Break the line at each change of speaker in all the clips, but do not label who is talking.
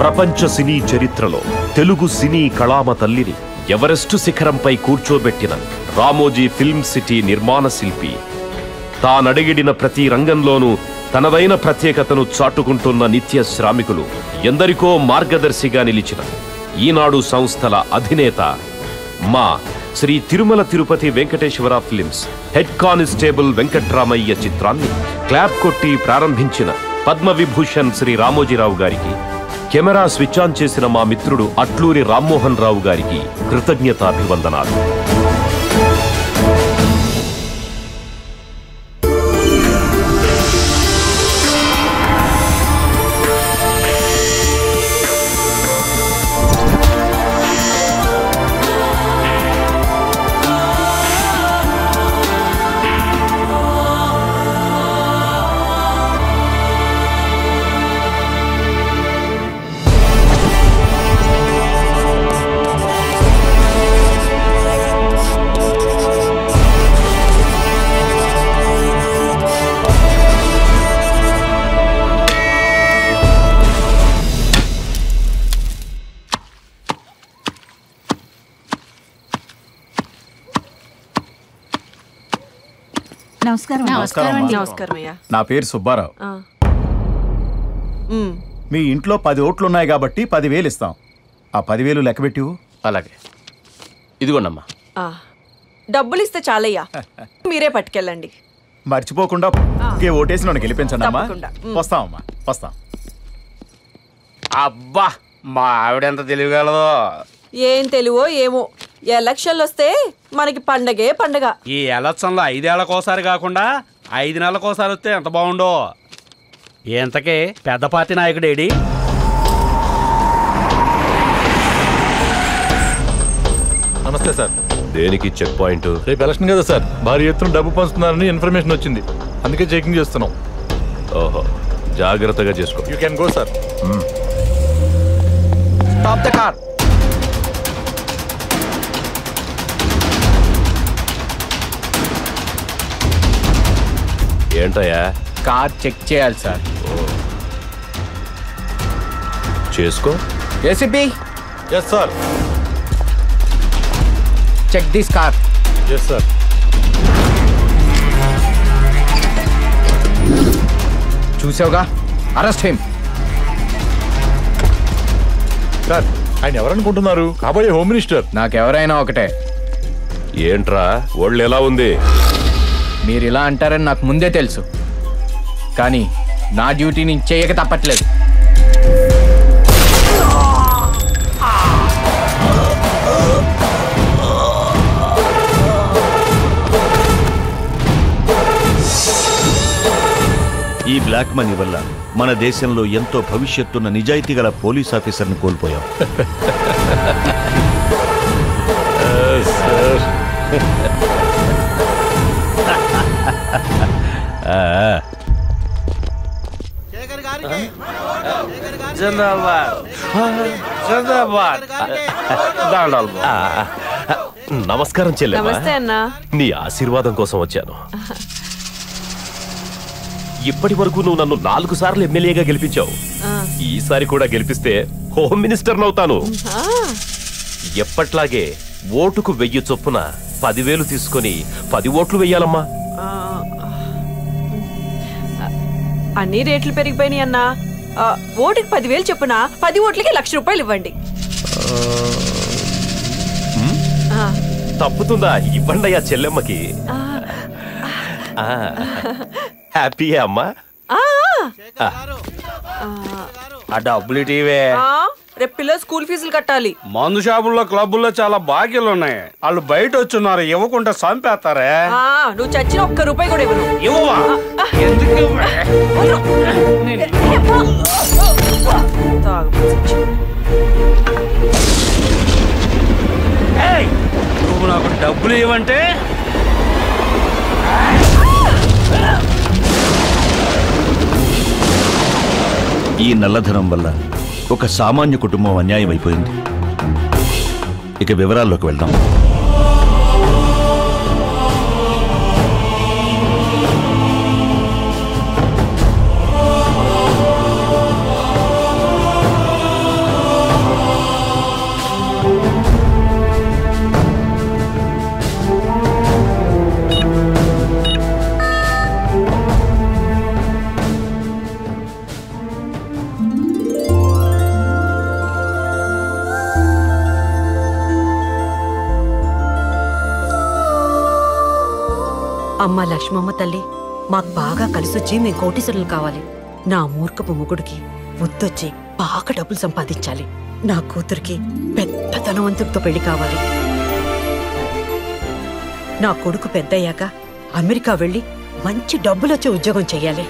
ప్రపంచ సినీ చరిత్రలో తెలుగు సినీ కళామ తల్లిని ఎవరెస్టు శిఖరంపై కూర్చోబెట్టిన రామోజీ ఫిల్మ్ సిటీ నిర్మాణ శిల్పి తానడిగిడిన ప్రతి రంగంలోనూ తనదైన ప్రత్యేకతను చాటుకుంటున్న నిత్య శ్రామికులు ఎందరికో మార్గదర్శిగా నిలిచిన ఈనాడు సంస్థల అధినేత మా Sri Tirumala Tirupati Venkateswara films head constable Venkatramaiah చిత్రాన్ని క్లాప్ కొట్టి ప్రారంభించిన పద్మవిభూషణ్ శ్రీ రామోజీరావు గారికి కెమెరా స్విచ్ ఆన్ చేసిన మా మిత్రుడు అట్లూరి రామ్మోహన్ రావు గారికి కృతజ్ఞతాభివందనాలు
నమస్కారం
నమస్కారం అండి
నమస్కారం అయ్యా
నా పేరు సుబ్బారావు
ఆ. ఉమ్,
మీ ఇంట్లో పది ఓట్లు ఉన్నాయి కాబట్టి పదివేలు ఇస్తాం ఆ పదివేలు లెక్కబెట్టివు
అలాగే ఇదిగోండమ్మా
ఆ. డబ్బులు ఇస్తే చాలయ్యా మీరే పట్టుకెళ్ళండి
మర్చిపోకుండా ఒకే ఓటేసి నన్ను గెలిపించండి అమ్మా
తప్పకుండా. ఉమ్.
వస్తామమ్మా వస్తాం
అబ్బా మా ఆవిడ ఎంత తెలియగలదో
ఏం తెలివో ఏమో ఎలక్షన్లు వస్తే మనకి పండగే పండగ
ఈ ఎలక్షన్లో ఐదేళ్లకోసారి కాకుండా ఐదు నెలలకోసారి వస్తే ఎంత బాగుండో ఇంతకీ పెద్ద పార్టీ నాయకుడు ఏడి
నమస్తే సార్
దేనికి చెక్ పాయింట్
రేపు ఎలక్షన్ కదా సార్ భారీ ఎత్తున డబ్బు పంచుతున్నారని ఇన్ఫర్మేషన్ వచ్చింది అందుకే చెకింగ్ చేస్తున్నాం
ఓహో జాగ్రత్తగా చేసుకో
you can go sir
stop the car
ఏంటయ్యా
కార్ చెక్ చేయాలి సార్
చేసుకో
ACP
yes sir
check this car
yes sir
చూసావుగా అరెస్ట్ హిమ్
సార్ ఆయన ఎవరనుకుంటున్నారు కాబోయే హోమ్ మినిస్టర్
నాకెవరైనా ఒకటే
ఏంట్రా ఒళ్ళు ఎలా ఉంది
మీరు ఇలా అంటారని నాకు ముందే తెలుసు కానీ నా డ్యూటీ నేను చేయక తప్పట్లేదు
ఈ బ్లాక్ మనీ వల్ల మన దేశంలో ఎంతో భవిష్యత్తున్న నిజాయితీ గల పోలీస్ ఆఫీసర్ని కోల్పోయాం
జిందాబాద్ జిందాబాద్ దండాలు బాబు.
నమస్కారం చెల్లెమ్మా
నమస్తే అన్నా
నీ ఆశీర్వాదం కోసం వచ్చాను ఇప్పటి వరకు నువ్వు నన్ను నాలుగు సార్లు ఎమ్మెల్యేగా గెలిపించావు
ఆ.
ఈసారి కూడా గెలిపిస్తే హోమ్ మినిస్టర్ అవుతాను
ఆ,
ఎప్పట్లాగే ఓటుకు వెయ్యి చొప్పున పదివేలు తీసుకొని పది ఓట్లు వెయ్యాలమ్మా
ఆ, అన్ని రేట్లు పెరిగిపోయినాయి అన్నా ఆ, ఓటుకి పదివేలు చొప్పున పది ఓట్లకి లక్ష రూపాయలు ఇవ్వండి ఆ,
తప్పుతుందా ఇవ్వండి అయ్యా చెల్లెమ్మకి
ఆ,
ఆ, హ్యాపీయే అమ్మా
ఆ,
ఆ డబ్బులు ఇటీవే
ఆ, రేపు పిల్లలు స్కూల్ ఫీజులు కట్టాలి
మందు షాపుల్లో క్లబ్బుల్లో చాలా బాకీలు ఉన్నాయి వాళ్ళు బయట వచ్చున్నారు ఇవ్వకుంటే చంపేస్తారే
ఆ, నువ్వు చచ్చిన ఒక్క రూపాయి కూడా ఇవ్వను
ఇవ్వవా ఎందుకు ఇవ్వవే?
తాగు, చచ్చి.
ఏయ్, నువ్వు నాకు డబ్బులు ఇవ్వంటే
ఈ నల్లధనం వల్ల ఒక సామాన్య కుటుంబం అన్యాయం అయిపోయింది ఇక వివరాల్లోకి వెళ్దాం
అమ్మ లక్ష్మమ్మ తల్లి మాకు బాగా కలిసొచ్చి మేము కోటీశ్వరులు కావాలి నా మూర్ఖపు మొగుడికి ముద్దొచ్చి బాగా డబ్బులు సంపాదించాలి నా కూతురికి పెద్ద ధనవంతుడితో పెళ్లి కావాలి నా కొడుకు పెద్దయ్యాక అమెరికా వెళ్ళి మంచి డబ్బులొచ్చే ఉద్యోగం చెయ్యాలి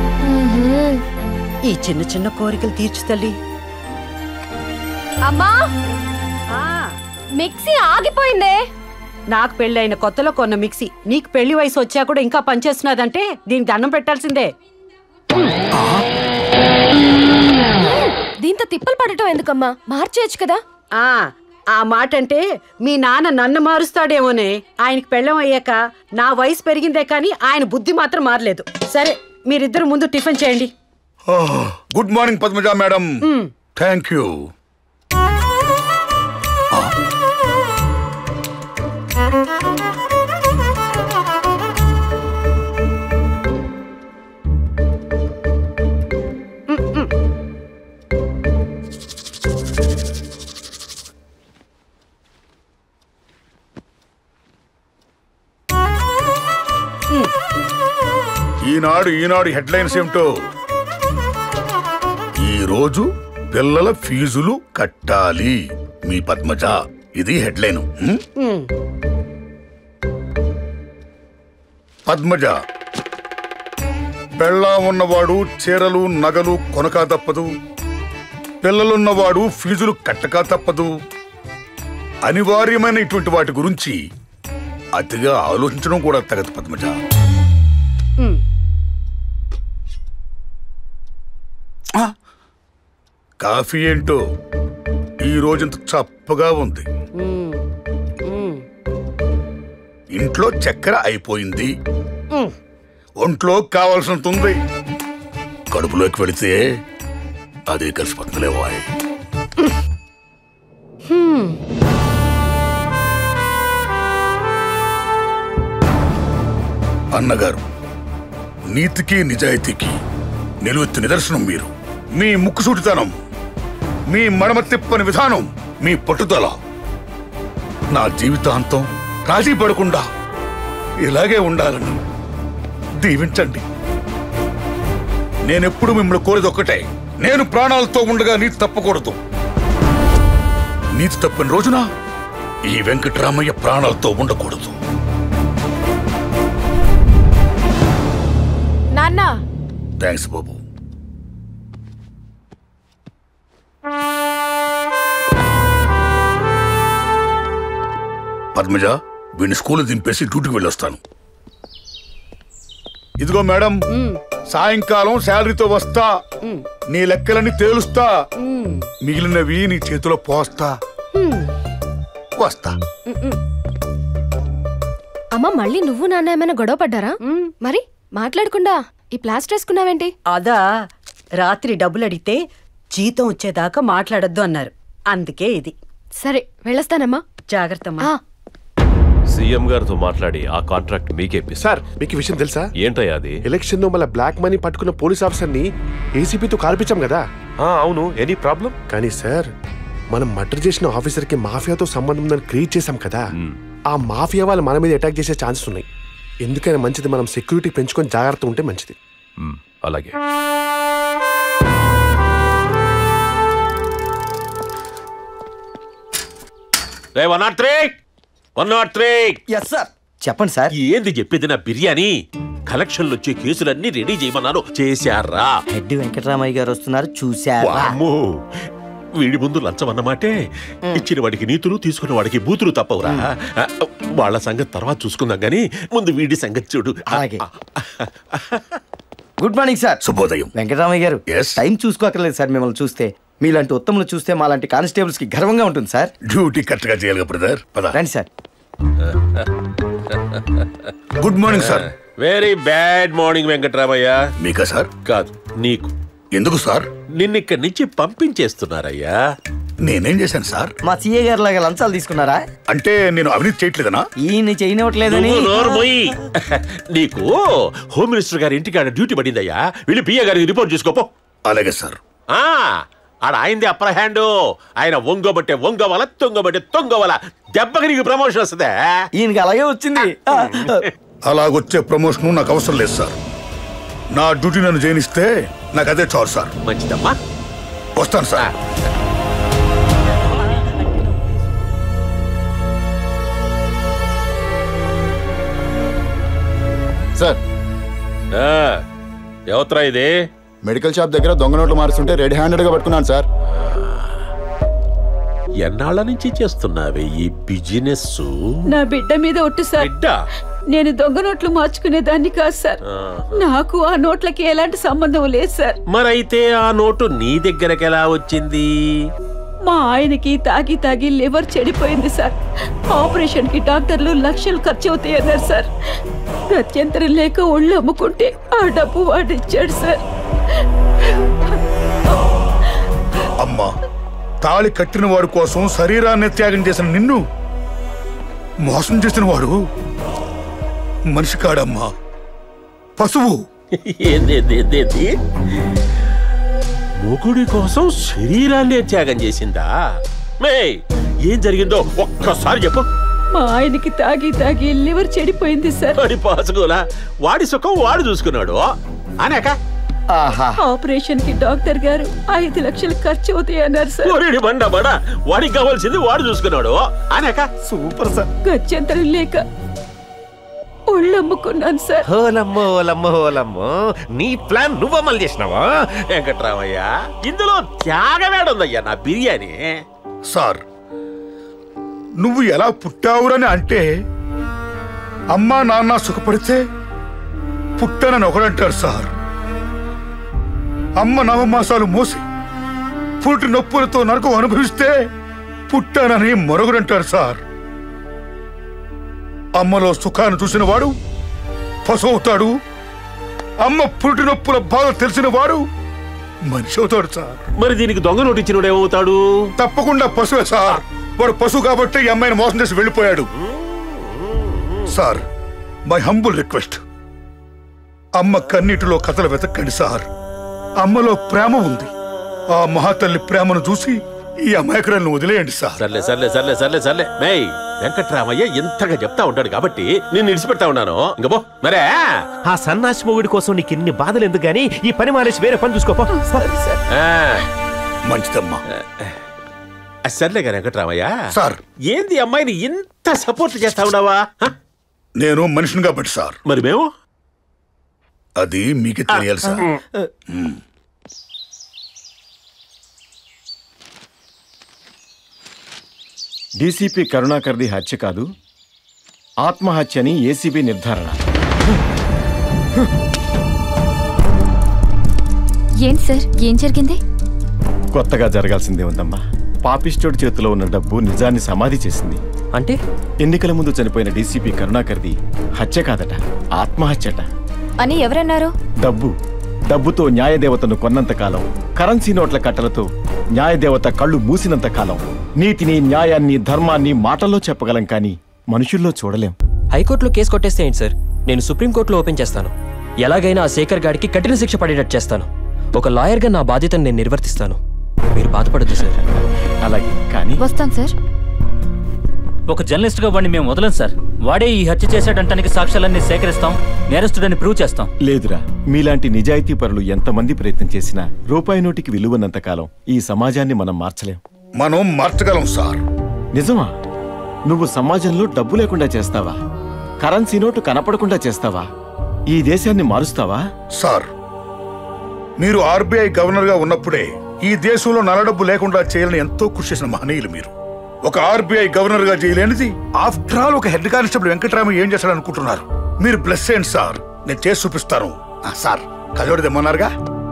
ఈ చిన్న చిన్న కోరికలు తీర్చు తల్లి
అమ్మా మిక్సీ ఆగిపోయిందే
నాకు పెళ్ళైన కొత్తలో కొన్న మిక్సీ నీకు పెళ్లి వయసు వచ్చా కూడా ఇంకా పనిచేస్తున్నదంటే దీనికి దండం పెట్టాల్సిందే
దీంతో తిప్పలు పడటం ఎందుకమ్మా మార్చేయచ్చు కదా
ఆ ఆ మాట అంటే మీ నాన్న నన్ను మారుస్తాడేమోనే ఆయనకి పెళ్ళం అయ్యాక నా వయసు పెరిగిందే కానీ ఆయన బుద్ధి మాత్రం మారలేదు సరే మీరిద్దరు ముందు టిఫిన్ చేయండి
good morning Padmaja madam thank you Eenadu Eenadu headlines ఏమిటో ఈ రోజు పిల్లల ఫీజులు కట్టాలి మీ పద్మజ ఇది హెడ్లైన్ హ్మ్? పద్మజ పెళ్ళా ఉన్నవాడు చీరలు నగలు కొనక తప్పదు పిల్లలున్నవాడు ఫీజులు కట్టక తప్పదు అనివార్యమైన ఇటువంటి వాటి గురించి అతిగా ఆలోచించడం కూడా తగదు పద్మజ ఆ, కాఫీ ఏంటో ఈ రోజంత చప్పగా ఉంది ఇంట్లో చక్కెర అయిపోయింది ఒంట్లో కావాల్సినంత ఉంది కడుపులోకి వెళితే అదే కలిసిపోతుందిలే వాయ్ అన్నగారు నీతికి నిజాయితీకి నిలువెత్తు నిదర్శనం మీరు మీ ముక్కుసూటితనం మీ మడమ తిప్పని విధానం మీ పట్టుదల నా జీవితాంతం రాజీ పడకుండా ఇలాగే ఉండాలని దీవించండి నేనెప్పుడు మిమ్మల్ని కోరేది ఒక్కటే నేను ప్రాణాలతో ఉండగా నీతి తప్పకూడదు నీతి తప్పిన రోజున ఈ వెంకటరామయ్య ప్రాణాలతో ఉండకూడదు
నాన్న
థ్యాంక్స్ బాబు పద్మజ వీడిని స్కూల్ దింపేసి డ్యూటీకి వెళ్ళొస్తాను ఇదిగో మేడం సాయంకాలం శాలరీతో వస్తా నీ లెక్కలన్నీ తేలుస్తా మిగిలినవి నీ చేతిలో పోస్తా వస్తా
అమ్మ మళ్ళీ నువ్వు నాన్న ఏమైనా గొడవ పడ్డారా మరి మాట్లాడకుండా ఈ ప్లాస్టర్ వేసుకున్నావేంటి
అదా రాత్రి డబ్బులు అడిగితే జీతం వచ్చేదాకా మాట్లాడొద్దు అన్నారు అందుకే ఇది
సరే వెళ్ళొస్తానమ్మా
జాగ్రత్త
ఆ,
సీఎం గారితో మాట్లాడి ఆ కాంట్రాక్ట్ మీకే ఇప్పిస్తా.
సార్ మీకు ఈ విషయం తెలుసా
ఏంటయ్యా అది
ఎలక్షన్ లో మళ్ళీ బ్లాక్ మనీ పట్టుకున్న పోలీస్ ఆఫీసర్ ని ఏసీపీతో కాల్పించాం కదా
ఆ, అవును ఎనీ ప్రాబ్లం
కానీ సార్ మనం మర్డర్ చేసిన ఆఫీసర్ కి మాఫియాతో సంబంధం ఉందని క్రియేట్ చేశాం కదా ఆ మాఫియా వాళ్ళు మన మీద అటాక్ చేసే ఛాన్సెస్ ఉన్నాయి ఎందుకైనా మంచిది మనం సెక్యూరిటీ పెంచుకొని జాగ్రత్త ఉంటే మంచిది
మ్, అలాగే రే one not three one not three
yes sir చెప్పండి సార్
ఏంది చెప్పేది నా బిర్యానీ కలెక్షన్లు వచ్చే కేసులన్నీ రెడీ చేయమన్నారు చేశారా
హెడ్ వెంకటరామయ్య గారు వస్తున్నారు చూశారా
వామ్మో వీడి ముందు లంచం అన్నమాటే ఇచ్చిన వాడికి నీతులు తీసుకున్న వాడికి బూతులు తప్పవురా వాళ్ళ సంగతి తర్వాత చూసుకుందాం గానీ ముందు వీడి సంగతి చూడు
అలాగే. గుడ్ మార్నింగ్ సార్
శుభోదయం
వెంకటరామయ్య గారు
Yes.
టైం చూసుకోకర్లేదు సార్ మిమ్మల్ని చూస్తే మీలాంటి ఉత్తములు చూస్తే మాలాంటి కానిస్టేబుల్స్ కి గర్వంగా ఉంటుంది సార్
డ్యూటీ కరెక్ట్గా చేయాలి బ్రదర్ పద
రండి sir
good morning sir
very bad morning Venkatramaiah
మీకా సార్
కాదు నీకు
ఎందుకు సార్
నిన్నిక్కడి నుంచి పంపించేస్తున్నారయ్యా
నేనేం చేశాను సార్
మా సీఏ గారు లాగా లంచాలు తీసుకున్నారా
అంటే నేను అవినీతి చేయట్లేదనా
ఈయన చేయనివ్వట్లేదని
నువ్వు నోరు మూయి. నీకు హోమ్ మినిస్టర్ గారి ఇంటికి ఆడ డ్యూటీ పడిందయ్యా వెళ్ళి పియ్య గారికి రిపోర్ట్ చేసుకోపో
అలాగే సార్
ఆ ఆడ ఆయనది అప్పర్ హ్యాండ్ ఆయన ఒంగబట్టే ఒంగవల తొంగబట్టే తొంగవల దెబ్బకి నీకు ప్రమోషన్ వస్తుందే
ఈయనకి అలాగే వచ్చింది ఆ,
అలాగొచ్చే ప్రమోషన్ నాకు అవసరం లేదు సార్ నా డ్యూటీ నన్ను జైనిస్తే నాకు అదే చాలు సార్
మంచిదమ్మా
వస్తాను సార్
సార్
ఎవత్రా ఇది
మెడికల్ షాప్ దగ్గర దొంగ నోట్లు మారుస్తుంటే రెడీ హ్యాండెడ్ గా పట్టుకున్నాను సార్
ఎన్నాళ్ళ నుంచి చేస్తున్నావే ఈ బిజినెస్
నా బిడ్డ మీద ఒట్టు సార్ నేను దొంగ నోట్లు మార్చుకునేదాన్ని కాదు సార్ నాకు ఆ నోట్లకి ఎలాంటి సంబంధం లేదు సార్
మరైతే ఆ నోటు నీ దగ్గరకు ఎలా వచ్చింది
మా ఆయనకి తాగి తాగి లివర్ చెడిపోయింది సార్ ఆపరేషన్ కి డాక్టర్లు లక్షలు ఖర్చు అవుతాయి అన్నారు సార్ గత్యంతరం లేక ఒళ్ళు అమ్ముకుంటే ఆ డబ్బు వాడు ఇచ్చాడు సార్
అమ్మా తాళి కట్టిన వాడి కోసం శరీరాన్ని త్యాగం చేసిన నిన్ను మోసం చేసిన వాడు మనిషి కాడమ్మా పశువు
ఏందేందేందేంది మొగుడి కోసం శరీరాన్నే త్యాగం చేసిందా మే ఏం జరిగిందో ఒక్కసారి చెప్పు
మా ఆయనకి తాగి తాగి లివర్ చెడిపోయింది సార్
వాడి పాసుకోలా వాడి సుఖం వాడు చూసుకున్నాడు అనేక
ఆపరేషన్ కి డాక్టర్ గారు ఐదు లక్షలు ఖర్చు అవుతాయి అన్నారు సార్
ఒరేడి బండ బడ వాడికి కావాల్సింది వాడు చూసుకున్నాడు అనేక సూపర్ సార్
గత్యంతరం లేక ఒళ్ళు అమ్ముకున్నాను సార్
హోలమ్మో ఓలమ్మో ఓలమ్మో నీ ప్లాన్ నువ్వు అమలు చేసినావా వెంకట్రామయ్య ఇందులో త్యాగమేడుందయ్యా నా బిర్యానీ
సార్ నువ్వు ఎలా పుట్టావురని అంటే అమ్మా నాన్న సుఖపడితే పుట్టానని ఒకడంటారు సార్ అమ్మ నవమాసాలు మోసి పుట్టి నొప్పులతో నరకం అనుభవిస్తే పుట్టానని మరొకడంటారు సార్ అమ్మలో సుఖాన్ని చూసిన వాడు పశు అవుతాడు అమ్మ పుట్టి నొప్పుల బాధ తెలిసిన వాడు మనిషి అవుతాడు సార్
మరి దీనికి దొంగ నోటిచ్చినోడు ఏమవుతాడు
తప్పకుండా పశువే సార్ వాడు పశువు కాబట్టి ఈ అమ్మాయిని మోసం చేసి వెళ్ళిపోయాడు సార్ మై హంబుల్ రిక్వెస్ట్ అమ్మ కన్నీటిలో కథలు వెతకండి సార్ అమ్మలో ప్రేమ ఉంది ఆ మహాతల్లి ప్రేమను చూసి ఈ అమాయకురాలను వదిలేయండి సార్
సర్లే సర్లే సర్లే సర్లే సర్లే మేయ్ వెంకట్రామయ్య ఇంతగా చెప్తా ఉంటాడు కాబట్టి నేను ఇడిచిపెడతా ఉన్నాను ఇంక పో మరే
ఆ సన్నాసి మొగుడి కోసం నీకు ఇన్ని బాధలు ఎందుకు గానీ ఈ పని మానేసి వేరే పని చూసుకోపో
ఆ,
మంచిదమ్మా
ఆ, సర్లే గాని వెంకట్రామయ్య
సార్
ఏంది ఈ అమ్మాయిని ఇంత సపోర్ట్ చేస్తా ఉన్నావా హ?
నేను మనిషిని కాబట్టి సార్
మరి మేము
అది మీకు తెలియాలి సార్ మ్మ్.
డీసీపీ కరుణాకర్ది హత్య కాదు ఆత్మహత్యని ఏసీబీ నిర్ధారణ
ఏం సార్ ఏం జరిగింది
కొత్తగా జరగాల్సిందే ఉందమ్మా పాపిస్టోడ్ చేతిలో ఉన్న డబ్బు నిజాన్ని సమాధి చేసింది అంటే ఎన్నికల ముందు చనిపోయిన డీసీపీ కరుణాకర్ది హత్య కాదట ఆత్మహత్యట
అని ఎవరన్నారు
డబ్బు డబ్బుతో న్యాయదేవతను కొన్నంత కాలం కరెన్సీ నోట్ల కట్టలతో న్యాయదేవత కళ్ళు మూసినంత కాలం నీతిని న్యాయాన్ని ధర్మాన్ని మాటల్లో చెప్పగలం కానీ మనుషుల్లో చూడలేం
హైకోర్టులో కేసు కొట్టేస్తే ఏంటి సార్ నేను సుప్రీంకోర్టులో ఓపెన్ చేస్తాను ఎలాగైనా ఆ శేఖర్ గాడికి కఠిన శిక్ష పడేటట్టు చేస్తాను ఒక లాయర్గా నా బాధ్యతను నేను నిర్వర్తిస్తాను మీరు బాధపడద్దు సార్
అలాగే కానీ
వస్తాం సార్
ఒక జర్నలిస్ట్ గా వాడిని మేము వదలం సార్ వాడే ఈ హత్య చేశాడంటానికి సాక్ష్యాలన్నీ సేకరిస్తాం నేరస్తుడని ప్రూవ్ చేస్తాం
లేదురా మీలాంటి నిజాయితీ పరులు ఎంతమంది ప్రయత్నం చేసినా రూపాయి నోటికి విలువన్నంత కాలం ఈ సమాజాన్ని మనం మార్చలేం
మనం మార్చగలం సార్
నిజమా నువ్వు సమాజంలో డబ్బు లేకుండా చేస్తావా కరెన్సీ నోటు కనపడకుండా చేస్తావా ఈ దేశాన్ని మారుస్తావా
సార్ మీరు ఆర్బీఐ గవర్నర్ గా ఉన్నప్పుడే ఈ దేశంలో నల్లడబ్బు లేకుండా చేయాలని ఎంతో కృషి చేసిన మహనీయులు మీరు ఒక ఆర్బీఐ గవర్నర్ గా చేయలేనిది ఆఫ్టర్ ఆల్ ఒక హెడ్ కానిస్టేబుల్ వెంకటరామ ఏం చేశాడు అనుకుంటున్నారు మీరు ప్లస్ చేయండి సార్ నేను చేసి చూపిస్తాను ఆ, సార్ కజోడి తెమ్మన్నారుగా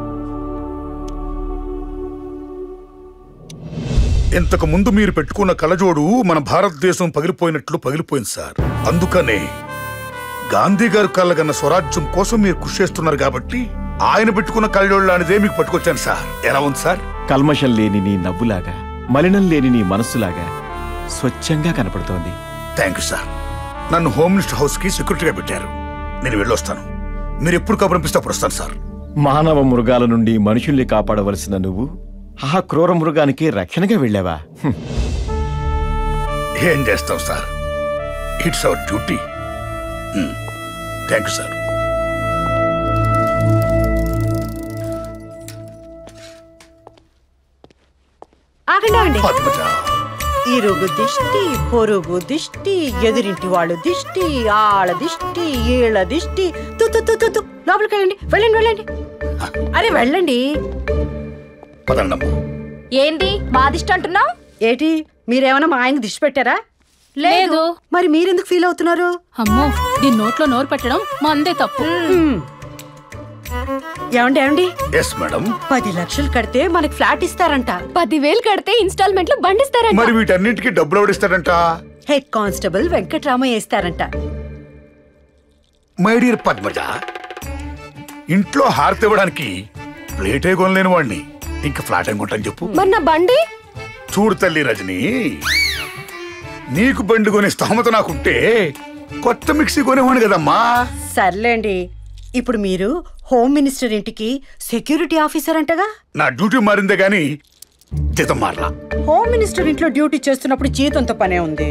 ఇంతకు ముందు మీరు పెట్టుకున్న కలజోడు మన భారతదేశం పగిలిపోయినట్లు పగిలిపోయింది సార్ అందుకనే గాంధీ గారు కళ్ళగన్న స్వరాజ్యం కోసం మీరు కృషి చేస్తున్నారు కాబట్టి ఆయన పెట్టుకున్న కళ్ళజోడు లాంటిదే మీకు పట్టుకొచ్చాను సార్ ఎలా ఉంది సార్
కల్మషం లేని నీ నవ్వులాగా మలినం లేని నీ మనస్సులాగా స్వచ్ఛంగా కనపడుతోంది
థ్యాంక్ యూ సార్ నన్ను హోమ్ మినిస్టర్ హౌస్ కి సెక్యూరిటీగా పెట్టారు నేను వెళ్ళొస్తాను మీరు ఎప్పుడు కబురంపిస్తే అప్పుడు వస్తాను సార్
మానవ మృగాల నుండి మనుషుల్ని కాపాడవలసిన నువ్వు ఆ క్రూర మృగానికి రక్షణగా వెళ్ళావా హ్మ్.
ఏం చేస్తాం sir it's our duty thank you sir
ఆగండి ఆగండి
పద్మజ
ఇరుగు దిష్టి పొరుగు దిష్టి ఎదురింటి వాళ్ళు దిష్టి ఆళ్ళ దిష్టి ఈళ్ళ దిష్టి తు తు తు తు తు. లోపలికి వెళ్ళండి వెళ్ళండి వెళ్ళండి అరే వెళ్ళండి
పదండమ్మా
ఏంటి మా దిష్టి అంటున్నావు
ఏటి మీరేమైనా మా ఆయనకి దిష్టి పెట్టారా
లేదు
మరి మీరెందుకు ఫీల్ అవుతున్నారు
అమ్మో దీని నోట్లో నోరు పెట్టడం మందే తప్పు
ఏమండి ఏమండి
ఎస్ మేడం
పది లక్షలు కడితే మనకి ఫ్లాట్ ఇస్తారంట
పదివేలు కడితే ఇన్స్టాల్మెంట్లు బండిస్తారంట
మరి వీటన్నిటికీ డబ్బులు ఎవడిస్తాడంట
హెడ్ కానిస్టేబుల్ వెంకట్రామయ్య ఇస్తారంట
మై డియర్ పద్మజ ఇంట్లో హారతి ఇవ్వడానికి ప్లేటే కొనలేని వాడిని ఇంకా ఫ్లాట్ ఏం కొంటాను చెప్పు
మరి నా బండి
చూడు తల్లి రజని నీకు బండి కొనే స్తోమత నాకుంటే కొత్త మిక్సీ కొనేవాడు కదమ్మా
సర్లేండి ఇప్పుడు మీరు హోమ్ మినిస్టర్ ఇంటికి సెక్యూరిటీ ఆఫీసర్ అంటగా
నా డ్యూటీ మారిందే గాని జీతం మారలా
హోమ్ మినిస్టర్ ఇంట్లో డ్యూటీ చేస్తున్నప్పుడు జీతంతో పనే ఉంది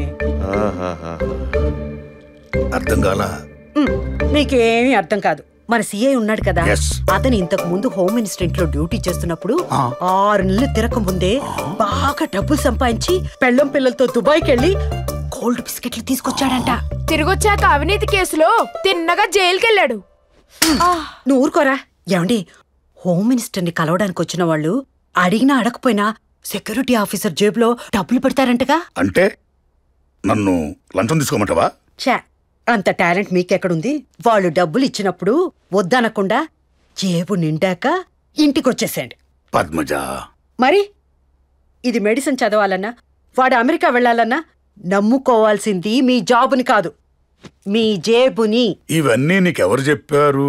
అర్థం కాల
ఉమ్, మీకేమీ అర్థం కాదు మన సీఐ ఉన్నాడు కదా
Yes.
అతను ఇంతకు ముందు హోమ్ మినిస్టర్ ఇంట్లో డ్యూటీ చేస్తున్నప్పుడు
ఆ.
ఆరు నెలలు తిరక ముందే బాగా డబ్బులు సంపాదించి పెళ్ళం పిల్లలతో దుబాయ్కి వెళ్ళి కోల్డ్ బిస్కెట్లు తీసుకొచ్చాడంట
తిరిగొచ్చాక అవినీతి కేసులో తిన్నగా జైలుకెళ్ళాడు
నువ్వు ఊరుకోరా ఏమండి హోమ్ మినిస్టర్ ని కలవడానికి వచ్చిన వాళ్ళు అడిగినా అడగపోయినా సెక్యూరిటీ ఆఫీసర్ జేబులో డబ్బులు పెడతారంటగా
అంటే నన్ను లంచం తీసుకోమంటావా
ఛా అంత టాలెంట్ మీకెక్కడుంది వాళ్ళు డబ్బులు ఇచ్చినప్పుడు వద్దనకుండా జేబు నిండాక ఇంటికొచ్చేసేయండి
పద్మజ
మరి ఇది మెడిసిన్ చదవాలన్నా వాడు అమెరికా వెళ్ళాలన్నా నమ్ముకోవాల్సింది మీ జాబుని కాదు మీ జేబుని
ఇవన్నీ నీకెవరు చెప్పారు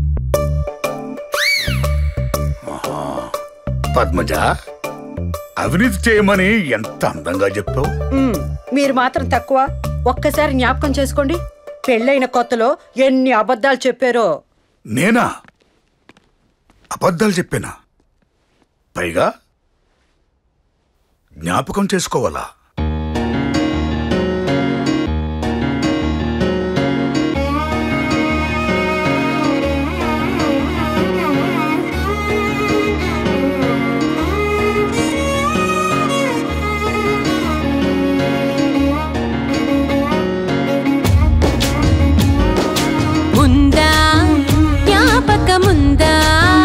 ఆహా. పద్మజ అవినీతి చేయమని ఎంత అందంగా చెప్పావు
మ్, మీరు మాత్రం తక్కువ ఒక్కసారి జ్ఞాపకం చేసుకోండి పెళ్ళైన కొత్తలో ఎన్ని అబద్ధాలు చెప్పారో
నేనా అబద్ధాలు చెప్పానా పైగా జ్ఞాపకం చేసుకోవాలా
ఉందా జ్ఞాపకముందా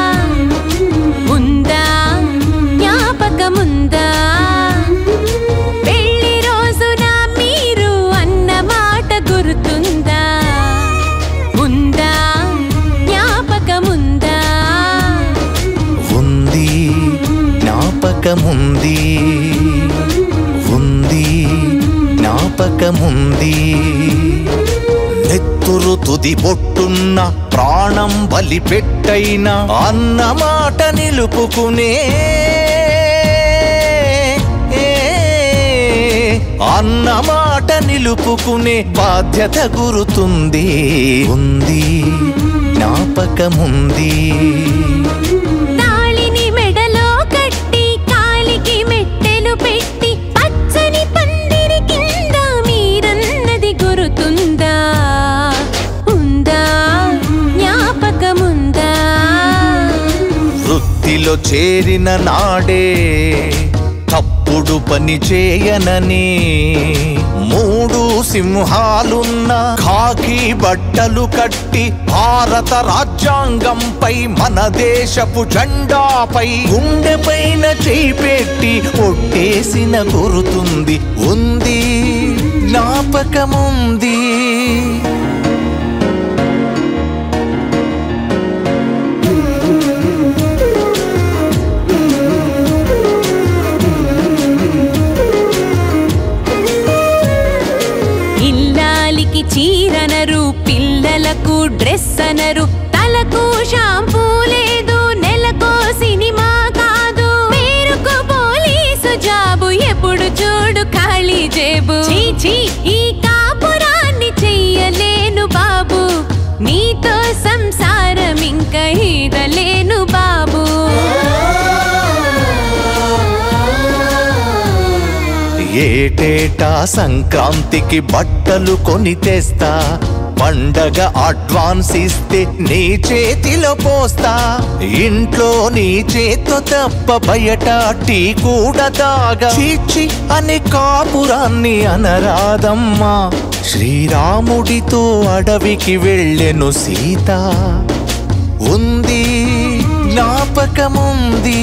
ఉందా జ్ఞాపకముందా పెళ్లి రోజున మీరు అన్న మాట గుర్తుందా ఉందా జ్ఞాపకముందా
ఉంది జ్ఞాపకముంది ఉంది జ్ఞాపకముంది నెత్తురు తుది బొట్టున్న ప్రాణం బలి పెట్టైన అన్నమాట నిలుపుకునే అన్నమాట నిలుపుకునే బాధ్యత గురుతుంది ఉంది జ్ఞాపకముంది
తాళిని మెడలో కట్టి కాలికి మెట్టెలు పెట్టి పచ్చని పందిరి కింద మీరన్నది గురుతుందా ఉందా జ్ఞాపకముందా
వృత్తిలో చేరిన నాడే తప్పుడు పని చేయనని మూడు సింహాలున్న ఖాకీ బట్టలు కట్టి భారత రాజ్యాంగంపై మన దేశపు జెండాపై గుండెపైన చేయి పెట్టి ఒట్టేసిన గురుతుంది ఉంది జ్ఞాపకముంది
ఇల్లాలికి చీరనరు పిల్లలకు డ్రెస్ అనరు తలకు షాంపూ లేదు నెలకో సినిమా కాదు పేరుకు పోలీసు జాబు ఎప్పుడు చూడు ఖాళీ జేబు చీ, చీ, ఈ కాపురాన్ని చెయ్యలేను బాబు నీతో సంసారం ఇంకా ఈదలేను బాబు
ఏటేటా సంక్రాంతికి బట్టలు కొని తెస్తా పండగ అడ్వాన్స్ ఇస్తే నీ చేతిలో పోస్తా ఇంట్లో నీ చేత్తో తప్ప బయట టీ కూడా తాగా చీచి అని కాపురాన్ని అనరాదమ్మా శ్రీరాముడితో అడవికి వెళ్ళెను సీత ఉంది జ్ఞాపకముంది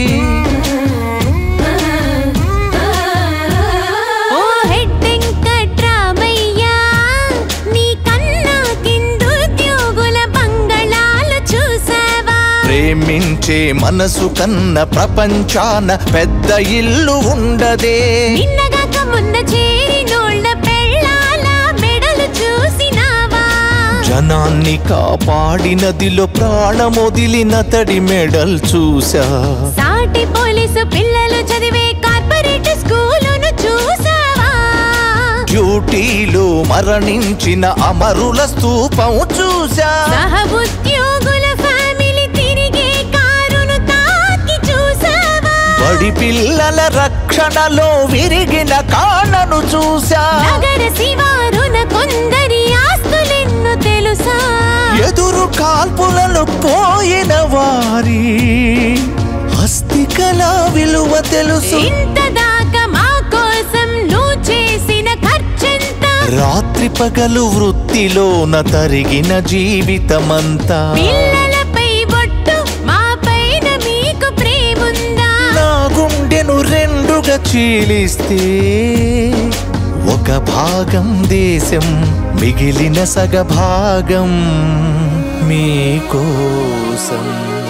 ఓ హెడ్డింగ్ కట్రామయ్యా నీ కన్నా కిందుద్యోగుల బంగళాలు చూసావా
ప్రేమించే మనసు కన్న ప్రపంచాన పెద్ద ఇల్లు ఉండదే
నిన్నగాక మొన్న చేరినోళ్ళ పెళ్ళాల మెడలు చూసినావా
జనాన్ని కాపాడినదిలో ప్రాణమొదిలిన తడి మెడల్ చూసా
సాటి పోలీసు పిల్లలు చదివే కార్పొరేట్ స్కూలును చూసావా
డ్యూటీలో మరణించిన అమరుల స్తూపం చూసా
సహ ఉద్యోగుల ఫ్యామిలీ తిరిగే కారును తాకి చూసావా
బడి పిల్లల రక్షణలో విరిగిన కాళ్ళను చూసా
నగర శివారున కొందరి ఆస్తులెన్నో తెలుసా
ఎదురు కాల్పులలో పోయిన వారి అస్థికల విలువ తెలుసు
ఇంత దాకా మా కోసం నువ్వు చేసిన ఖర్చెంత
రాత్రి పగలు వృత్తిలోన తరిగిన జీవితమంతా
పిల్లలపై ఒట్టు మా పైన మీకు ప్రేముందా
నా గుండెను రెండుగా చీలిస్తే ఒక భాగం దేశం మిగిలిన సగ భాగం మీకోసం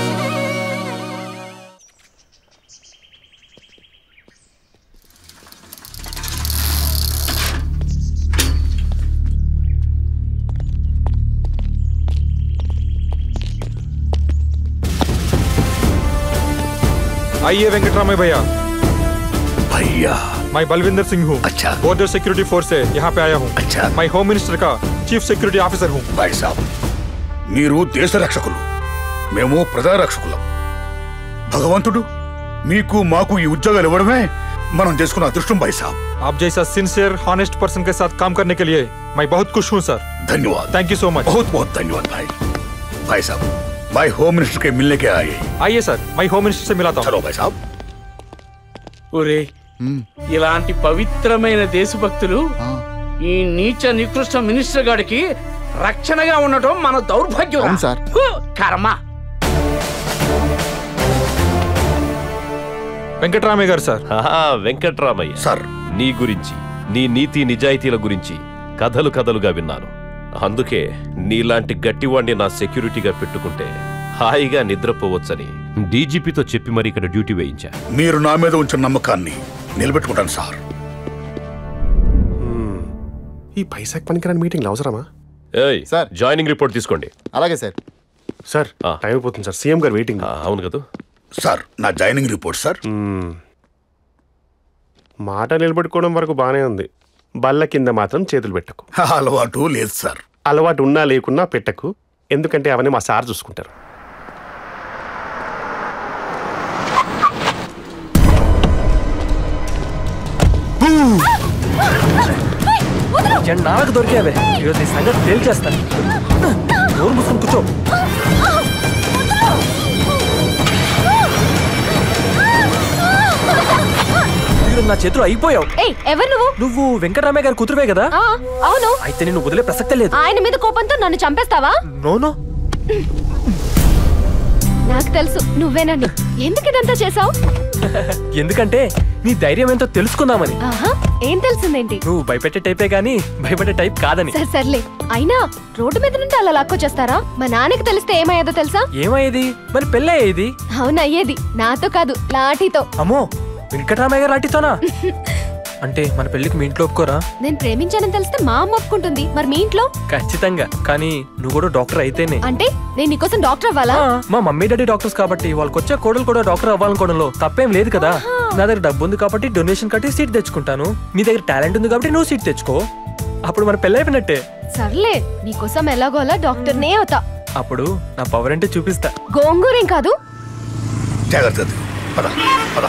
आइए वेंकटरामय भैया
भैया
मैं बलविंदर सिंह हूँ अच्छा बॉर्डर सिक्योरिटी फोर्स से यहाँ पे आया हूँ अच्छा मैं होम मिनिस्टर का चीफ सिक्योरिटी ऑफिसर हूँ
भाई साहब మీరు దేశ రక్షకులు మేము ప్రజా రక్షకులం భగవంతుడు మీకు మాకు ఈ ఉద్యోగాలు ఇవ్వడమే మనం చేసుకున్న అదృష్టం భాయ్ సాబ్
आप जैसा सिंसियर हॉनेस्ट पर्सन के साथ काम करने के लिए मैं बहुत खुश हूँ सर
धन्यवाद
थैंक यू सो मच
बहुत बहुत धन्यवाद भाई भाई साहब भाई होम मिनिस्टर के मिलने के आए
आइए सर मैं होम मिनिस्टर से मिलाता हूँ
चलो भाई साहब
ఒరే ఇలాంటి పవిత్రమైన దేశభక్తులు ఈ నీచ నికృష్ట మినిస్టర్ గారికి రక్షణగా ఉండటం మన దౌర్భాగ్యం
అవును సార్.
హు, కర్మ
వెంకటరామయ్య గారు సార్
వెంకట్రామయ్య సార్ నీ గురించి నీ నీతి నిజాయితీల గురించి కథలు కథలుగా విన్నాను అందుకే నీలాంటి గట్టివాణ్ణి నా సెక్యూరిటీగా పెట్టుకుంటే హాయిగా నిద్రపోవచ్చని డీజీపీతో చెప్పి మరి ఇక్కడ డ్యూటీ వేయించా
మీరు నా మీద ఉంచిన నమ్మకాన్ని నిలబెట్టుకుంటాను సార్
ఈ పైసాకి పనికిరాని మీటింగ్లు అవసరమా
ఏయ్ సార్ జాయినింగ్ రిపోర్ట్ తీసుకోండి
అలాగే సార్
సార్ టైం అయిపోతుంది సార్ సీఎం గారు వెయిటింగ్
అవును కదా
సార్ నా జాయినింగ్ రిపోర్ట్ సార్
మాట నిలబెట్టుకోవడం వరకు బానే ఉంది బల్ల కింద మాత్రం చేతులు పెట్టకు
అలవాటు లేదు సార్
అలవాటు ఉన్నా లేకున్నా పెట్టకు ఎందుకంటే అవన్నీ మా సార్ చూసుకుంటారు
నాకు దొరికావే ఈరోజు ఈ సంగతి తేల్చేస్తాను నోరు మూసుకొని కూర్చో ఈరోజు నా చేతిలో అయిపోయావు
ఏయ్ ఎవరు నువ్వు
నువ్వు వెంకటరామయ్య గారి కూతురువే కదా
ఆ, అవును
అయితే నేను వదిలే ప్రసక్తే లేదు
ఆయన మీద కోపంతో నన్ను చంపేస్తావా
నోనో
నాకు తెలుసు నువ్వేనని ఎందుకు ఇదంతా చేసావు
ఎందుకంటే నీ ధైర్యం ఏంటో తెలుసుకుందామని
ఆహా ఏం తెలిసిందేంటి
నువ్వు భయపెట్టే టైపే గానీ భయపడే టైప్ కాదని
సరే సర్లే అయినా రోడ్డు మీద నుండి అలా లాక్కొచ్చేస్తారా మా నాన్నకి తెలిస్తే ఏమయ్యేదో తెలుసా
ఏమయ్యేది మరి పెళ్ళయ్యేది
అవును అయ్యేది నాతో కాదు లాఠీతో
అమ్మో వెంకటరామయ్య గారు లాంటితోనా అంటే మన పెళ్లికి మీ ఇంట్లో ఒప్పుకోరా
నేను ప్రేమించానని తెలిస్తే మా అమ్మ ఒప్పుకుంటుంది మరి మీ ఇంట్లో
ఖచ్చితంగా కానీ నువ్వు కూడా డాక్టర్ అయితేనే
అంటే నేను నీకోసం డాక్టర్ అవ్వాలా
మా మమ్మీ డాడీ డాక్టర్స్ కాబట్టి వాళ్ళకి వచ్చే కోడలు కూడా డాక్టర్ అవ్వాలనుకోవడంలో తప్పేం లేదు కదా నా దగ్గర డబ్బు ఉంది కాబట్టి డొనేషన్ కట్టి సీట్ తెచ్చుకుంటాను నీ దగ్గర టాలెంట్ ఉంది కాబట్టి నువ్వు సీట్ తెచ్చుకో అప్పుడు మన పెళ్ళి అయిపోయినట్టే
సర్లే నీకోసం ఎలాగోలా డాక్టర్నే అవుతా
అప్పుడు నా పవర్ అంటే చూపిస్తా
గోంగూరేం కాదు
జాగ్రత్త పద పద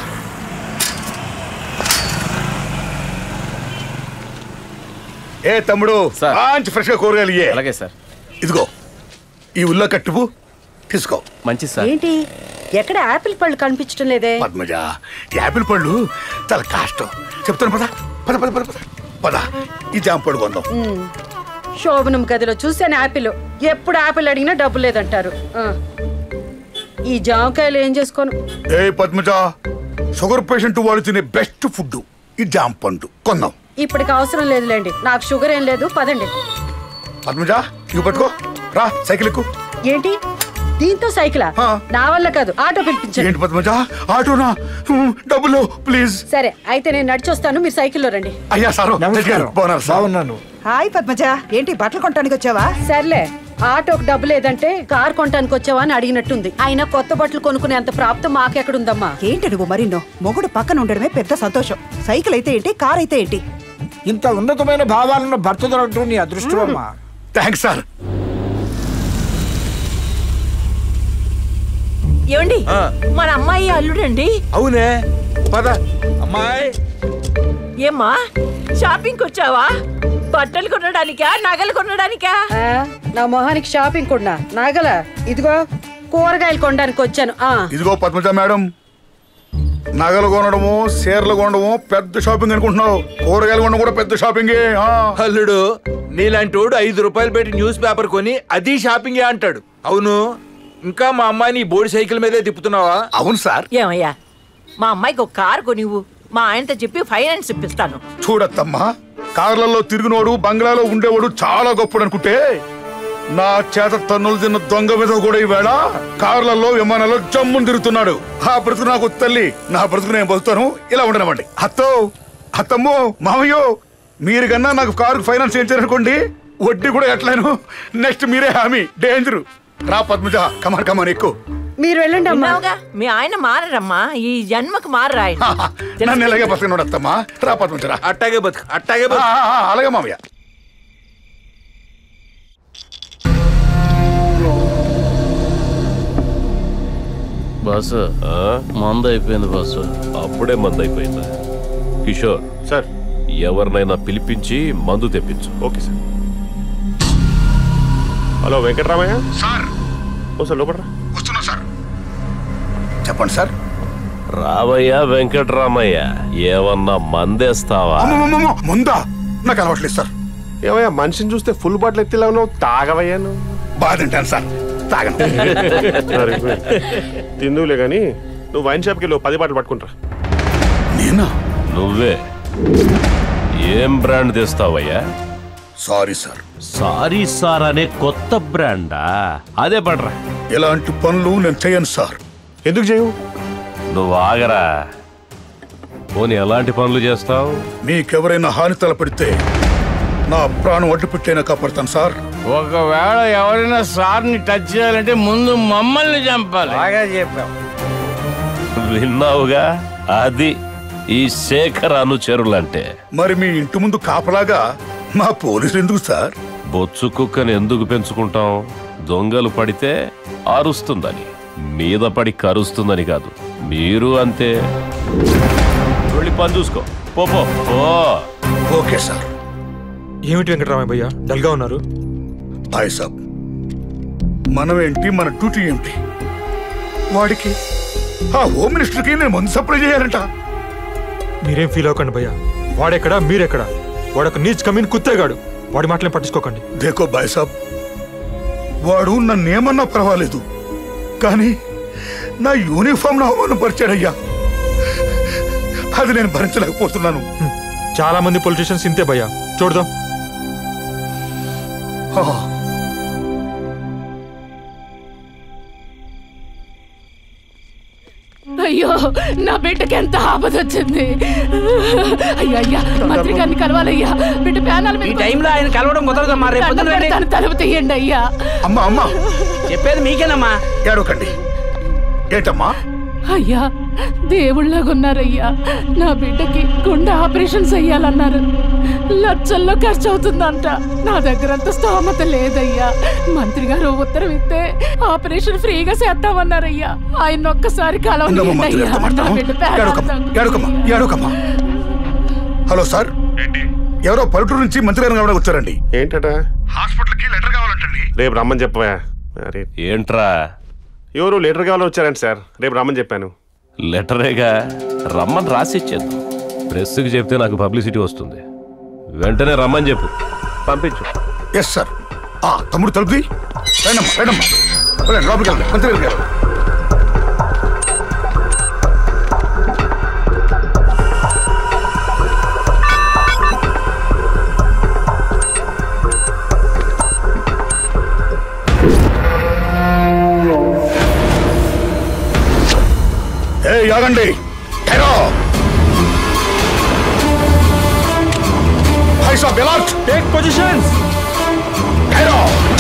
ఏ తమ్ముడు మంచి ఫ్రెష్ గా కూరగాయలు ఇయ్యే
అలాగే సార్
ఇదిగో ఈ ఉల్లో కట్టువు తీసుకో
మంచి సార్
ఏంటి ఎక్కడ యాపిల్ పళ్ళు కనిపించడం లేదే
పద్మజ ఈ యాపిల్ పళ్ళు చాలా కష్టం చెప్తాను పద పద పద పద పద పద ఈ జామ పళ్ళు కొందాం
ఉమ్. శోభనం గదిలో చూసాను యాపిల్ ఎప్పుడు యాపిల్ అడిగినా డబ్బు లేదంటారు ఆ. ఈ జామకాయలు ఏం చేసుకోను
ఏ పద్మజ షుగర్ పేషెంట్ వాళ్ళు తినే బెస్ట్ ఫుడ్ ఈ జామ పండు కొందాం
ఇప్పటికి అవసరం లేదులేండి నాకు షుగర్ ఏం లేదు పదండి
పద్మజ ఇవి పట్టుకో రా సైకిల్ ఎక్కు
ఏంటి దీంతో సైకిలా నా వల్ల కాదు ఆటో పిలిపించండి
ఏంటి పద్మజ ఆటోనా హ్మ్, డబ్బులు ప్లీజ్
సరే అయితే నేను నడిచొస్తాను మీరు సైకిల్లో రండి
అయ్యా సారు బాగున్నారు బాగున్నాను
హాయ్ పద్మజ ఏంటి బట్టలు కొనడానికి వచ్చావా
సర్లే ఆటోకి డబ్బు లేదంటే కార్ కొనడానికి వచ్చావా అని అడిగినట్టుంది అయినా కొత్త బట్టలు కొనుక్కునేంత ప్రాప్తం మాకెక్కడుందమ్మా
ఏంటి నువ్వు మరిన్నో మొగుడు పక్కన ఉండడమే పెద్ద సంతోషం సైకిల్ అయితే ఏంటి కార్ అయితే ఏంటి
ఇంత ఉన్నతమైన భావాలను భర్త దొరకటం నీ అదృష్టం అమ్మా
థ్యాంక్స్ సార్
ఏమండి మన అమ్మాయి అల్లుడండి
అవునే పద అమ్మాయి
ఏమ్మా షాపింగ్ వచ్చావా బట్టలు కొనడానికా నగలు కొనడానికా
ఆ, నా మొహానికి షాపింగ్ కూడా నాగల ఇదిగో కూరగాయలు కొనడానికి వచ్చాను ఆ
ఇదిగో పద్మజ మేడం నగలు కొనడము చీరలు కొనడము పెద్ద షాపింగ్ అనుకుంటున్నావు కూరగాయలు కొనడం కూడా పెద్ద షాపింగే ఆ.
అల్లుడు నీలాంటి వాడు ఐదు రూపాయలు పెట్టి న్యూస్ పేపర్ కొని అది షాపింగే అంటాడు అవును ఇంకా మా అమ్మాయిని ఈ బోడి సైకిల్ మీదే తిప్పుతున్నావా
అవును సార్
ఏమయ్యా మా అమ్మాయికి ఒక కారు కొనివ్వు మా ఆయనతో చెప్పి ఫైనాన్స్ ఇప్పిస్తాను
చూడత్తమ్మా కార్లలో తిరిగినోడు బంగ్లాలో ఉండేవాడు చాలా గొప్పడు అనుకుంటే నా చేత తన్నులు తిన్న దొంగ మీద కూడా ఈవేళ కార్లలో విమానాల్లో జమ్మును తిరుగుతున్నాడు ఆ బ్రతుకు నాకు తల్లి నా బ్రతుకు నేను బతుకుతాను ఇలా ఉండనమండి అత్తో అత్తమ్మో మామయ్యో మీరు కన్నా నాకు కారు ఫైనాన్స్ చేయించారనుకోండి వడ్డీ కూడా ఎట్లేను నెక్స్ట్ మీరే హామీ డేంజర్ రా పద్మజ కమాన్ కమాన్ ఎక్కువ
మీరు వెళ్ళండి అమ్మా
విన్నావుగా? మీ ఆయన మారరమ్మా ఈ జన్మకు మారరా ఆయన.
నన్ను ఇలాగే బతకనోడు అత్తమ్మా రా పద్మజ రా
అట్టాగే బతుకు అట్టాగే
ఆ, ఆ, ఆ, అలాగే మామయ్య
బస్సు మందు అయిపోయింది బస్సు అప్పుడే మందు అయిపోయిందా కిషోర్ సార్ ఎవరినైనా పిలిపించి మందు తెప్పించు okay sir
hello Venkataramaiah sir ఓ సార్ లోపల వస్తున్నా సార్ చెప్పండి సార్
రావయ్యా వెంకట్రామయ్య ఏమన్నా మందేస్తావా
అమ్మమ్మమ్మ, ముందా నాకు అలవాట్లేదు సార్
ఏమయ్యా మనిషిని చూస్తే ఫుల్ బాటిల్ ఎత్తిలా ఉన్నావు తాగవయ్యా నువ్వు
బాగా తింటాను సార్ తాగండి
తిందులే కానీ నువ్వు వైన్ షాప్కి వెళ్ళి ఓ పది బాటలు పట్టుకుంటా
నేనా
నువ్వే ఏం బ్రాండ్ తెస్తావయ్యా
సారీ సార్
సారీ సార్ అనే కొత్త బ్రాండా అదే పడరా
ఇలాంటి పనులు నేను చేయను సార్
ఎందుకు చేయవు
నువ్వు ఆగరా పోనీ ఎలాంటి పనులు చేస్తావు
మీకెవరైనా హాని తలపెడితే నా ప్రాణం అడ్డు పెట్టైనా కాపాడతాను సార్
ఒకవేళ ఎవరైనా సార్ని టచ్ చేయాలంటే ముందు మమ్మల్ని చంపాలి
బాగా చెప్పావు
విన్నావుగా అది ఈ శేఖర్ అనుచరులంటే
మరి మీ ఇంటి ముందు కాపలాగా మా పోలీసులు ఎందుకు సార్
బొచ్చు కుక్కని ఎందుకు పెంచుకుంటాం దొంగలు పడితే అరుస్తుందని మీద పడి కరుస్తుందని కాదు మీరు అంతే వెళ్ళి పని చూసుకో పో పో పో
ఓకే సార్
ఏమిటి వెంకటరామయ్య భయ్య డల్గా ఉన్నారు
హాయ్ సాబ్ మనం ఏంటి మన డ్యూటీ ఏంటి వాడికి ఆ హోమ్ మినిస్టర్కి నేను మందు సప్లై చేయాలంట
మీరేం ఫీల్ అవ్వకండి భయ్య వాడెక్కడా మీరెక్కడా వాడొక నీచ్ కమీన్ కుత్తేగాడు వాడి మాటలేం పట్టించుకోకండి
దేకో బాయ్ సాబ్ వాడు నన్ను ఏమన్నా పర్వాలేదు కానీ నా యూనిఫామ్ నా అవమానపరిచాడయ్యా అది నేను భరించలేకపోతున్నాను
చాలా మంది పొలిటీషియన్స్ ఇంతే భయ్య చూడదాం
అయ్యో నా బిడ్డకి ఎంత ఆపద వచ్చింది అయ్యా అయ్యా మంత్రి గారిని కలవాలయ్యా బిడ్డ ప్యానాల
ఈ టైంలో ఆయన కలవడం కుదరదమ్మా రేపు పొద్దున్న రండి.
తను తలుపు తీయండి అయ్యా
అమ్మా అమ్మా
చెప్పేది మీకేనమ్మా
ఏడవకండి ఏంటమ్మా
అయ్యా దేవుళ్ళగున్నారయ్యా నా బిడ్డకి గుండె ఆపరేషన్ చెయ్యాలన్నారు లక్షల్లో ఖర్చు అవుతుందంట నా దగ్గర అంత స్తోమత లేదయ్యా మంత్రి గారు ఉత్తరం ఇస్తే ఆపరేషన్ ఫ్రీగా చేస్తామన్నారయ్యా ఆయన ఒక్కసారి
ఉండమ్మా, మంత్రి గారితో
కలవనియ్యండి అయ్యా నా
మాట్లాడతాను.
బిడ్డ
ఏడవకమ్మా,
పేదవాడు.
ఏడవకమ్మా, ఏడవకమ్మా. హలో సార్ ఎవరో పల్లెటూరు నుంచి మంత్రి గారిని కలవడానికి వచ్చారండి
ఏంటట
హాస్పిటల్కి లెటర్ కావాలంటండి
రేపు రమ్మని చెప్పవా అరే
ఏంట్రా
ఎవరు లెటర్ కావాలని వచ్చారండి సార్ రేపు రమ్మని చెప్పాను
లెటరేగా రమ్మని రాసి ఇచ్చేద్దాం ప్రెస్కి చెప్తే నాకు పబ్లిసిటీ వస్తుంది వెంటనే రమ్మని చెప్పు
పంపించు
ఎస్ సార్ ఆ తమ్ముడు తలుపుది రండమ్మా రండమ్మా రండి, లోపలికి వెళ్దాం మంత్రి గారి గారు ఏ యాగండి హెరో హై సాబ్ ఎలాట్ టేక్ పొజిషన్స్ హెరో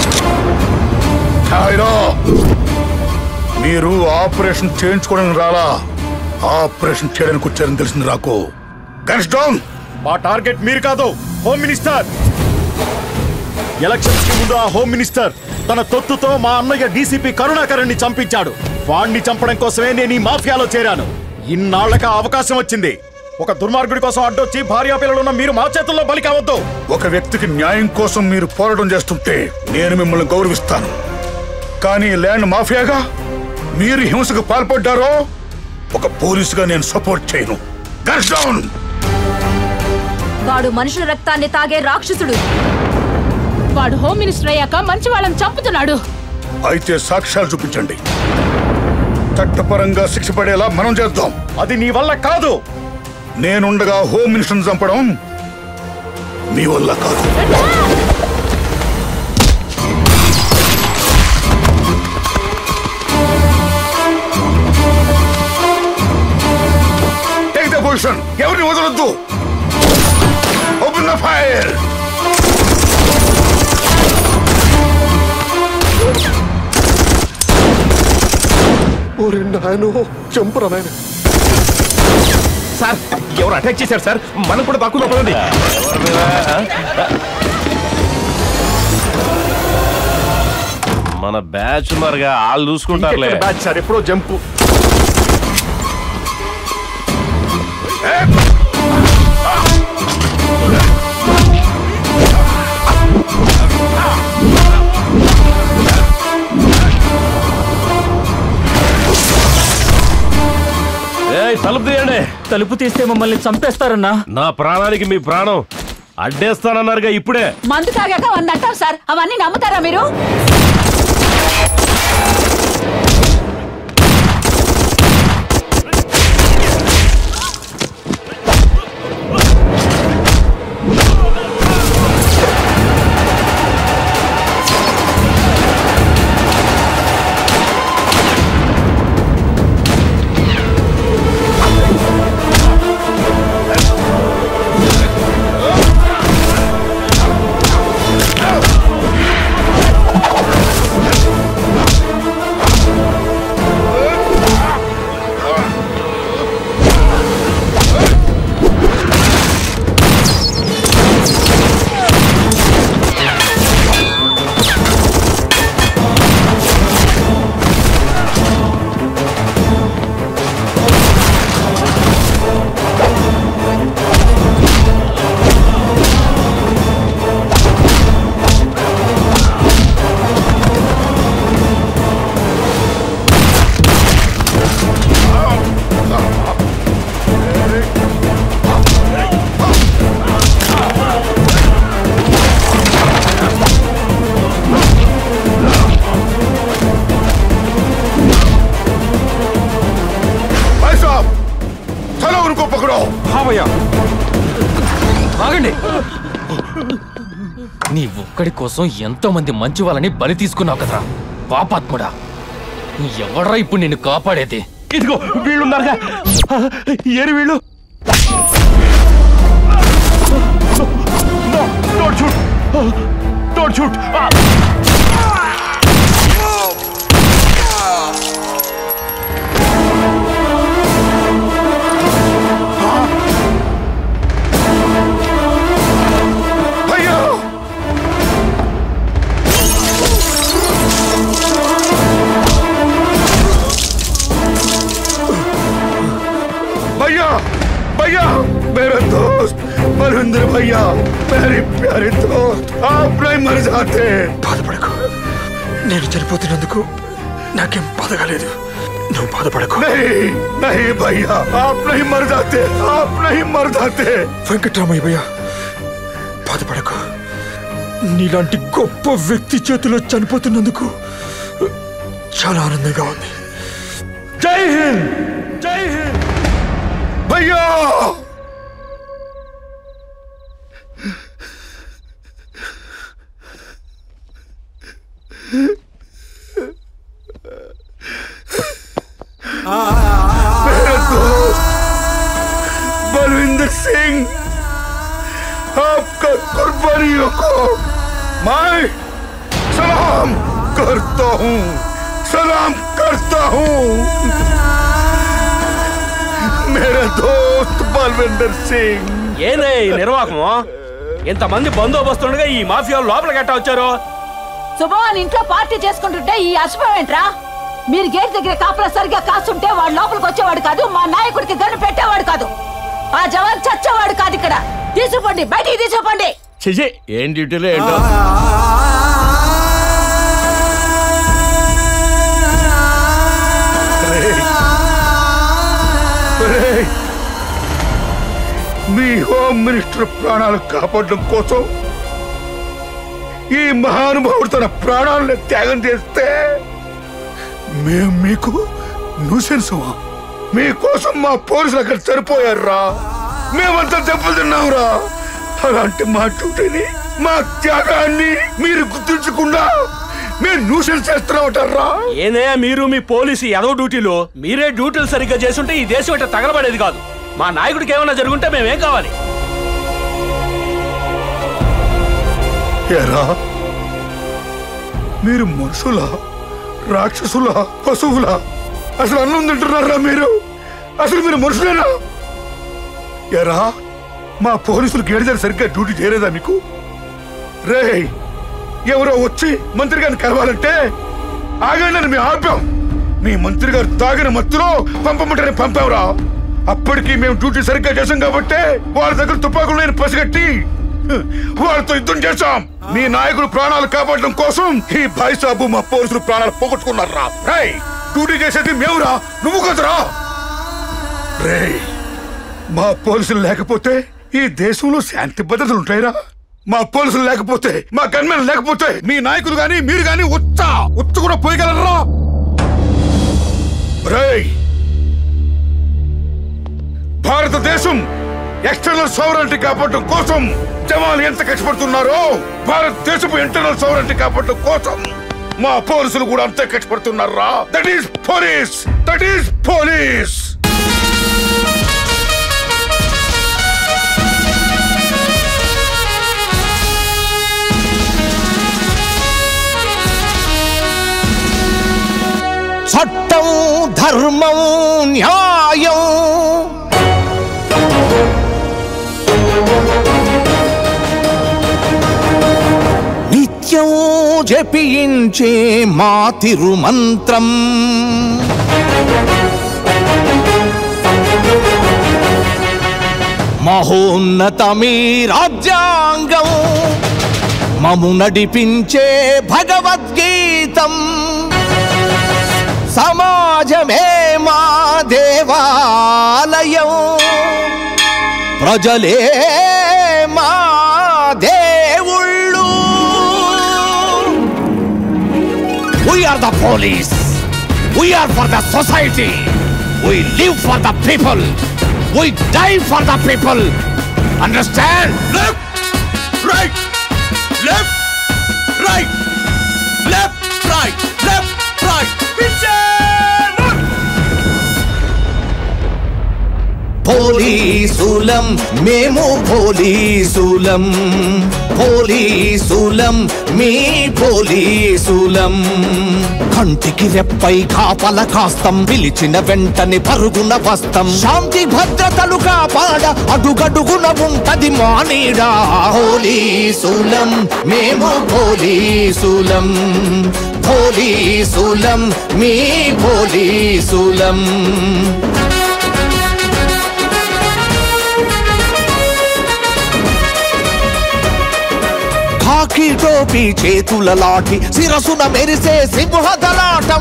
హైరో మీరు ఆపరేషన్ చేయించుకోవడానికి రాలా ఆపరేషన్ చేయడానికి వచ్చారని తెలిసింది నాకు గన్స్ డౌన్
మా టార్గెట్ మీరు కాదు హోమ్ మినిస్టర్ ఎలక్షన్స్ కి ముందు ఆ హోమ్ మినిస్టర్ తన తొత్తుతో మా అన్నయ్య డీసీపీ కరుణాకరణ్ ని చంపించాడు వాణ్ణి చంపడం కోసమే నేను ఈ మాఫియాలో చేరాను ఇన్నాళ్లకు ఆ అవకాశం వచ్చింది ఒక దుర్మార్గుడి కోసం అడ్డొచ్చి భార్యా పిల్లలున్న మీరు మా చేతుల్లో బలి కావద్దు
ఒక వ్యక్తికి న్యాయం కోసం మీరు పోరాటం చేస్తుంటే నేను మిమ్మల్ని గౌరవిస్తాను కానీ ల్యాండ్ మాఫియాగా మీరు హింసకు పాల్పడ్డారో ఒక పోలీసుగా నేను సపోర్ట్ చేయను గన్స్ డౌన్
వాడు మనుషుల రక్తాన్ని తాగే రాక్షసుడు
వాడు హోమ్ మినిస్టర్ అయ్యాక మంచి వాళ్ళని చంపుతున్నాడు
అయితే సాక్ష్యాలు చూపించండి చట్టపరంగా శిక్ష పడేలా మనం చేద్దాం
అది నీ వల్ల కాదు
నేనుండగా హోమ్ మినిస్టర్ని చంపడం మీ వల్ల కాదు టేక్ ద పొజిషన్ ఎవరిని వదలొద్దు ఓపెన్ ద ఫైర్
ఓరే నాయనో చంపురా నాయన
సార్ ఎవరు అటాక్ చేశారు సార్ మనం కూడా తక్కువ పడండి
మన బ్యాచ్ మరిగా వాళ్ళు చూసుకుంటారులే
బ్యాచ్ సార్ ఎప్పుడో జంపు
ఏయ్ తలుపు తీయండి
తలుపు తీస్తే మమ్మల్ని చంపేస్తారన్నా
నా ప్రాణానికి మీ ప్రాణం అడ్డేస్తానన్నారుగా ఇప్పుడే
మందు తాగాక వంద అంటావు సార్ అవన్నీ నమ్ముతారా మీరు
भाई साहब चलो उनको पकड़ो
हाँ भैया ఆగండి నీ ఒక్కడి కోసం ఎంతో మంది మంచి వాళ్ళని బలి తీసుకున్నావు కదరా పాపాత్ముడా ఎవడ్రా ఇప్పుడు నిన్ను కాపాడేది
ఇదిగో వీళ్ళున్నారుగా ఏరు వీళ్ళు డోంట్ షూట్ డోంట్ షూట్
भैया भैया भैया मेरे दोस्त बलविंदर भैया मेरी प्यारी दोस्त आप नहीं मर जाते
బాధపడకు నేను చనిపోతున్నందుకు నాకేం బాధగా లేదు నువ్వు బాధపడకు
नहीं नहीं भैया आप नहीं मर जाते आप नहीं मर जाते
వెంకట్రామయ్య భయ్య బాధపడకు నీలాంటి గొప్ప వ్యక్తి చేతిలో చనిపోతున్నందుకు చాలా ఆనందంగా ఉంది
जय हिंद जय हिंद भैया मेरे दोस्त बलविंदर सिंह आपका कुर्बानियों को मैं सलाम करता हूँ सलाम करता हूँ मेरा दोस्त बलविंदर सिंह
ఏందే ఈ నిర్వాహకము ఇంతమంది బందోబస్తుండగా ఈ మాఫియా లోపల గట్టా వచ్చారు
శుభవాన్ ఇంట్లో పార్టీ చేసుకుంటుంటే ఈ అశుభం ఏంట్రా మీరు గేట్ దగ్గర కాపలా సరిగ్గా కాస్తుంటే వాడు లోపలికి వచ్చేవాడు కాదు మా నాయకుడికి గన్ను పెట్టేవాడు కాదు ఆ జవాన్ చచ్చేవాడు కాదు ఇక్కడ తీసుకుపోండి బయటికి తీసుకుపోండి
చిచి ఏం డ్యూటీలో ఏంటో
ఒరేయ్, మీ హోమ్ మినిస్టర్ ప్రాణాలు కాపాడడం కోసం ఈ మహానుభావుడు తన ప్రాణాలను త్యాగం చేస్తే మేము మీకు న్యూసెన్సమా మీకోసం మా పోలీసులు అక్కడ సరిపోయారురా మేమంతా దెబ్బలు తిన్నాంరా అలాంటి మా డ్యూటీని మా త్యాగాన్ని మీరు గుర్తించకుండా మేము న్యూసెన్స్ చేస్తున్నామంటారా
ఏందే మీరు మీ పోలీసు ఎదవ డ్యూటీలు మీరే డ్యూటీలు సరిగ్గా చేసుంటే ఈ దేశం ఇట్లా తగలబడేది కాదు మా నాయకుడికి ఏమైనా జరుగుంటే మేమేం కావాలి
ఎరా మీరు మనుషులా రాక్షసులా పశువులా అసలు అన్నం తింటున్నారా మీరు అసలు మీరు మనుషులేనా ఎరా మా పోలీసులు గేడిదారు సరిగ్గా డ్యూటీ చేయలేదా మీకు రే ఎవరో వచ్చి మంత్రి గారిని కలవాలంటే ఆగండి అని మేము ఆపాం మీ మంత్రి గారు తాగిన మత్తులో పంపమంటేనే పంపావురా అప్పటికి మేము డ్యూటీ సరిగ్గా చేశాం కాబట్టి వాళ్ళ దగ్గర తుపాకులు నేను పసిగట్టి హ్, వాళ్ళతో యుద్ధం చేశాం మీ నాయకుడు ప్రాణాలు కాపాడడం కోసం ఈ భాయ్ సాబు మా పోలీసులు ప్రాణాలు పోగొట్టుకున్నారా రేయ్ డ్యూటీ చేసేది మేమురా నువ్వు కదరా రేయ్ మా పోలీసులు లేకపోతే ఈ దేశంలో శాంతి భద్రతలు ఉంటాయిరా మా పోలీసులు లేకపోతే మా గన్మెన్ లేకపోతే మీ నాయకులు గాని మీరు గాని ఉచ్చ ఉచ్చ కూడా పోయగలరా రేయ్ భారతదేశం ఎక్స్టర్నల్ సౌవరంటీ కాపాడటం కోసం జవాన్లు ఎంత కష్టపడుతున్నారో భారతదేశపు ఇంటర్నల్ సౌవరంటీ కాపాడటం కోసం మా పోలీసులు కూడా అంతే కష్టపడుతున్నారా that is police that is police
చట్టం ధర్మం న్యాయం నిత్యం జపించే మా తిరుమంత్రం మహోన్నతమీ రాజ్యాంగం మము నడిపించే భగవద్గీతం సమాజమే మా దేవాలయం ప్రజలే మా దేవుళ్ళు we are the police we are for the society we live for the people we die for the people understand right left right left right left right పోలీసులం మేము పోలీసులం పోలీసులం మీ పోలీసులం కంటికి రెప్పై కాపల కాస్తం పిలిచిన వెంటనే పరుగున వస్తం శాంతి భద్రతలు కాపాడ అడుగడుగున ఉంటది మానీడా పోలీసులం మేము పోలీసులం పోలీసులం మీ పోలీసులం కాకి టోపీ చేతుల లాఠి శిరసున మెరిసే సింహదలాటం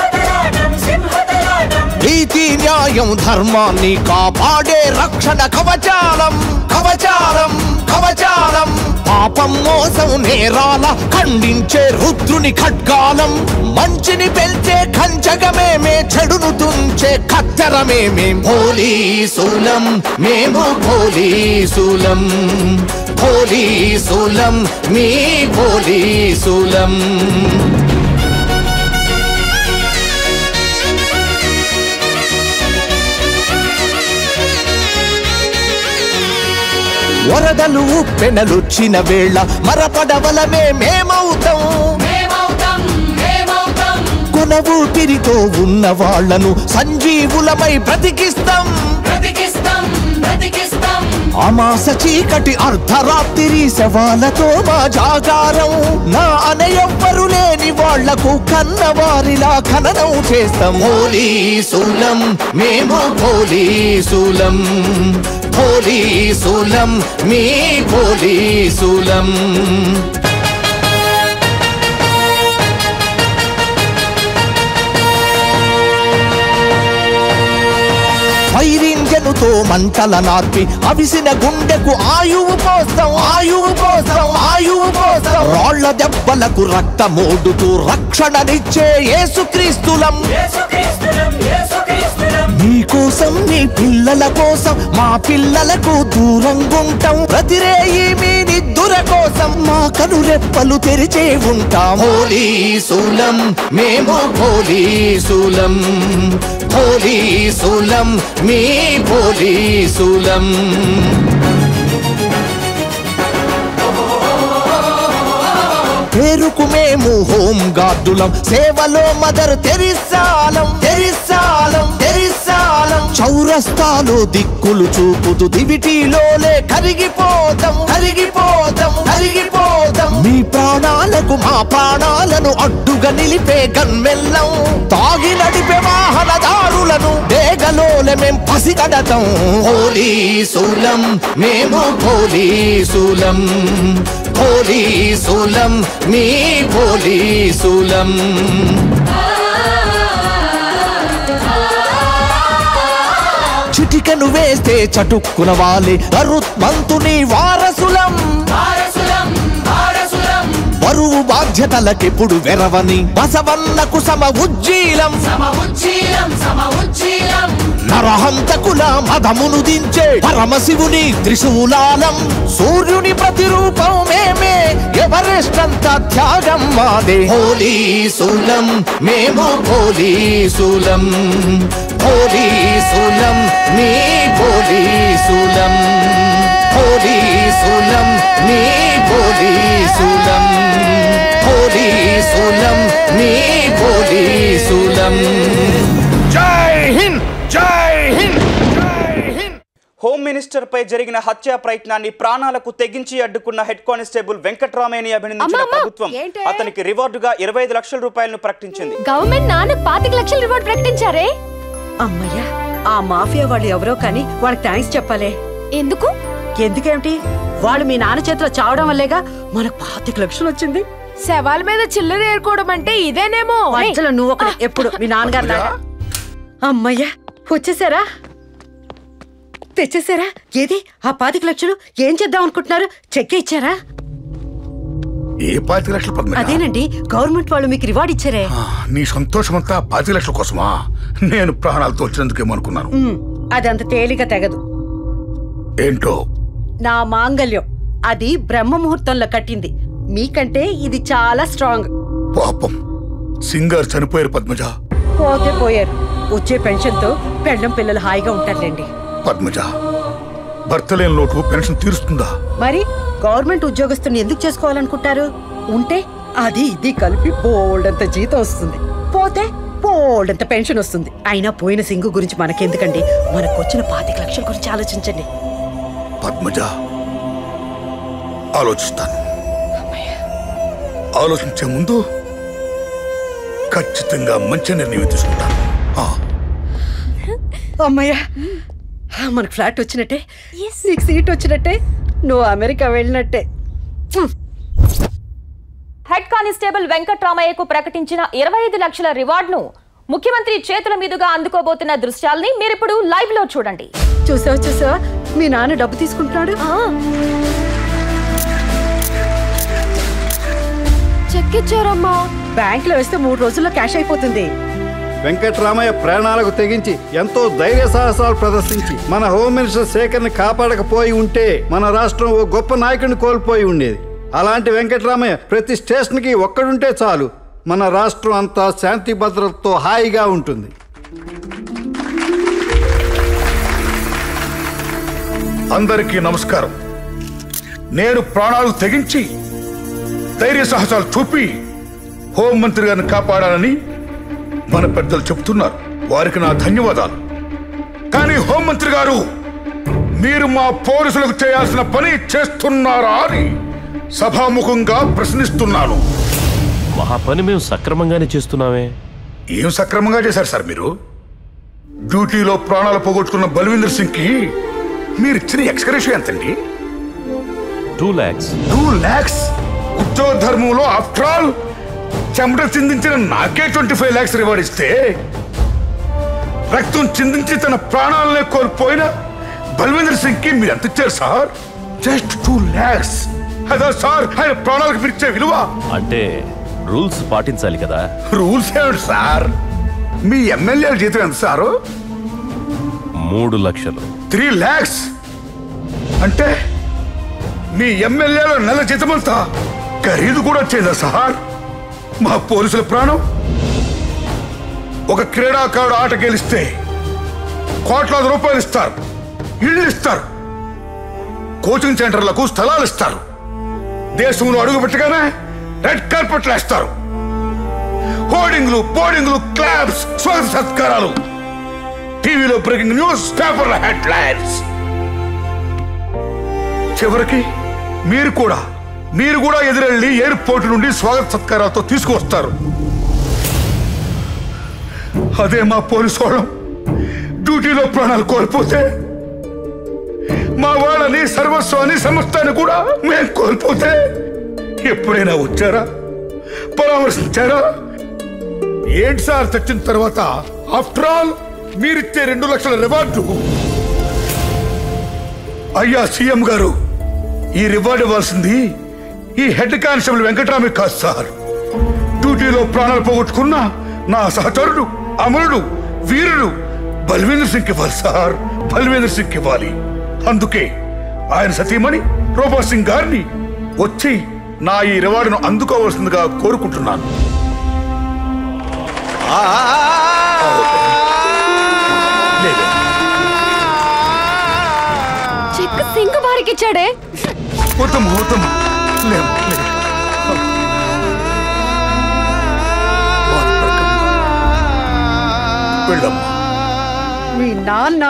నీతి న్యాయం ధర్మాన్ని కాపాడే రక్షణ కవచాలం కవచాలం కవచాలం పాపం మోసం నేరాల ఖండించే రుద్రుని ఖడ్గాలం మంచిని పెంచే కంచగమేమే చెడును తుంచే కత్తెరమేమే పోలీసులం మేము పోలీసులం పోలీసులం మీ పోలీసులం వరదలు పెనలుచ్చిన వేళ మరపడవలమే మేమవుతాం కొన ఊపిరితో ఉన్న వాళ్లను సంజీవులమై బ్రతికిస్తాం అమాస చీకటి అర్ధరాత్రి శవాలతో మా జాగారం నా అనెవ్వరు లేని వాళ్లకు కన్నవారిలా ఖననం చేస్తాం పోలీసులం మేము పోలీసులం పోలీసులం మీ పోలీసులం ఫైర్ ఇంజనుతో మంటల నార్పి అవిసిన గుండెకు ఆయువు పోస్తాం ఆయువు పోస్తాం ఆయువు పోస్తాం రాళ్ల దెబ్బలకు రక్తమోడుతూ రక్షణనిచ్చే యేసుక్రీస్తులం మీకోసం మీ పిల్లల కోసం మా పిల్లలకు దూరంగుంటాం ప్రతిరేయి మీ నిద్దుర కోసం మా కనురెప్పలు తెరిచే ఉంటాం పోలీసులం మేము పోలీసులం పోలీసులం మీ పోలీసులం పేరుకు మేము హోం గార్డులం సేవలో మదర్ తెరిసాలం తెరిసాలం తెరిసాలం చౌరస్తాలో దిక్కులు చూపుతూ దివిటీలోలే కరిగిపోతాం కరిగిపోతాం కరిగిపోతాం మీ ప్రాణాలకు మా ప్రాణాలను అడ్డుగా నిలిపే గన్మెల్లం తాగి నడిపే వాహనదారులను వేగలోలే మేం పసిగడతాం పోలీసులం మేము పోలీసులం పోలీసులం మీ పోలీసులం చిటికను వేస్తే చటుక్కున వాలి గరుత్మంతుని వారసులం బరువు బాధ్యతలకెప్పుడు వెరవని బసవన్నకు సమ ఉజ్జీలం నరహంతకుల మదమును దించే పరమశివుని త్రిశూలాలం సూర్యుని ప్రతిరూపం మేమే ఎవరెస్ట్ అంత త్యాగం మాదే పోలీసులం మేము పోలీసులం పోలీసులం మీ పోలీసులం పోలీసులం మీ పోలీసులం పోలీసులం మీ పోలీసులం
జై హింద్ జై హింద్
హోమ్ మినిస్టర్ పై జరిగిన హత్యా ప్రయత్నాన్ని ప్రాణాలకు తెగించి అడ్డుకున్న హెడ్ కానిస్టేబుల్ వెంకట్రామయ్యని అభినందించిన ప్రభుత్వం అతనికి రివార్డుగా ఇరవై ఐదు లక్షల రూపాయలను ప్రకటించింది
గవర్నమెంట్ నాన్నకు పాతిక లక్షల రివార్డ్ ప్రకటించారే
అమ్మయ్యా ఆ మాఫియా వాళ్ళు ఎవరో కానీ వాళ్ళకి థ్యాంక్స్ చెప్పాలే
ఎందుకు
ఎందుకేమిటి వాళ్ళు మీ నాన్న చేతిలో చావడం వల్లేగా మనకు పాతిక లక్షలు వచ్చింది
శవాల మీద చిల్లర ఏరుకోవడం అంటే ఇదేనేమో
మధ్యలో నువ్వు ఒకడు ఎప్పుడు మీ నాన్నగారు లాగా అమ్మయ్యా వచ్చేసారా తెచ్చేసారా ఏది ఆ పాతిక లక్షలు ఏం చేద్దాం అనుకుంటున్నారు చెక్ ఇచ్చారా
ఏ పాతిక లక్షల పద్మ
అదేనండి గవర్నమెంట్ వాళ్ళు మీకు రివార్డ్ ఇచ్చారే
నీ సంతోషమంతా పాతిక లక్షల కోసమా నేను ప్రాణాలతో వచ్చినందుకేమో అనుకున్నాను
ఉమ్, అది అంత తేలిక తెగదు
ఏంటో
నా మాంగల్యం అది బ్రహ్మ ముహూర్తంలో కట్టింది మీకంటే ఇది చాలా స్ట్రాంగ్
పాపం సింగర్ చనిపోయారు పద్మజ
పోతే పోయారు వచ్చే పెన్షన్తో పెళ్ళం పిల్లలు హాయిగా ఉంటారులేండి
పద్మజ భర్త లేని లోటు పెన్షన్ తీరుస్తుందా
మరి గవర్నమెంట్ ఉద్యోగస్తుని ఎందుకు చేసుకోవాలనుకుంటారు ఉంటే అది ఇది కలిపి బోల్డంత జీతం వస్తుంది పోతే బోల్డంత పెన్షన్ వస్తుంది అయినా పోయిన సింగు గురించి మనకెందుకండి మనకొచ్చిన పాతిక లక్షల గురించి ఆలోచించండి
పద్మజ ఆలోచిస్తాను ఆలోచించే ముందు ఖచ్చితంగా మంచి నిర్ణయం తీసుకుంటాను ఆ,
అమ్మయ్యా ఆ, మనకు ఫ్లాట్ వచ్చినట్టే నీకు సీట్ వచ్చినట్టే నువ్వు అమెరికా వెళ్ళినట్టే హ్మ్.
హెడ్ కానిస్టేబుల్ వెంకట్రామయ్యకు ప్రకటించిన ఇరవై ఐదు లక్షల రివార్డును ముఖ్యమంత్రి చేతుల మీదుగా అందుకోబోతున్న దృశ్యాల్ని మీరిప్పుడు లైవ్ లో చూడండి
చూసావా చూసావా మీ నాన్న డబ్బు తీసుకుంటున్నాడు
చెక్ ఇచ్చారమ్మా
బ్యాంక్ లో వేస్తే మూడు రోజుల్లో క్యాష్ అయిపోతుంది
వెంకట్రామయ్య ప్రాణాలకు తెగించి ఎంతో ధైర్య సాహసాలు ప్రదర్శించి మన హోమ్ మినిస్టర్ శేఖర్ని కాపాడకపోయి ఉంటే మన రాష్ట్రం ఓ గొప్ప నాయకుడిని కోల్పోయి ఉండేది అలాంటి వెంకట్రామయ్య ప్రతి స్టేషన్కి ఒక్కడుంటే చాలు మన రాష్ట్రం అంతా శాంతి భద్రతతో హాయిగా ఉంటుంది
అందరికీ నమస్కారం నేను ప్రాణాలు తెగించి ధైర్య సాహసాలు చూపి హోంమంత్రి గారిని కాపాడాలని మన పెద్దలు చెబుతున్నారు వారికి నా ధన్యవాదాలు కానీ హోంమంత్రి గారు మీరు మా పోలీసులకు చేయాల్సిన పని చేస్తున్నారా అని సభాముఖంగా ప్రశ్నిస్తున్నాను
మహా పని మేము సక్రమంగానే చేస్తున్నామే
ఏం సక్రమంగా చేశారు సార్ మీరు డ్యూటీలో ప్రాణాలు పోగొట్టుకున్న బల్వీందర్ సింగ్ కి మీరు ఇచ్చిన ఎక్స్కరేషన్ ఎంతండి
టూ ల్యాక్స్
టూ ల్యాక్స్ ఉద్యోగ ధర్మంలో ఆఫ్టర్ ఆల్ చెమట చిందించిన నాకే ట్వంటీ ఫైవ్ ల్యాక్స్ రివార్డ్ ఇస్తే రక్తం చిందించి తన ప్రాణాలనే కోల్పోయిన బల్వీందర్ సింగ్ కి మీరు ఎంత ఇచ్చారు సార్ జస్ట్ టూ ల్యాక్స్ అదా సార్ ఆయన ప్రాణాలకు మీరు ఇచ్చే విలువ
అంటే రూల్స్ పాటించాలి కదా
రూల్స్ ఏమిటి సార్ మీ ఎమ్మెల్యేల జీతం ఎంత సారు
మూడు లక్షలు
త్రీ ల్యాక్స్ అంటే మీ ఎమ్మెల్యేల నెల జీతమంతా ఖరీదు కూడా వచ్చేదా సార్ మా పోలీసుల ప్రాణం ఒక క్రీడాకారుడు ఆట గెలిస్తే కోట్లాది రూపాయలు ఇస్తారు ఇళ్ళు ఇస్తారు కోచింగ్ సెంటర్లకు స్థలాలు ఇస్తారు దేశంలో అడుగు పెట్టగానే రెడ్ కార్పెట్లు వేస్తారు హోర్డింగ్లు బోర్డింగ్లు క్లాబ్స్ స్వాగత సత్కారాలు టీవీలో బ్రేకింగ్ న్యూస్ పేపర్ల హెడ్ లైన్స్ చివరికి మీరు కూడా మీరు కూడా ఎదురెళ్ళి ఎయిర్పోర్ట్ నుండి స్వాగత సత్కారాలతో తీసుకువస్తారు అదే మా పోలీసు వాళ్ళం డ్యూటీలో ప్రాణాలు కోల్పోతే మా వాళ్ళని సర్వస్వాన్ని సమస్తాన్ని కూడా మేము కోల్పోతే ఎప్పుడైనా వచ్చారా పరామర్శించారా ఏంటి సార్ చచ్చిన తర్వాత ఆఫ్టర్ ఆల్ మీరిచ్చే రెండు లక్షల రివార్డు అయ్యా సీఎం గారు ఈ రివార్డు ఇవ్వాల్సింది ఈ హెడ్ కానిస్టేబుల్ వెంకటరామి కాదు సార్ డ్యూటీలో ప్రాణాలు పోగొట్టుకున్న నా సహచరుడు అమరుడు వీరుడు బల్వీందర్ సింగ్ ఇవ్వాలి సార్ బల్వీందర్ సింగ్ ఇవ్వాలి అందుకే ఆయన సతీమణి రూపా సింగ్ గారిని వచ్చి నా ఈ రివార్డును అందుకోవాల్సిందిగా కోరుకుంటున్నాను
చెక్ సింగ్ బారికి ఇచ్చాడే
ఉత్తమ ఉత్తమ లేము లేము. వెళ్ళమ్మా
మీ నాన్న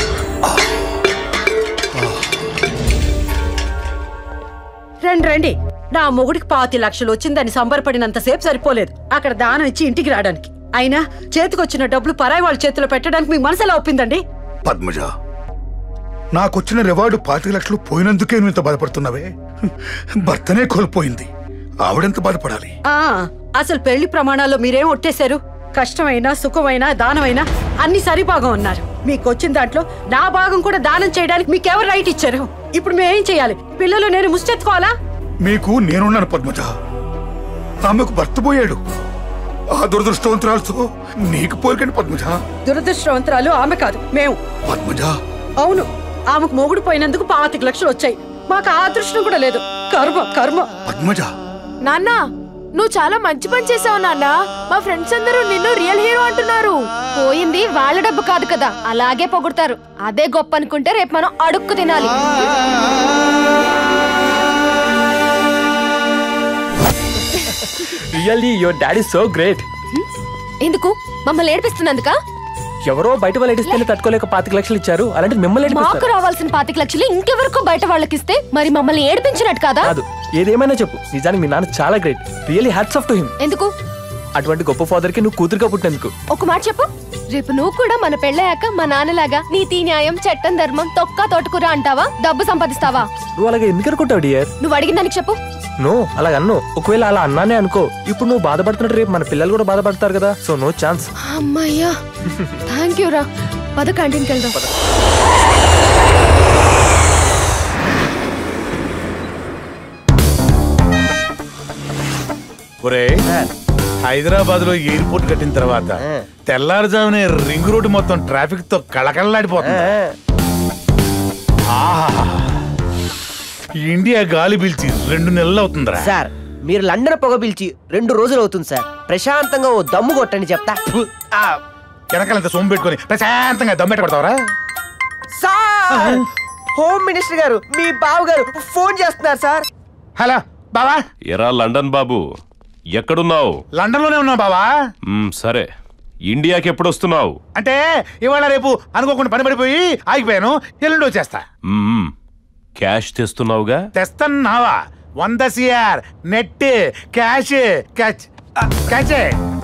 రండి రండి నా మొగుడికి పాతి లక్షలు వచ్చిందని సంబరపడినంతసేపు సరిపోలేదు అక్కడ దానం ఇచ్చి ఇంటికి రావడానికి అయినా చేతికొచ్చిన డబ్బులు పరాయి వాళ్ళ చేతిలో పెట్టడానికి మీ మనసు ఎలా ఒప్పిందండి
పద్మజ నాకొచ్చిన రివార్డు పాతిక లక్షలు పోయినందుకే నువ్వు ఇంత బాధపడుతున్నావే భర్తనే కోల్పోయింది ఆవిడెంత బాధపడాలి
ఆ అసలు పెళ్లి ప్రమాణాల్లో మీరేం ఒట్టేశారు కష్టమైనా సుఖమైనా దానమైనా అన్ని సరిభాగం ఉన్నారు మీకు వచ్చిన దాంట్లో నా భాగం కూడా దానం చేయడానికి మీకెవరు రైట్ ఇచ్చారు ఇప్పుడు మేమేం చేయాలి పిల్లలు నేను ముష్టెత్తుకోవాలా
మీకు నేనున్నాను పద్మజ ఆమెకు భర్త పోయాడు ఆ దురదృష్టవంతురాలతో నీకు పోలికండి పద్మజ
దురదృష్టవంతరాలు ఆమె కాదు మేము
పద్మజ
అవును ఆమెకు మొగుడు పోయినందుకు పాతిక లక్షలు వచ్చాయి మాకు ఆ అదృష్టం కూడా లేదు కర్మ కర్మ
పద్మజ
నాన్న నువ్వు చాలా మంచి పని చేసావు నాన్న మా ఫ్రెండ్స్ అందరూ నిన్ను రియల్ హీరో అంటున్నారు పోయింది వాళ్ళ డబ్బు కాదు కదా అలాగే పొగుడతారు అదే గొప్ప అనుకుంటే రేపు మనం అడుక్కు తినాలి
really your daddy so great
ఎందుకు మమ్మల్ని ఏడిపిస్తున్నందుక
ఎవరో బయట వాళ్ళు ఏడిస్తేనే తట్టుకోలేక పాతిక లక్షలు ఇచ్చారు అలాంటి మిమ్మల్ని
మాకు
ఏడిపిస్తారు
రావాల్సిన పాతిక లక్షలు ఇంకెవరికో బయట వాళ్ళకిస్తే మరి మమ్మల్ని ఏడిపించినట్టు కాదా
కాదు ఏదేమైనా చెప్పు నిజానికి మీ నాన్న చాలా great really hats off to him
ఎందుకు
అటువంటి గొప్ప ఫాదర్ కి నువ్వు కూతురుగా పుట్టినందుకు
ఒక మాట చెప్పు రేపు నువ్వు కూడా మన పెళ్ళయ్యాక మా నాన్నలాగా నీతి న్యాయం చట్టం ధర్మం తొక్క తోటకూర అంటావా డబ్బు సంపాదిస్తావా
నువ్వు అలాగే ఎందుకు అనుకుంటావు డియర్
నువ్వు అడిగిన దానికి చెప్పు
నో అలా అన్ను ఒకవేళ అలా అన్నానే అనుకో ఇప్పుడు నువ్వు బాధపడుతున్నట్టు రేపు మన పిల్లలు కూడా బాధపడతారు కదా సో నో ఛాన్స్
అమ్మయ్యా థ్యాంక్ యూ రా పద క్యాంటీన్కి వెళ్దాం
ఒరే హైదరాబాద్ లో ఎయిర్పోర్ట్ కట్టిన తర్వాత తెల్లారుజామునే రింగ్ రోడ్డు మొత్తం ట్రాఫిక్ తో కళకళలాడిపోతుంది ఆహా ఇండియా గాలి పీల్చి రెండు నెలలు అవుతుందిరా
సార్ మీరు లండన్ పొగ పిలిచి రెండు రోజులు అవుతుంది సార్ ప్రశాంతంగా ఓ దమ్ము కొట్టండి చెప్తా
వెనకాలంత సొమ్ము పెట్టుకొని ప్రశాంతంగా దమ్మెట్ట కొడతావరా
సార్ హోమ్ మినిస్టర్ గారు మీ బావ గారు ఫోన్ చేస్తున్నారు సార్
హలో బావా
ఎరా లండన్ బాబు ఎక్కడున్నావు
లండన్ లోనే ఉన్నావు బావా
మ్, సరే ఇండియాకి ఎప్పుడు వస్తున్నావు
అంటే ఇవాళ రేపు అనుకోకుండా పని పడిపోయి ఆగిపోయాను ఎల్లుండి వచ్చేస్తా
మ్, క్యాష్ తెస్తున్నావుగా
తెస్తున్నావా వంద సిఆర్ నెట్ క్యాష్ క్యాచ్ ఆ, క్యాచే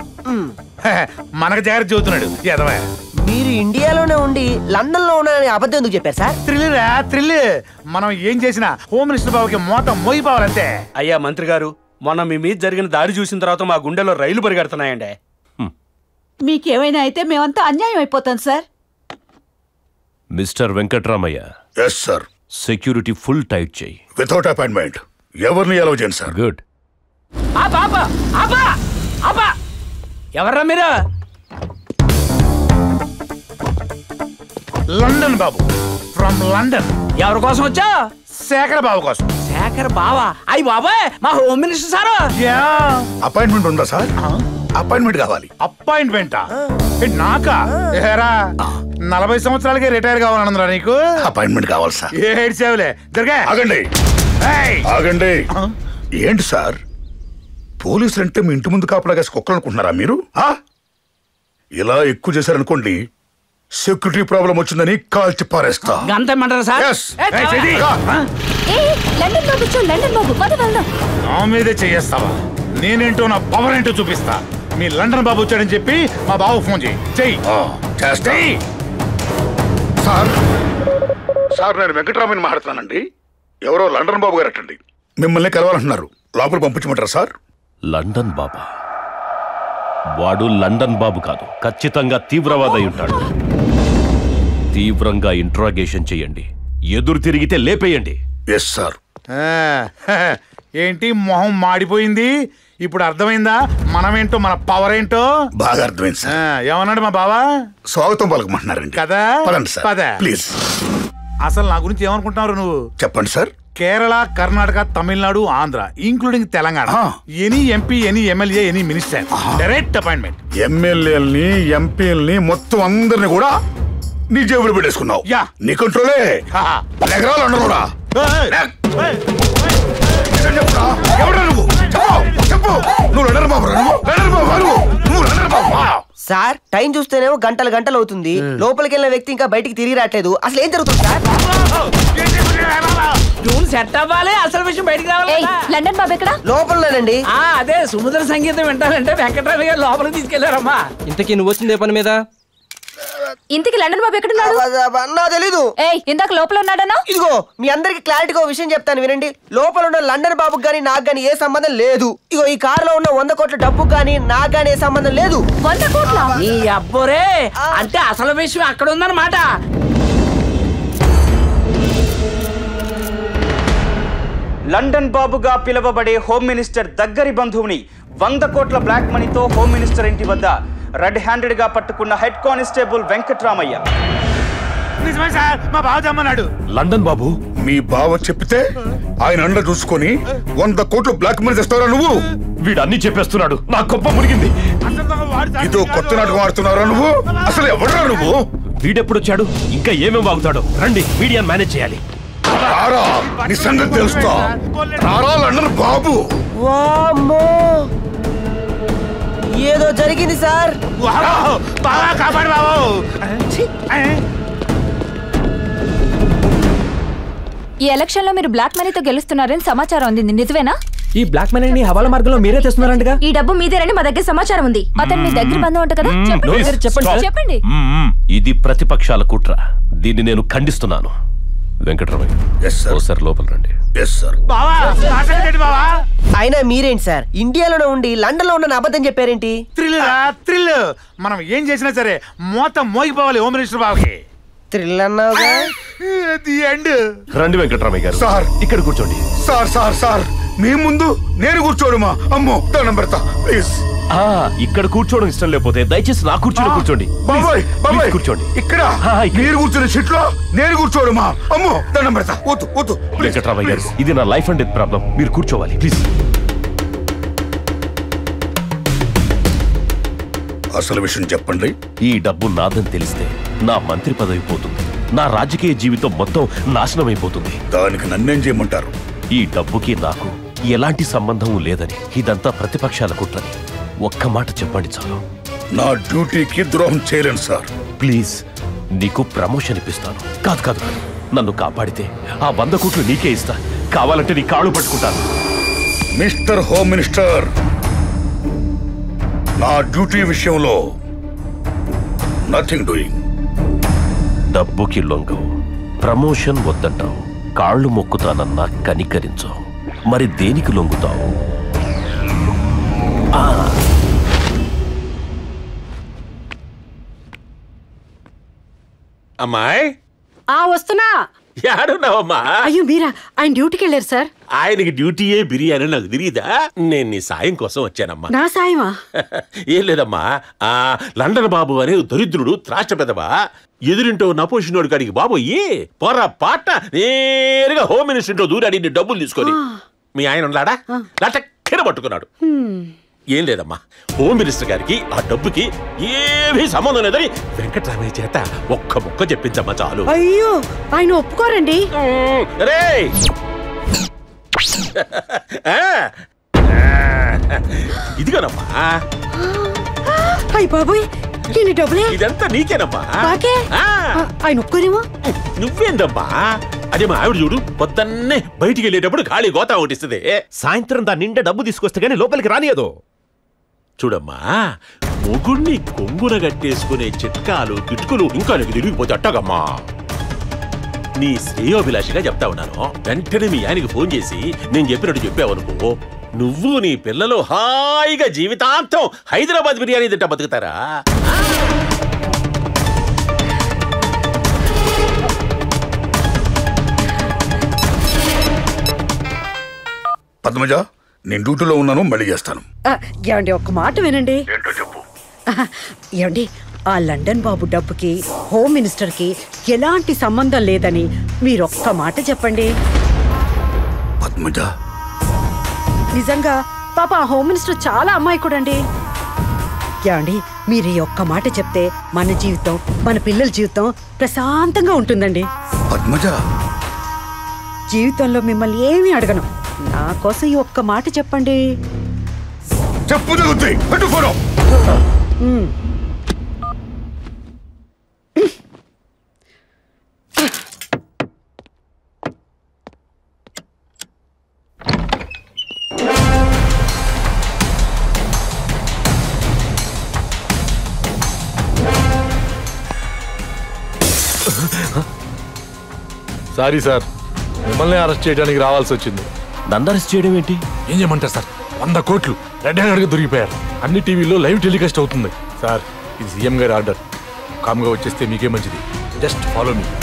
మనకు జాగ్రత్త చెబుతున్నాడు ఎదవా
మీరు ఇండియాలోనే ఉండి లండన్ లో ఉన్నారని అబద్ధం ఎందుకు చెప్పారు సార్
థ్రిల్ రా థ్రిల్ మనం ఏం చేసినా హోమ్ మినిస్టర్ బాబుకి మోతం మోయిపోవాలంతే
అయ్యా మంత్రి గారు మొన్న మీ మీద జరిగిన దాడి చూసిన తర్వాత మా గుండెలో రైలు పరిగెడుతున్నాయండి
మీకేమైనా అయితే మేమంతా అన్యాయం అయిపోతాం sir
mister Venkatramaiah
yes sir
security full tight చేయి
వితౌట్ అపాయింట్మెంట్ ఎవరిని అలౌ చేయండి సార్
గుడ్
ఆపా ఆపా ఆపా ఆపా
ఎవర్రా మీరు
లండన్ బాబు ఫ్రమ్ లండన్
ఎవరి కోసం వచ్చా
శేఖర్ బాబు కోసం
శేఖర్ బావా అయ్యి బాబాయ్ మా హోమ్ మినిస్టర్ సారు
అపాయింట్మెంట్ ఉందా సార్ అపాయింట్మెంట్ కావాలి
అపాయింట్మెంట్ నాకా ఏరా నలభై సంవత్సరాలకే రిటైర్ కావాలన్నరా నీకు
అపాయింట్మెంట్ కావాలి సార్
ఏడ్చావులే జరగా
ఆగండి ఆగండి ఏంటి సార్ పోలీసులు అంటే మీ ఇంటి ముందు కాపలా కాసి కుక్కలు అనుకుంటున్నారా మీరు ఆ? ఇలా ఎక్కువ చేశారనుకోండి సెక్యూరిటీ ప్రాబ్లం వచ్చిందని కాల్చి పారేస్తా
గంతమంటారా సార్
Yes.
ఏ,
Hey,
చావా.
చెయ్యి.
ఏ, లండన్ బాబు కూర్చో లండన్ బాబు పద వెళ్దాం
నా మీదే చేయేస్తావా నేనేంటో నా పవర్ ఏంటో చూపిస్తా మీ లండన్ బాబు వచ్చాడని చెప్పి మా బాబు ఫోన్ చేయి చెయ్యి
చేస్తా సార్ సార్ నేను వెంకటరామని మాట్లాడుతున్నానండి ఎవరో లండన్ బాబు గారు అట్టండి మిమ్మల్ని కలవాలంటున్నారు లోపల పంపించమంటారా సార్
లండన్ బాబా వాడు లండన్ బాబు కాదు ఖచ్చితంగా తీవ్రవాద అయి ఉంటాడు తీవ్రంగా ఇంట్రాగేషన్ చేయండి ఎదురు తిరిగితే లేపేయండి
ఎస్ సార్
ఆ, హ, ఏంటి మొహం మాడిపోయింది ఇప్పుడు అర్థమైందా మనమేంటో మన పవర్ ఏంటో
బాగా అర్థమైంది సార్
ఆ, ఏమన్నాడు మా బావా
స్వాగతం పలకమంటున్నారండి
కదా
పదండి సార్
పద
ప్లీజ్
అసలు నా గురించి ఏమనుకుంటున్నారు నువ్వు
చెప్పండి sir
Kerala Karnataka Tamil Nadu Andhra including Telangana any MP any MLA any minister direct appointment
ఎమ్మెల్యేలని ఎంపీలని మొత్తం అందరిని కూడా నీ జేబులు పెట్టేసుకున్నావు
యా
నీ కంట్రోలే ఎగరాలు ఉండరురా ఎవడా నువ్వు చెప్పు చెప్పు నువ్వు లండన్ బాబు నువ్వు లండన్ బాబు నువ్వు నువ్వు లండన్ బాబు
సార్ టైం చూస్తేనేమో గంటలు గంటలు అవుతుంది లోపలికి వెళ్ళిన వ్యక్తి ఇంకా బయటికి తిరిగి రావట్లేదు అసలు ఏం జరుగుతుంది సార్
ట్యూన్ సెట్ అవ్వాలి అసలు విషయం బయటికి రావాలి కదా.
లండన్ బాబు ఎక్కడ
లోపలనేనండి
ఆ, అదే సుముద్ర సంగీతం వింటానంటే వెంకటరావు గారు లోపలికి తీసుకెళ్లారమ్మా
ఇంతకీ నువ్వు వచ్చింది ఏ పని మీద
ఇంతకి లండన్ బాబు ఎక్కడున్నాడు
నా తెలీదు
ఏయ్ ఇందాక లోపల ఉన్నాడనా
ఇదిగో మీ అందరికి క్లారిటీగా ఓ విషయం చెప్తాను వినండి లోపల ఉన్న లండన్ బాబుకి గానీ నాకు గానీ ఏ సంబంధం లేదు ఇగో ఈ కారులో ఉన్న వంద కోట్ల డబ్బు గానీ నాకు గానీ ఏ సంబంధం లేదు
వంద కోట్ల
నీ అబ్బోరే అంటే అసలు విషయం అక్కడ ఉందన్నమాట
లండన్ బాబుగా పిలువబడే హోమ్ మినిస్టర్ దగ్గరి బంధువుని వంద కోట్ల బ్లాక్ మనీతో హోమ్ మినిస్టర్ ఇంటి వద్ద రెడ్ హ్యాండెడ్ గా పట్టుకున్న హెడ్ కానిస్టేబుల్ వెంకట్రామయ్య
నిజమే సార్ మా బావ జమ్మన్నాడు
లండన్ బాబు మీ బావ చెప్పితే ఆయన అండ చూసుకొని వంద కోట్లు బ్లాక్ మనీ తెస్తావరా నువ్వు
వీడు అన్ని చెప్పేస్తున్నాడు నా గొప్ప మునిగింది
ఇదో కొత్త నాటకం ఆడుతున్నారా నువ్వు అసలు ఎవడరా నువ్వు
వీడెప్పుడొచ్చాడు ఇంకా ఏమేమి వాగుతాడో రండి మీడియా మేనేజ్ చేయాలి
రారా నీ సంగతి తెలుస్తా రారా లండన్ బాబు
వామ్మో ఏదో జరిగింది సార్
బాగా కాపాడు బాబు
ఈ ఎలక్షన్ లో మీరు బ్లాక్ మనీతో గెలుస్తున్నారని సమాచారం అందింది నిజమేనా
ఈ బ్లాక్ మనీని హవాలా మార్గంలో మీరే తెస్తున్నారంటగా
ఈ డబ్బు మీదేనని మా దగ్గర సమాచారం ఉంది అతను మీ దగ్గర బంధం ఉంట కదా
మ్మ్,
చెప్పండి
please,
చెప్పండి
stop.
చెప్పండి
మ్మ్, మ్మ్. ఇది ప్రతిపక్షాల కుట్ర దీన్ని నేను ఖండిస్తున్నాను వెంకటరామయ్య ఓసారి లోపల రండి
ఎస్ సార్
బావా నాశనం బావా
అయినా మీరేంటి సార్ ఇండియాలోనే ఉండి లండన్ లో ఉన్న అబద్ధం చెప్పారేంటి
థ్రిల్ రా థ్రిల్ మనం ఏం చేసినా సరే మొత్తం మోగిపోవాలి హోమ్ మినిస్టర్ బావకి
థ్రిల్ అన్నావుగా
ది ఎండ్
రండి వెంకటరామయ్య గారు
సార్
ఇక్కడ కూర్చోండి
సార్ సార్ సార్ మీ ముందు నేను కూర్చోడుమా అమ్మో దండం పెడతా ప్లీజ్
ఆ, ఇక్కడ కూర్చోవడం ఇష్టం లేకపోతే దయచేసి నా కూర్చొని కూర్చోండి Please,
బాబాయ్
please
బాబాయ్
కూర్చోండి
ఇక్కడ మీరు కూర్చున్న షిట్ లో నేను కూర్చోడుమా అమ్మో దండం పెడతా వద్దు వద్దు
వెంకటరామయ్య గారు ఇది నా లైఫ్ అండ్ డెత్ ప్రాబ్లం మీరు కూర్చోవాలి ప్లీజ్
అసలు విషయం చెప్పండి
ఈ డబ్బు నాదని తెలిస్తే నా మంత్రి పదవి పోతుంది నా రాజకీయ జీవితం మొత్తం నాశనం అయిపోతుంది
దానికి నన్నేం చేయమంటారు
ఈ డబ్బుకి నాకు ఎలాంటి సంబంధం లేదని ఇదంతా ప్రతిపక్షాల కుట్రని ఒక్క మాట చెప్పండి చాలు
నా డ్యూటీకి ద్రోహం చేయలేను సార్
ప్లీజ్ నీకు ప్రమోషన్ ఇప్పిస్తాను కాదు కాదు కాదు నన్ను కాపాడితే ఆ వంద కోట్లు నీకే ఇస్తా కావాలంటే నీ కాళ్ళు పట్టుకుంటాను
మిస్టర్ హోమ్ మినిస్టర్ నా డ్యూటీ విషయంలో నథింగ్ డూయింగ్
డబ్బుకి లొంగవు ప్రమోషన్ వద్దంటావు కాళ్ళు మొక్కుతానన్నా కనికరించవు మరి దేనికి లొంగుతావు ఆ,
అమ్మాయి
ఆ వస్తున్నా
యాడున్నావమ్మా
అయ్యో మీరా ఆయన డ్యూటీకి వెళ్ళారు సార్
ఆయనకి డ్యూటీయే బిర్యానీ నాకు తెలియదా నేను నీ సాయం కోసం వచ్చానమ్మా
నా సాయమా
ఏం లేదమ్మా ఆ లండన్ బాబు అనే దరిద్రుడు త్రాష్ట్ర పెదవా ఎదురింటో నపోషినోడు కాడికి బాబోయ్యి పొర పాట నేరుగా హోమ్ మినిస్టర్ దూరాడి నీ డబ్బులు తీసుకొని మీ ఆయన ఉన్నాడా లటక్కిన పట్టుకున్నాడు ఏం లేదమ్మా హోమ్ మినిస్టర్ గారికి ఆ డబ్బుకి ఏమీ సంబంధం లేదని వెంకటరామయ్య చేత ఒక్క ముక్క చెప్పించమ్మా చాలు
అయ్యో ఆయన ఒప్పుకోరండి
రేయ్! ఆ, ఇదిగోనమ్మా
అయ్య బాబోయ్ దీని డబ్బులే
ఇదంతా నీకేనమ్మా
నాకే
ఆ,
ఆ, ఆయన ఒప్పుకోరేమో
నువ్వేందమ్మా అదే మా ఆవిడ చూడు పొద్దున్నే బయటికి వెళ్ళేటప్పుడు ఖాళీ గోతా ఒకటిస్తుంది
సాయంత్రం దాని నిండా డబ్బు తీసుకొస్తే గానీ లోపలికి రానియదు
చూడమ్మా మొగుణ్ణి కొంగున గట్టేసుకునే చిట్కాలు గిటుకులు ఇంకా నీకు తిరిగిపోతే అట్టగమ్మా నీ శ్రేయోభిలాషిగా చెప్తా ఉన్నాను వెంటనే మీ ఆయనకి ఫోన్ చేసి నేను చెప్పినట్టు చెప్పావనుకో నువ్వు నీ పిల్లలు హాయిగా జీవితాంతం హైదరాబాద్ బిర్యానీ తింటా బతుకుతారా
పద్మజ నేను డ్యూటీలో ఉన్నాను మళ్ళీ చేస్తాను
ఆ, ఏమండి ఒక్క మాట వినండి ఆహా, ఏమండి ఆ లండన్ బాబు డబ్బుకి హోమ్ మినిస్టర్కి ఎలాంటి సంబంధం లేదని మీరు ఒక్క మాట చెప్పండి
పద్మజ
నిజంగా పాప ఆ హోమ్ మినిస్టర్ చాలా అమ్మాయికుడండి ఏమండి మీరు ఈ ఒక్క మాట చెప్తే మన జీవితం మన పిల్లల జీవితం ప్రశాంతంగా ఉంటుందండి
పద్మజ
జీవితంలో మిమ్మల్ని ఏమీ అడగను నా కోసం ఈ ఒక్క మాట చెప్పండి
చెప్పు జరుగుతాయి పెట్టు ఫోటో
ఉమ్.
సారీ సార్ మిమ్మల్ని అరెస్ట్ చేయడానికి రావాల్సి వచ్చింది
నన్ను అరెస్ట్ చేయడం ఏంటి
ఏం చేయమంటారు సార్ వంద కోట్లు రెడ్ హ్యాండెడ్గా దొరికిపోయారు అన్ని టీవీలో లైవ్ టెలికాస్ట్ అవుతుంది సార్ ఇది సీఎం గారి ఆర్డర్ కామ్గా వచ్చేస్తే మీకే మంచిది just follow me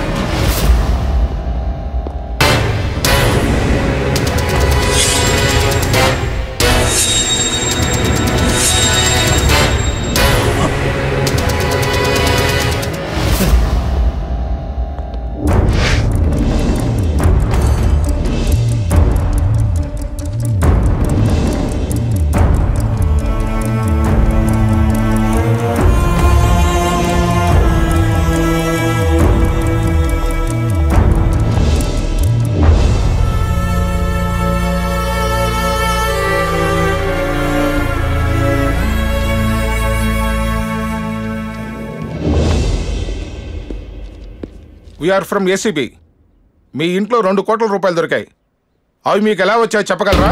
we are from ACB మీ ఇంట్లో రెండు కోట్ల రూపాయలు దొరికాయి అవి మీకు ఎలా వచ్చాయో చెప్పగలరా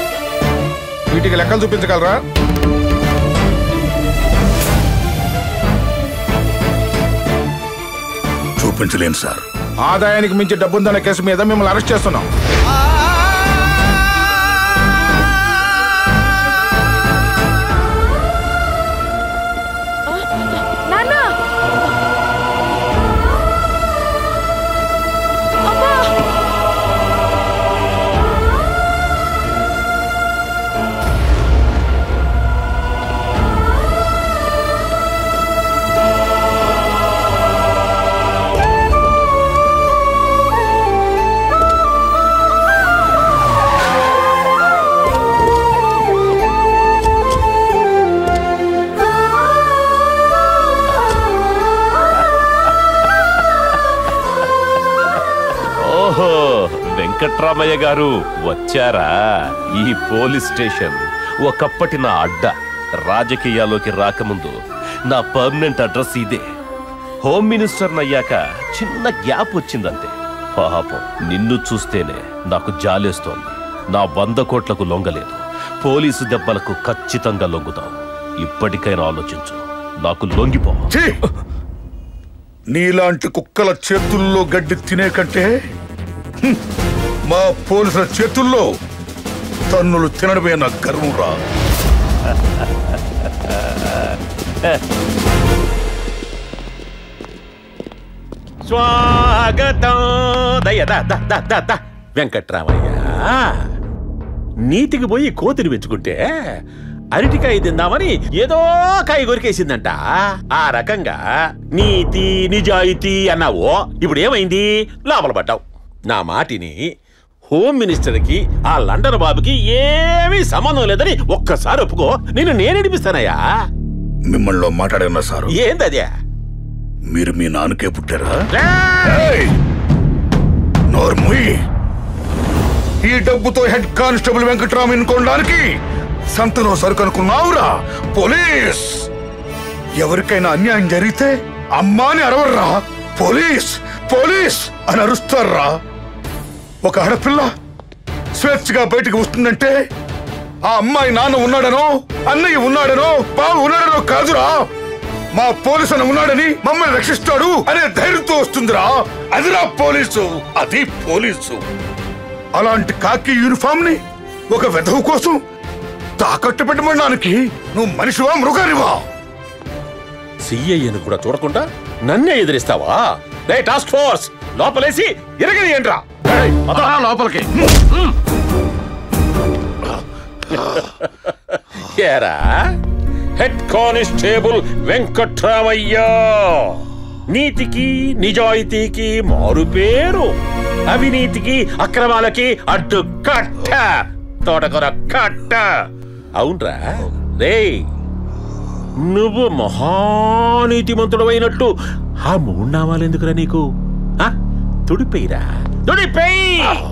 వీటికి లెక్కలు చూపించగలరా
చూపించలేను సార్
ఆదాయానికి మించి డబ్బుందన్న కేసు మీద మిమ్మల్ని అరెస్ట్ చేస్తున్నాం
నాన్న
ఓహో వెంకట్రామయ్య గారు వచ్చారా ఈ పోలీస్ స్టేషన్ ఒకప్పటి నా అడ్డ రాజకీయాల్లోకి రాకముందు నా పర్మనెంట్ అడ్రస్ ఇదే హోమ్ మినిస్టర్ అయ్యాక చిన్న గ్యాప్ వచ్చిందంతే పాపం నిన్ను చూస్తేనే నాకు జాలేస్తోంది నా వంద కోట్లకు లొంగలేదు పోలీసు దెబ్బలకు ఖచ్చితంగా లొంగుతాం ఇప్పటికైనా ఆలోచించు నాకు లొంగిపో
ఛీ! నీలాంటి కుక్కల చేతుల్లో గడ్డి తినే కంటే హ్మ్, మా పోలీసుల చేతుల్లో తన్నులు తినడమే నా గర్వం రా
స్వాగతం దయ దా, దా, దా, దా, దా. వెంకట్రామయ్య నీతికి పోయి కోతిని పెంచుకుంటే అరటికాయ తిందామని ఏదో కాయ కొరికేసిందంట ఆ రకంగా నీతి నిజాయితీ అన్నావు ఇప్పుడు ఏమైంది లోపల పడ్డావు నా మాటిని హోమ్ మినిస్టర్కి ఆ లండన్ బాబుకి ఏమీ సంబంధం లేదని ఒక్కసారి ఒప్పుకో నేను నేను నడిపిస్తానయ్యా
మిమ్మల్ని మాట్లాడన్నా సారు
ఏందదే
మీరు మీ నాన్నకే పుట్టారా ఏయ్! నోరు మూయి. ఈ డబ్బుతో హెడ్ కానిస్టేబుల్ వెంకట్రామన్ కొనడానికి సంతలో సరుకు అనుకున్నావురా పోలీస్ ఎవరికైనా అన్యాయం జరిగితే అమ్మాని అరవర్రా పోలీస్ పోలీస్ అని అరుస్తారా ఒక ఆడపిల్ల స్వేచ్ఛగా బయటికి వస్తుందంటే ఆ అమ్మాయి నాన్న ఉన్నాడనో అన్నయ్య ఉన్నాడనో బావ ఉన్నాడనో కాదురా మా పోలీసు అన్న ఉన్నాడని మమ్మల్ని రక్షిస్తాడు అనే ధైర్యంతో వస్తుందిరా అదిరా పోలీసు అది పోలీసు అలాంటి కాకి యూనిఫామ్ ని ఒక వెధవు కోసం తాకట్టు పెట్టమనడానికి నువ్వు మనిషివా మృగానివా
సిఐని కూడా చూడకుండా నన్నే ఎదిరిస్తావా రే టాస్క్ ఫోర్స్ లోపలేసి ఎరగనియండ్రా లోపలికి ఏరా హెడ్ కానిస్టేబుల్ వెంకట్రామయ్య నీతికి నిజాయితీకి మారు పేరు అవినీతికి అక్రమాలకి అడ్డు కట్ట తోటకూర కట్ట అవునరా రే నువ్వు మహానీతిమంతుడమైనట్టు ఆ మూడు నామాలు ఎందుకురా నీకు ఆ? తుడిపేయిరా తుడిపేయి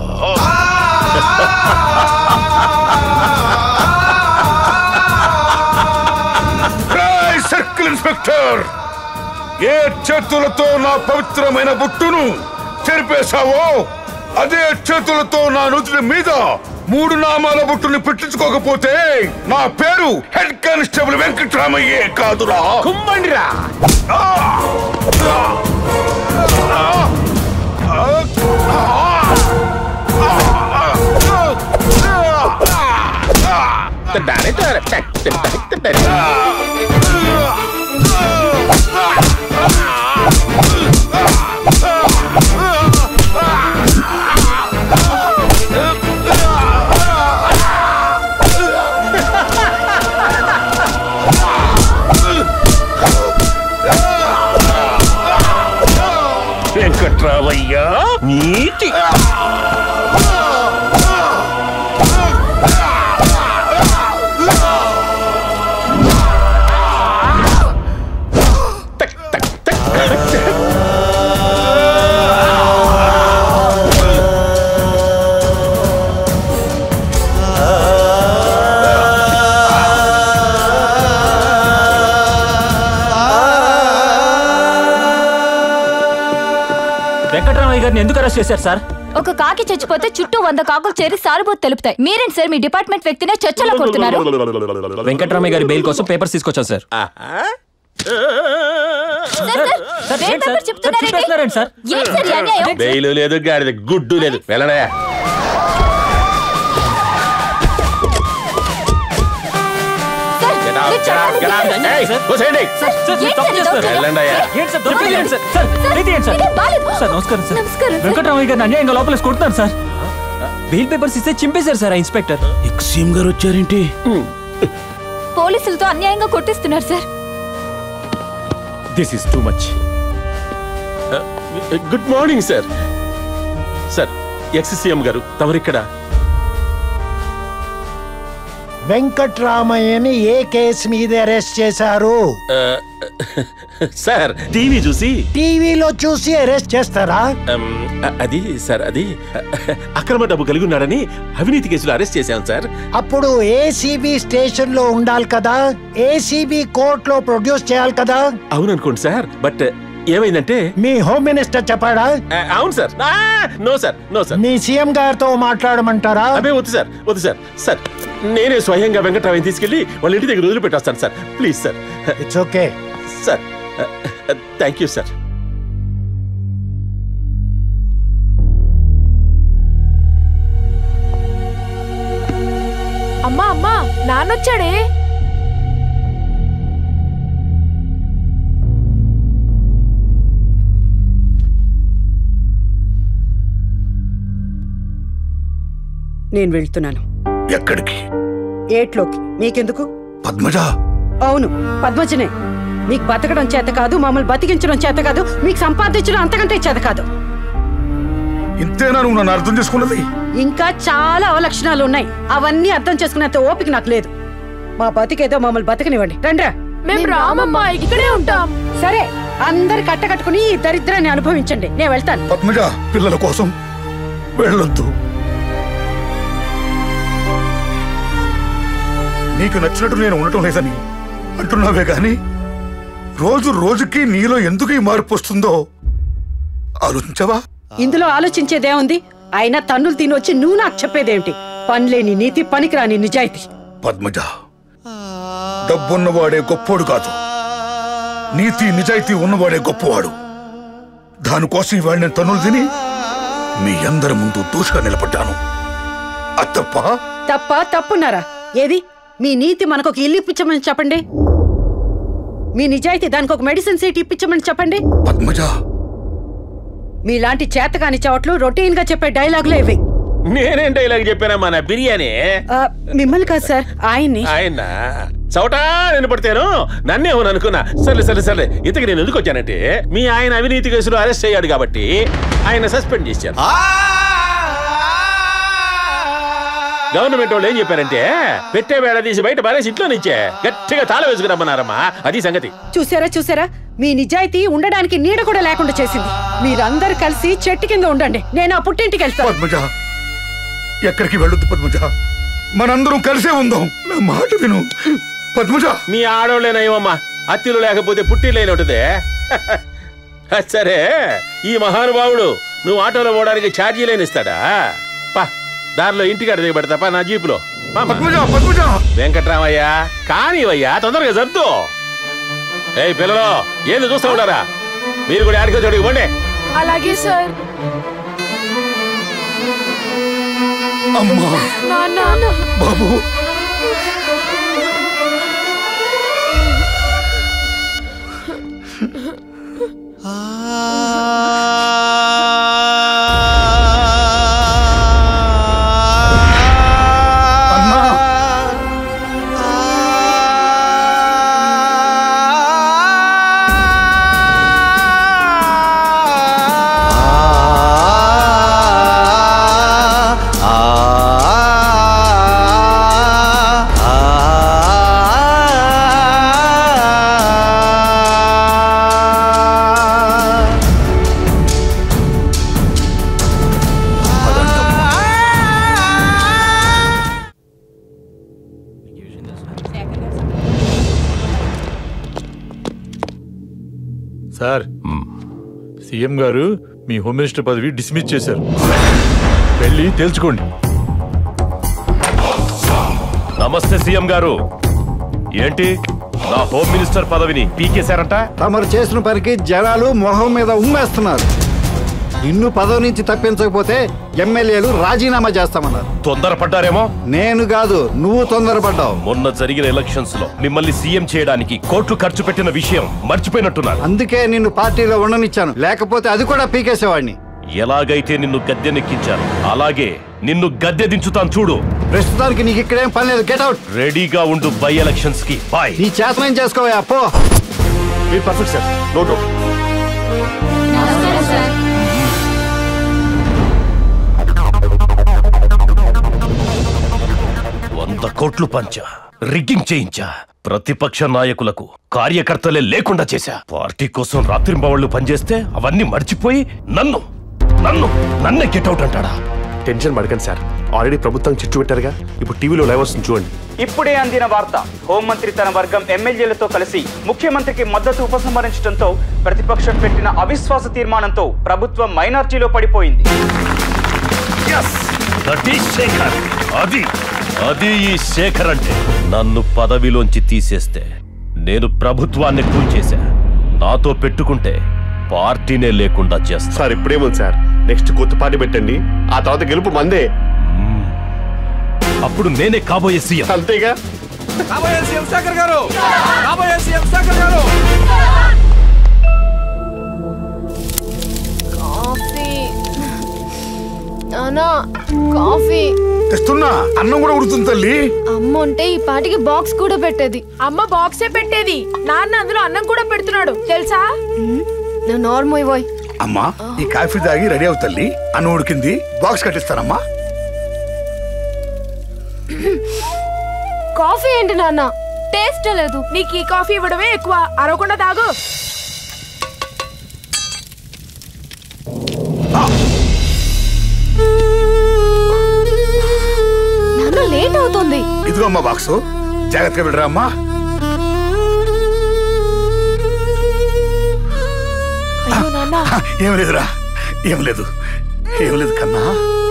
రేయ్ సర్కిల్ ఇన్స్పెక్టర్ ఏ చేతులతో నా పవిత్రమైన బుట్టును చెరిపేశావో అదే చేతులతో నా నుదుటి మీద మూడు నామాల బుట్టుని పెట్టించుకోకపోతే నా పేరు హెడ్ కానిస్టేబుల్ వెంకట్రామయ్యే కాదురా
కుమ్మండిరా వెంకట్రామయ్య నీతి
వెంకటరామయ్య గారిని ఎందుకు అరెస్ట్ చేశారు సార్
ఒక కాకి చచ్చిపోతే చుట్టూ వంద కాకులు చేరి సానుభూతి తెలుపుతాయి మీరేంటి సార్ మీ డిపార్ట్మెంట్ వ్యక్తినే చర్చలో కొడుతున్నారు
వెంకటరామయ్య గారి బెయిల్ కోసం పేపర్స్ తీసుకొచ్చాను సార్
బెయిలు లేదు గాడిద గుడ్డు లేదు వెళ్ళడా వెళ్ళండి అయ్యా
సార్ నమస్కారం సార్ వెంకటరామయ్య గారిని అన్యాయంగా లోపల కొడుతున్నారు సార్ బెయిల్ పేపర్స్ ఇస్తే చింపేశారు సార్ ఆ ఇన్స్పెక్టర్
ఎక్సీఎం గారు వచ్చారేంటి
పోలీసులతో అన్యాయంగా కొట్టిస్తున్నారు sir
this is too much good morning sir sir ex CM గారు తమరిక్కడ
వెంకట్రామయ్యని ఏ కేసు మీద అరెస్ట్ చేశారు
సార్ టీవీ చూసి
టీవీలో చూసి అరెస్ట్ చేస్తారా
um, అది సార్ అది అక్రమ డబ్బు కలిగి ఉన్నాడని అవినీతి కేసులో అరెస్ట్ చేశాం సార్
అప్పుడు ఏసీబీ స్టేషన్ లో ఉండాలి కదా ఏసీబీ కోర్ట్ లో ప్రొడ్యూస్ చేయాలి కదా
అవుననుకోండి సార్ బట్ ఏమైందంటే
మీ హోమ్ మినిస్టర్ చెప్పాడా
అవును sir no sir no sir
మీ సీఎం గారితో మాట్లాడమంటారా
అదే వద్దు సార్ వద్దు సార్ సార్ నేనే స్వయంగా వెంకటరామని తీసుకెళ్లి వాళ్ళ ఇంటి దగ్గర వదిలిపెట్టేస్తాను sir please sir
it's okay
sir thank you sir
అమ్మా అమ్మా నాన్నొచ్చాడే
నేను వెళ్తున్నాను
ఎక్కడికి
ఏట్లోకి మీకెందుకు
పద్మజ
అవును పద్మజనే మీకు బతకడం చేత కాదు మమ్మల్ని బతికించడం చేత కాదు మీకు సంపాదించడం అంతకంటే చేత కాదు
ఇంతేనా నువ్వు నన్ను అర్థం చేసుకున్నది
ఇంకా చాలా అవలక్షణాలు ఉన్నాయి అవన్నీ అర్థం చేసుకునేంత ఓపిక నాకు లేదు మా బతికేదో మమ్మల్ని బతకనివ్వండి రండ్రా
మేము రామమ్మా ఇక్కడే ఉంటాం
సరే అందరు కట్టకట్టుకుని ఈ దరిద్రాన్ని అనుభవించండి నేను వెళ్తాను
పద్మజ పిల్లల కోసం వెళ్ళొద్దు నీకు నచ్చినట్టు నేను ఉండటం లేదని అంటున్నావే గాని రోజు రోజుకి నీలో ఎందుకు ఈ మార్పు వస్తుందో ఆలోచించవా
ఇందులో ఆలోచించేదేముంది అయినా తన్నులు తినొచ్చి నువ్వు నాకు చెప్పేదేమిటి పనిలేని నీతి పనికిరాని నిజాయితీ
పద్మజ డబ్బున్నవాడే గొప్పోడు కాదు నీతి నిజాయితీ ఉన్నవాడే గొప్పవాడు దానికోసం ఇవాళ నేను తన్నులు తిని మీ అందరి ముందు దూషగా నిలబడ్డాను అత్తప్ప
తప్ప తప్పున్నారా ఏది మీ నీతి మనకు ఒక ఇల్లు ఇప్పించమని చెప్పండి మీ నిజాయితీ దానికి ఒక మెడిసిన్ సీట్ ఇప్పించమని చెప్పండి
పద్మజ
మీలాంటి చేతకాని చోట్లు రొటీన్ గా చెప్పే డైలాగులు ఇవి
నేనేం డైలాగ్ చెప్పానమ్మా నా బిర్యానీ
ఆ, మిమ్మల్ని కాదు సార్ ఆయన్ని
ఆయన చౌటా వినపడితేను నన్నే అవును అనుకున్నా సర్లే సర్లే సర్లే ఇంతకు నేను ఎందుకు వచ్చానంటే మీ ఆయన అవినీతి కేసులో అరెస్ట్ అయ్యాడు కాబట్టి ఆయన సస్పెండ్ చేశారు గవర్నమెంట్ వాళ్ళు ఏం చెప్పారంటే పెట్టే వేళ తీసి బయట బారేసి ఇంట్లో నుంచే గట్టిగా తాళ వేసుకురమ్మన్నారమ్మా అది సంగతి
చూసారా చూసారా మీ నిజాయితీ ఉండడానికి నీడ కూడా లేకుండా చేసింది మీరందరూ కలిసి చెట్టు కింద ఉండండి నేను ఆ పుట్టింటికి వెళ్తాను
పద్మజ ఎక్కడికి వెళ్ళొద్దు పద్మజ మనందరం కలిసే ఉందాం నా మాట విను పద్మజ
మీ ఆడోళ్ళేనయ్యమ్మా అత్తిలు లేకపోతే పుట్టి లేని ఉంటుంది సరే ఈ మహానుభావుడు నువ్వు ఆటోలో పోవడానికి ఛార్జీ లేనిస్తాడా పా దారిలో ఇంటికాడ దిగబెడతాపా నా జీపులో వెంకట్రామయ్య కానివయ్యా తొందరగా జరుపుతూ ఏయ్ పిల్లలు ఏంది చూస్తూ ఉన్నారా మీరు కూడా ఆడికో చోటికి పోండి
అలాగే సార్
అమ్మా
నాన్న
బాబు
సార్ సీఎం గారు మీ హోమ్ మినిస్టర్ పదవి డిస్మిస్ చేశారు వెళ్ళి తేల్చుకోండి
నమస్తే సీఎం గారు ఏంటి నా హోమ్ మినిస్టర్ పదవిని పీకేశారంట
తమరు చేసిన పనికి జనాలు మొహం మీద ఉమ్మేస్తున్నారు నిన్ను పదవి నుంచి తప్పించకపోతే ఎమ్మెల్యేలు రాజీనామా చేస్తామన్నారు
తొందరపడ్డారేమో
నేను కాదు నువ్వు తొందరపడ్డావు
మొన్న జరిగిన ఎలక్షన్స్ లో మిమ్మల్ని సీఎం చేయడానికి కోట్లు ఖర్చు పెట్టిన విషయం మర్చిపోయినట్టున్నారు
అందుకే నిన్ను పార్టీలో ఉండనిచ్చాను లేకపోతే అది కూడా పీకేసేవాడిని
ఎలాగైతే నిన్ను గద్దెనెక్కించాను అలాగే నిన్ను గద్దె దించుతాను చూడు
ప్రస్తుతానికి నీకు ఇక్కడేం పని లేదు గెట్ అవుట్
రెడీగా ఉండు బై ఎలక్షన్స్ కి బాయ్
నీ చేతనం చేసుకోవా పో
మీరు పర్ఫెక్ట్ సార్ నో డౌట్ వంద కోట్లు పంచా రిగ్గింగ్ చేయించా ప్రతిపక్ష నాయకులకు కార్యకర్తలే లేకుండా చేశా పార్టీ కోసం రాత్రింబవళ్లు పనిచేస్తే అవన్నీ మర్చిపోయి నన్ను నన్ను నన్నే గెట్అవుట్ అంటాడా
టెన్షన్ పడకండి సార్ ఆల్రెడీ ప్రభుత్వం చిచ్చు పెట్టారుగా ఇప్పుడు టీవీలో లైవ్ వస్తుంది చూడండి
ఇప్పుడే అందిన వార్త హోంమంత్రి తన వర్గం ఎమ్మెల్యేలతో కలిసి ముఖ్యమంత్రికి మద్దతు ఉపసంహరించడంతో ప్రతిపక్షం పెట్టిన అవిశ్వాస తీర్మానంతో ప్రభుత్వం మైనార్టీలో పడిపోయింది
దట్ ఈస్ శేఖర్ అది అది ఈ శేఖర్ అంటే నన్ను పదవిలోంచి తీసేస్తే నేను ప్రభుత్వాన్ని కూల్చేశా నాతో పెట్టుకుంటే పార్టీనే లేకుండా చేస్తా
సార్ ఇప్పుడేముంది సార్ నెక్స్ట్ కొత్త పార్టీ పెట్టండి ఆ తర్వాత గెలుపు మందే
అప్పుడు నేనే కాబోయే సీఎం
అంతేగా
కాబోయే సీఎం శేఖర్ గారు కాబోయే సీఎం శేఖర్ గారు
కాఫీ నానా కాఫీ
తెస్తున్నా అన్నం కూడా ఉడుతుంది తల్లి
అమ్మ ఉంటే ఈ పాటికి బాక్స్ కూడా పెట్టేది
అమ్మ బాక్సే పెట్టేది నాన్న అందులో అన్నం కూడా పెడుతున్నాడు తెలుసా
నా నార్మల్ బాయ్
అమ్మా ఈ కాఫీ తాగి రెడీ అవు తల్లి అన్నం ఉడికింది బాక్స్ కట్టిస్తానమ్మా
కాఫీ ఏంటి నాన్న టేస్ట్ లేదు
నీకు ఈ కాఫీ ఇవ్వడమే ఎక్కువ అరవకుండా తాగు
నాన్న లేట్ అవుతుంది
ఇదిగో అమ్మా బాక్స్ జాగ్రత్తగా వెళ్ళరా అమ్మా
అయ్యో నాన్న
ఏం లేదురా ఏం లేదు ఏం లేదు కన్నా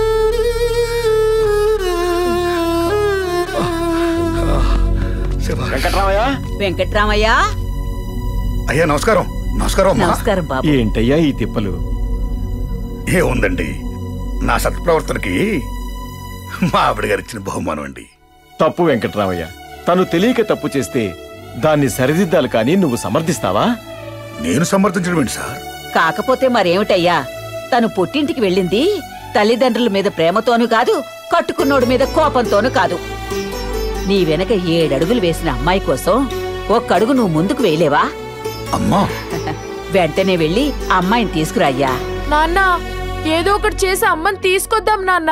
వెంకట్రామయ్య వెంకట్రామయ్య
అయ్యా నమస్కారం నమస్కారం అమ్మా
నమస్కారం బాబు
ఏంటయ్యా ఈ తిప్పలు ఏముందండి నా సత్ప్రవర్తనకి మా ఆవిడ గారు ఇచ్చిన బహుమానం అండి
తప్పు వెంకట్రామయ్య తను తెలియక తప్పు చేస్తే దాన్ని సరిదిద్దాలి కానీ నువ్వు సమర్థిస్తావా
నేను సమర్థించడం ఏంటి సార్
కాకపోతే మరేమిటయ్యా తను పుట్టింటికి వెళ్ళింది తల్లిదండ్రుల మీద ప్రేమతోనూ కాదు కట్టుకున్నోడి మీద కోపంతోనూ కాదు నీ వెనక ఏడడుగులు వేసిన అమ్మాయి కోసం ఒక్కడుగు నువ్వు ముందుకు వేయలేవా
అమ్మా
వెంటనే వెళ్ళి ఆ అమ్మాయిని తీసుకురాయ్యా
నాన్న ఏదో ఒకటి చేసి అమ్మని తీసుకొద్దాం నాన్న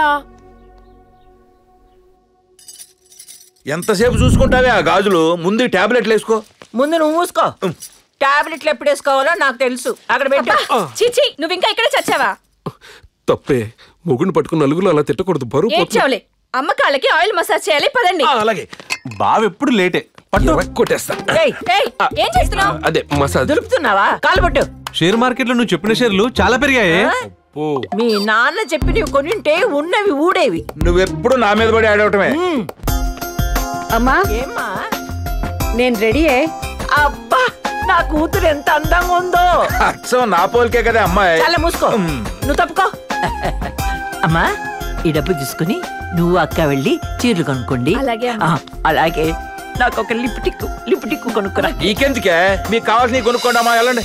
ఎంతసేపు చూసుకుంటావే ఆ గాజులు ముందు ఈ టాబ్లెట్లు వేసుకో
ముందు నువ్వు మూసుకో టాబ్లెట్లు ఎప్పుడు వేసుకోవాలో నాకు తెలుసు అక్కడ పెట్టు
చిచి నువ్వు ఇంకా ఇక్కడే చచ్చావా
తప్పే మొగుడిని పట్టుకుని నలుగురు అలా తిట్టకూడదు బరువు పోతుంది.
ఏడ్చావులే అమ్మ కాళ్ళకి ఆయిల్ మసాజ్ చేయాలి పదండి
అలాగే బావెప్పుడు లేటే పట్టు కొట్టేస్తా
ఏయ్, ఏయ్, ఏం చేస్తున్నావు
అదే మసాజ్
దులుపుతున్నావా కాలు పట్టు
షేర్ మార్కెట్ లో నువ్వు చెప్పిన షేర్లు చాలా పెరిగాయే
మీ నాన్న చెప్పినవి కొనింటే ఉన్నవి ఊడేవి
నువ్వెప్పుడు నా మీద పడి ఆడవటమే
అమ్మా
ఏమ్మా
నేను రెడీయే
అబ్బా నా కూతురు ఎంత అందంగా ఉందో
అచ్చం నా పోలికే కదా అమ్మాయి
చాలా మూసుకో నువ్వు తప్పుకో అమ్మా ఈ డబ్బు తీసుకుని నువ్వు అక్క వెళ్ళి చీరలు కొనుక్కోండి
అలాగే
ఆ, అలాగే నాకు ఒక లిప్ టిక్కు లిప్ టిక్కు కొనుక్కురా
నీకెందుకే మీకు కావాల్సిన కొనుక్కోండి అమ్మా వెళ్ళండి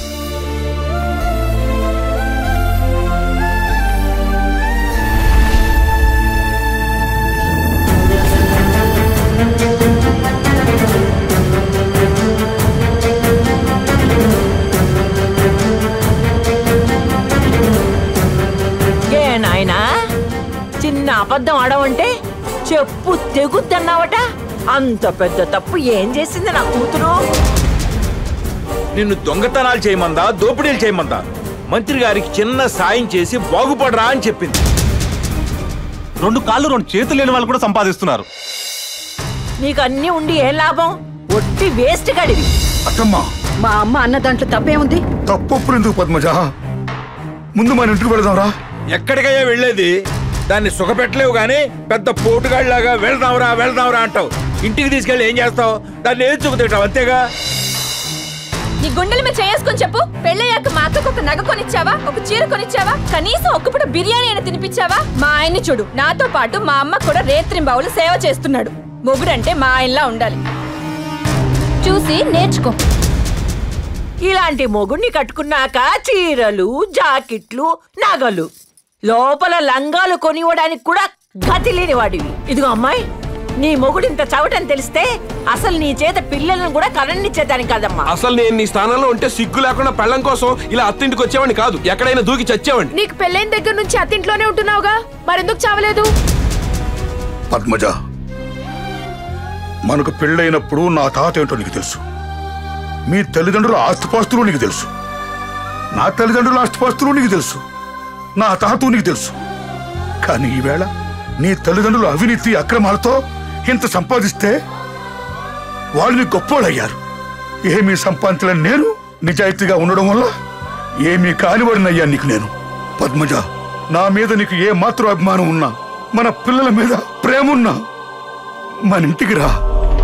ఏ నాయనా చిన్న అబద్ధం ఆడవంటే చెప్పు తెగుద్దన్నావట అంత పెద్ద తప్పు ఏం చేసింది నా కూతురు
నిన్ను దొంగతనాలు చేయమందా దోపిడీలు చేయమందా మంత్రి గారికి చిన్న సాయం చేసి బాగుపడరా అని చెప్పింది
రెండు కాళ్ళు రెండు చేతులు లేని వాళ్ళు కూడా సంపాదిస్తున్నారు
నీకు అన్ని ఉండి ఏం లాభం ఒట్టి వేస్ట్ గడివి
అత్తమ్మా
మా అమ్మ అన్న దాంట్లో తప్పేముంది
తప్పప్పుడు ఎందుకు పద్మజ ముందు మన ఇంటికి వెళదాంరా
ఎక్కడికయ్యా వెళ్ళేది దాన్ని సుఖపెట్టలేవు గాని పెద్ద పోటుగాళ్ళలాగా వెళ్దాంరా వెళ్దాంరా అంటావు
ఇంటికి తీసుకెళ్ళి ఏం చేస్తావు దాన్ని ఏం చూపుతుంటావు అంతేగా
నీ గుండెల మీద చేసుకొని చెప్పు పెళ్ళయ్యాక మా అక్కకు ఒక నగ కొనిచ్చావా ఒక చీర కొనిచ్చావా కనీసం ఒక్కపూట బిర్యానీ అయినా తినిపించావా మా ఆయన్ని చూడు నాతో పాటు మా అమ్మ కూడా రేత్రింబావులు సేవ చేస్తున్నాడు మొగుడంటే మా ఆయనలా ఉండాలి చూసి నేర్చుకో
ఇలాంటి మొగుడిని కట్టుకున్నాక చీరలు జాకెట్లు నగలు లోపల లంగాలు కొనివ్వడానికి కూడా గతి లేని వాడివి ఇదిగో అమ్మాయి నీ మొగుడు ఇంత చవటని తెలిస్తే అసలు నీ చేత పిల్లలను కూడా కరణించేదాని కాదమ్మా
అసలు నేను నీ స్థానంలో ఉంటే సిగ్గు లేకుండా పెళ్ళం కోసం ఇలా అత్తింటికి వచ్చేవాడిని కాదు ఎక్కడైనా దూకి చచ్చేవాడిని
నీకు పెళ్ళైన దగ్గర నుంచి అత్తింట్లోనే ఉంటున్నావుగా మరెందుకు చావలేదు
పద్మజ మనకు పెళ్ళైనప్పుడు నా తాత ఏంటో నీకు తెలుసు మీ తల్లిదండ్రుల ఆస్తిపాస్తులు నీకు తెలుసు నా తల్లిదండ్రుల ఆస్తిపాస్తులు నీకు తెలుసు నా తాత నీకు తెలుసు కానీ ఈవేళ నీ తల్లిదండ్రులు అవినీతి అక్రమాలతో ఇంత సంపాదిస్తే వాళ్ళు నీ గొప్పోళ్ళయ్యారు ఏమీ సంపాదించలేని నేను నిజాయితీగా ఉండడం వల్ల ఏమీ కానివాడినయ్యా నీకు నేను పద్మజ నా మీద నీకు ఏ మాత్రం అభిమానం ఉన్నా మన పిల్లల మీద ప్రేమ ఉన్నా మన ఇంటికి రా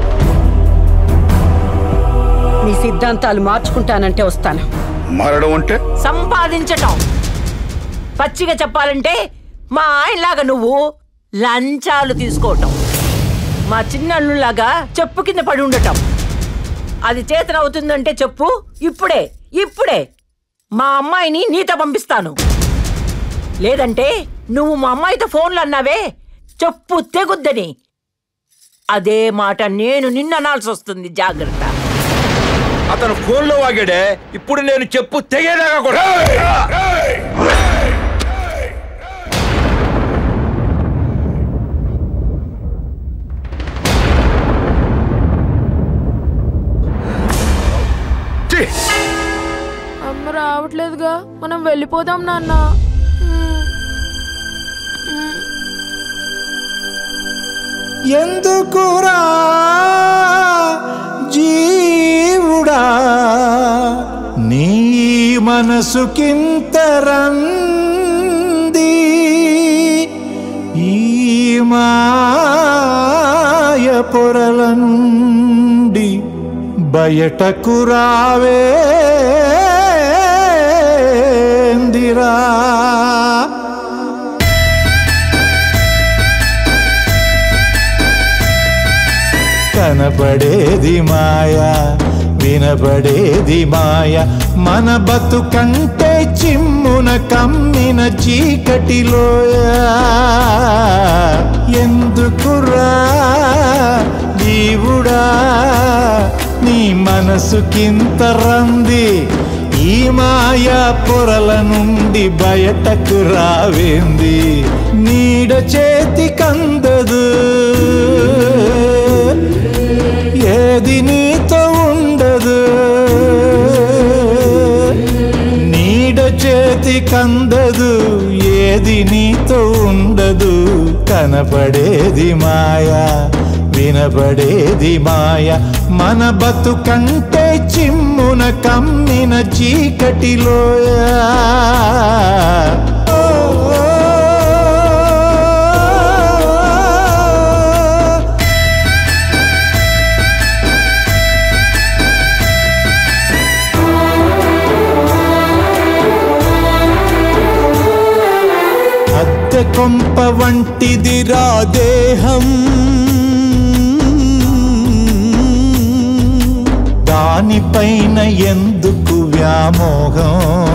మీ సిద్ధాంతాలు మార్చుకుంటానంటే వస్తాను
మారడం అంటే
సంపాదించటం పచ్చిగా చెప్పాలంటే మా ఆయనలాగా నువ్వు లంచాలు తీసుకోవటం మా చిన్నల్లులాగా చెప్పు కింద పడి ఉండటం అది చేతనవుతుందంటే చెప్పు ఇప్పుడే ఇప్పుడే మా అమ్మాయిని నీతో పంపిస్తాను లేదంటే నువ్వు మా అమ్మాయితో ఫోన్లు అన్నావే చెప్పు తెగుద్దని అదే మాట నేను నిన్న అనాల్సి వస్తుంది జాగ్రత్త
అతను ఫోన్లో వాగాడే ఇప్పుడు నేను చెప్పు తెగేదాకా కూడా
అమ్మ రావట్లేదుగా మనం వెళ్ళిపోదాం నాన్న
ఎందుకురా జీవుడా నీ మనసుకింత రంది ఈ మాయ పొరల నుండి బయటకు రావేందిరా కనపడేది మాయా వినపడేది మాయ మన బతుకంటే చిమ్మున కమ్మిన చీకటిలోయ ఎందుకురా జీవుడా నీ మనసుకింత రంది ఈ మాయా పొరల నుండి బయటకు రావేంది నీడ చేతి కందదు ఏది నీతో ఉండదు నీడ చేతి కందదు ఏది నీతో ఉండదు కనపడేది మాయా వినబడేది మాయ మన బతుకంటే చిమ్మున కమ్మిన చీకటిలోయా అద్దె కొంప వంటిదిరా దేహం దానిపైన ఎందుకు వ్యామోహం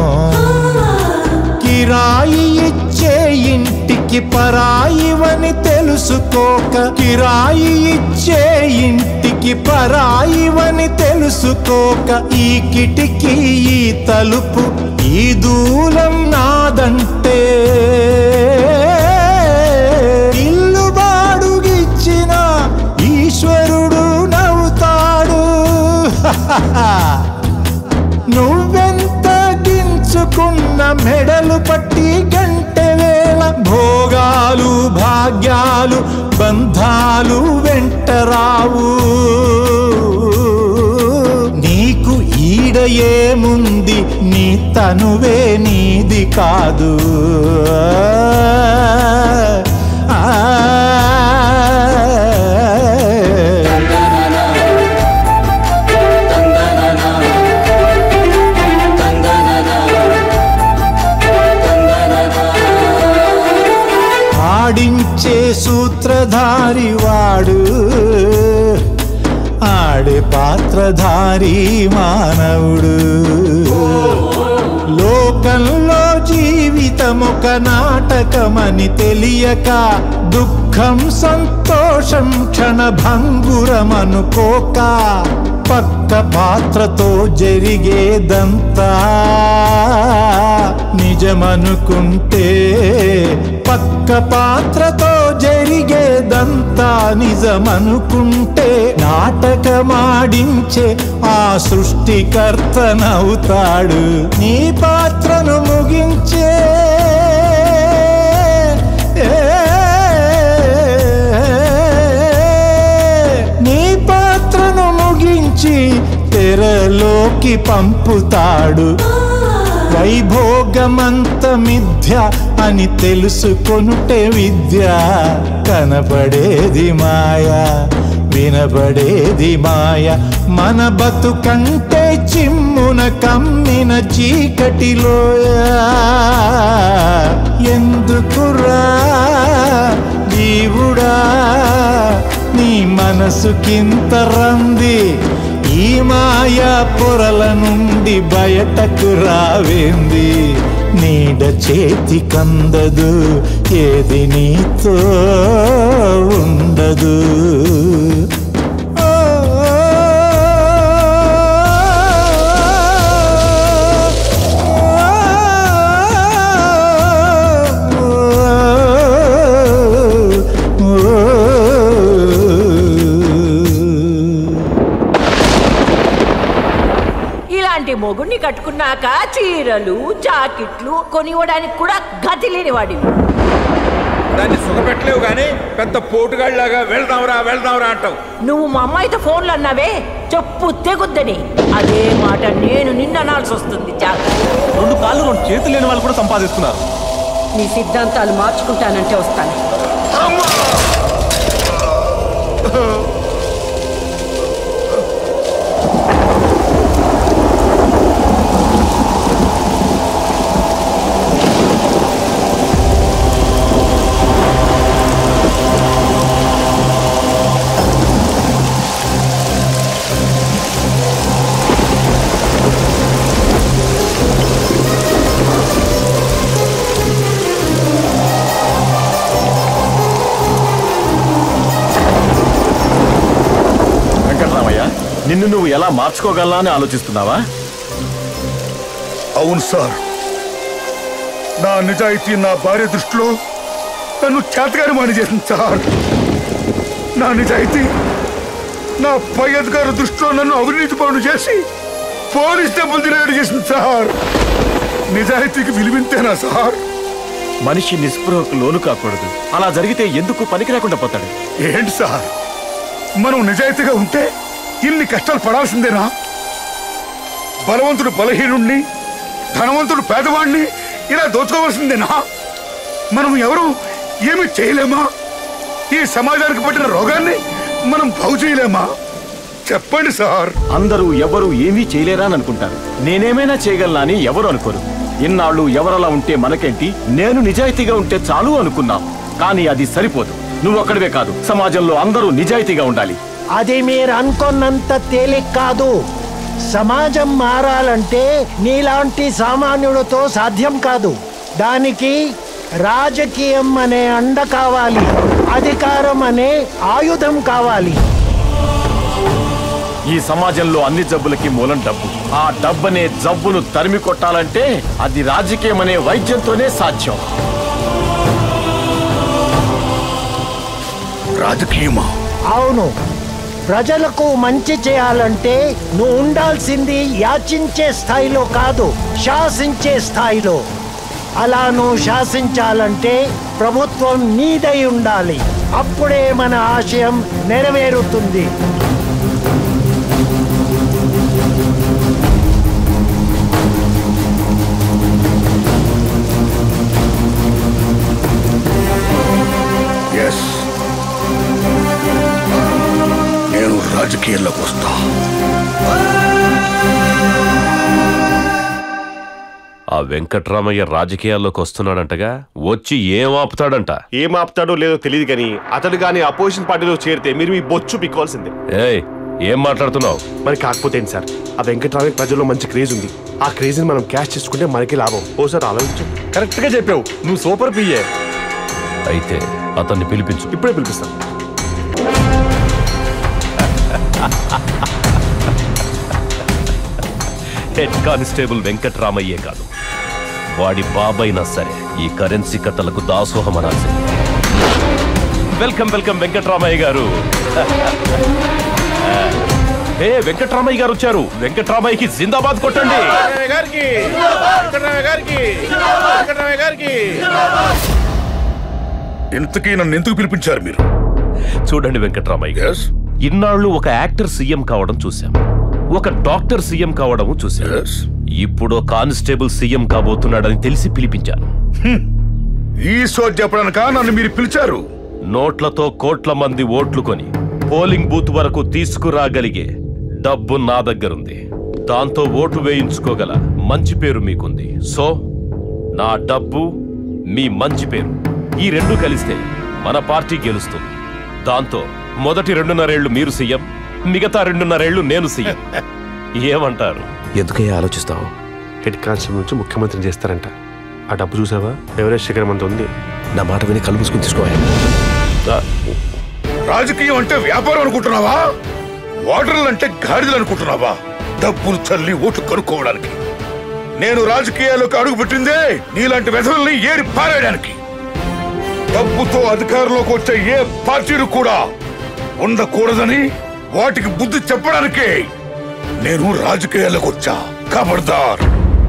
కిరాయి ఇచ్చే ఇంటికి పరాయివని తెలుసుకోక కిరాయి ఇచ్చే ఇంటికి పరాయివని తెలుసుకోక ఈ కిటికీ ఈ తలుపు ఈ దూలం నాదంటే ఇల్లు బాడుగిచ్చిన ఈశ్వరుడు నవ్వుతాడు నువ్వెంత గించుకున్న మెడలు పట్టి గంటె వేళ భోగాలు భాగ్యాలు బంధాలు వెంటరావు నీకు ఈడ ఏముంది నీ తనువే నీది కాదు ఆ పాత్రధారి వాడు ఆడే పాత్రధారి మానవుడు లోకంలో జీవితమొక నాటకమని తెలియక దుఃఖం సంతోషం క్షణభంగురమనుకోక పక్క పాత్రతో జరిగేదంతా నిజమనుకుంటే పక్క పాత్రతో జరిగేదంతా నిజమనుకుంటే నాటకమాడించే ఆ సృష్టికర్తనవుతాడు నీ పాత్రను ముగించే నీ పాత్రను ముగించి తెరలోకి పంపుతాడు వైభోగమంత మిథ్య అని తెలుసుకొనుటే విద్య కనపడేది మాయ వినబడేది మాయ మన బతుకంటే చిమ్మున కమ్మిన చీకటిలోయ ఎందుకురా జీవుడా నీ మనసుకింత రంది ఈ మాయా పొరల నుండి బయటకు రావేంది నీడ చేతి కందదు ఏది నీతో ఉండదు
ఇలాంటి మొగుడిని కట్టుకున్నాక చీరలు జాకెట్లు కొనివ్వడానికి కూడా గతి లేని వాడివి
దాన్ని సుఖపెట్టలేవు కానీ పెద్ద పోటుగాళ్ళలాగా వెళ్దాంరా వెళ్దాంరా అంటావు
నువ్వు మా అమ్మాయితో ఫోన్లో అన్నావే చెప్పు తెగుద్దని అదే మాట నేను నిన్న అనాల్సి వస్తుంది జాగ్రత్త
రెండు కాళ్ళు రెండు చేతులు లేని వాళ్ళు కూడా సంపాదిస్తున్నారు
నీ సిద్ధాంతాలు మార్చుకుంటానంటే వస్తాను
వెంకటరామయ్య నిన్ను నువ్వు ఎలా మార్చుకోగలనా అని ఆలోచిస్తున్నావా
అవును సార్ నా నిజాయితీ నా భార్య దృష్టిలో నన్ను చేతగాని మాని చేసింది సార్ నా నిజాయితీ నా పై అధికారి దృష్టిలో నన్ను అవినీతి పనులు చేసి పోలీస్ డబ్బులు తినేడు చేసింది సార్ నిజాయితీకి విలువింతేనా సార్
మనిషి నిస్పృహకు లోను కాకూడదు అలా జరిగితే ఎందుకు పనికి లేకుండా పోతాడు
ఏంటి సార్ మనం నిజాయితీగా ఉంటే ఇన్ని కష్టాలు పడాల్సిందేనా బలవంతుడు బలహీనుణ్ణి ధనవంతుడు పేదవాణ్ణి ఇలా దోచుకోవాల్సిందేనా మనం ఎవరు ఏమి చేయలేమా ఈ సమాజానికి పట్టిన రోగాన్ని మనం బాగు చేయలేమా చెప్పండి సార్
అందరూ ఎవరు ఏమీ చేయలేరా అని అనుకుంటారు నేనేమైనా చేయగలనా అని ఎవరు అనుకోరు ఇన్నాళ్ళు ఎవరలా ఉంటే మనకేంటి నేను నిజాయితీగా ఉంటే చాలు అనుకున్నాం కానీ అది సరిపోదు నువ్వు ఒక్కడివే కాదు సమాజంలో అందరూ నిజాయితీగా ఉండాలి
అది మీరు అనుకున్నంత తేలిక కాదు సమాజం మారాలంటే నీలాంటి సామాన్యుడితో సాధ్యం కాదు దానికి రాజకీయం అనే అండ కావాలి అధికారం అనే ఆయుధం కావాలి
ఈ సమాజంలో అన్ని జబ్బులకి మూలం డబ్బు ఆ డబ్బనే జబ్బును తరిమి కొట్టాలంటే అది రాజకీయం అనే వైద్యంతోనే సాధ్యం
రాజకీయమా
అవును ప్రజలకు మంచి చేయాలంటే నువ్వు ఉండాల్సింది యాచించే స్థాయిలో కాదు శాసించే స్థాయిలో అలా నువ్వు శాసించాలంటే ప్రభుత్వం నీదై ఉండాలి అప్పుడే మన ఆశయం నెరవేరుతుంది
ఎస్ నేను రాజకీయాల్లోకి వస్తా
ఆ వెంకట్రామయ్య రాజకీయాల్లోకి వస్తున్నాడంటగా వచ్చి ఏం ఆపుతాడంట
ఏం ఆపుతాడో లేదో తెలియదు కానీ అతడు కానీ అపోజిషన్ పార్టీలో చేరితే మీరు మీ బొచ్చు పిక్కోవాల్సిందే
ఏయ్ ఏం మాట్లాడుతున్నావు
మరి కాకపోతే ఏంటి సార్ ఆ వెంకట్రామయ్య ప్రజల్లో మంచి క్రేజ్ ఉంది ఆ క్రేజ్ ని మనం క్యాష్ చేసుకుంటే మనకి లాభం ఓ సార్ ఆలోచించు
కరెక్ట్ గా చెప్పావు నువ్వు సూపర్ పియ్యే
అయితే అతన్ని పిలిపించు
ఇప్పుడే పిలిపిస్తాను
హెడ్ కానిస్టేబుల్ వెంకట్రామయ్యే కాదు వాడి బాబైనా సరే ఈ కరెన్సీ కట్టలకు దాసోహం అనాల్సింది వెల్కమ్ వెల్కమ్ వెంకట్రామయ్య గారు ఏ వెంకట్రామయ్య గారు వచ్చారు వెంకట్రామయ్యకి జిందాబాద్ కొట్టండి
గారికి వెంకటరామయ్య గారికి వెంకటరామయ్య గారికి
ఇంతకీ నన్ను ఎందుకు పిలిపించారు మీరు
చూడండి వెంకట్రామయ్య గారు ఇన్నాళ్ళు ఒక యాక్టర్ సీఎం కావడం చూశాం ఒక డాక్టర్ సీఎం కావడం చూశాం ఇప్పుడు కానిస్టేబుల్ సీఎం కాబోతున్నాడని తెలిసి పిలిపించాను
ఈ సో చెప్పడానిక నన్ను మీరు పిలిచారు
నోట్లతో కోట్ల మంది ఓట్లు కొని పోలింగ్ బూత్ వరకు తీసుకురాగలిగే డబ్బు నా దగ్గరుంది దాంతో ఓటు వేయించుకోగల మంచి పేరు మీకుంది సో నా డబ్బు మీ మంచి పేరు ఈ రెండు కలిస్తే మన పార్టీ గెలుస్తుంది దాంతో మొదటి రెండున్నరేళ్లు మీరు సీఎం మిగతా రెండున్నరేళ్లు నేను సీఎం ఏమంటారు
ఎందుకయ్యా ఆలోచిస్తావు హెడ్ కానిస్టేబుల్ నుంచి ముఖ్యమంత్రిని చేస్తారంట ఆ డబ్బు చూసావా ఎవరెస్ట్ శిఖరం అంత ఉంది నా మాట విని కళ్ళు మూసుకుని తీసుకోవాలి
రాజకీయం అంటే వ్యాపారం అనుకుంటున్నావా ఓటర్లు అంటే గాడిదలు అనుకుంటున్నావా డబ్బులు చల్లి ఓట్లు కనుక్కోవడానికి నేను రాజకీయాల్లోకి అడుగు పెట్టిందే నీలాంటి వెధవల్ని ఏరి పారేయడానికి డబ్బుతో అధికారంలోకి వచ్చే ఏ పార్టీలు కూడా ఉండకూడదని వాటికి బుద్ధి చెప్పడానికే నేను రాజకీయాల్లోకి వచ్చా ఖబర్దార్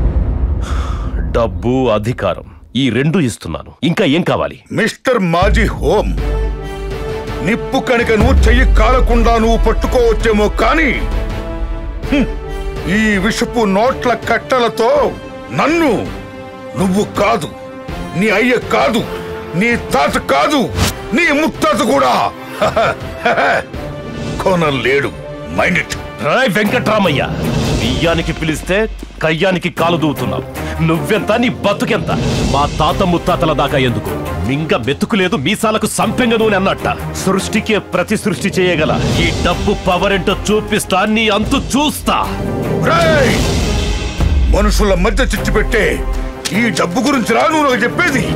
డబ్బు అధికారం ఈ రెండు ఇస్తున్నాను ఇంకా ఏం కావాలి
మిస్టర్ మాజీ హోమ్ నిప్పు కణికను చెయ్యి కాలకుండా నువ్వు పట్టుకోవచ్చేమో కానీ హ్మ్, ఈ విషపు నోట్ల కట్టలతో నన్ను నువ్వు కాదు నీ అయ్య కాదు నీ తాత కాదు నీ ముత్తాత కూడా కొనలేడు మైండ్ ఇట్
రాయ్ వెంకట్రామయ్య బియ్యానికి పిలిస్తే కయ్యానికి కాలు దూవుతున్నావు నువ్వెంత నీ బతుకెంత మా తాత ముత్తాతల దాకా ఎందుకు మింగ మెతుకులేదు మీసాలకు సంపెంగ నూనె అన్నట్ట సృష్టికే ప్రతి సృష్టి చేయగల ఈ డబ్బు పవర్ ఏంటో చూపిస్తా నీ అంతు చూస్తా
రేయ్! మనుషుల మధ్య చిచ్చు పెట్టే ఈ డబ్బు గురించి రా నువ్వు నాకు చెప్పేది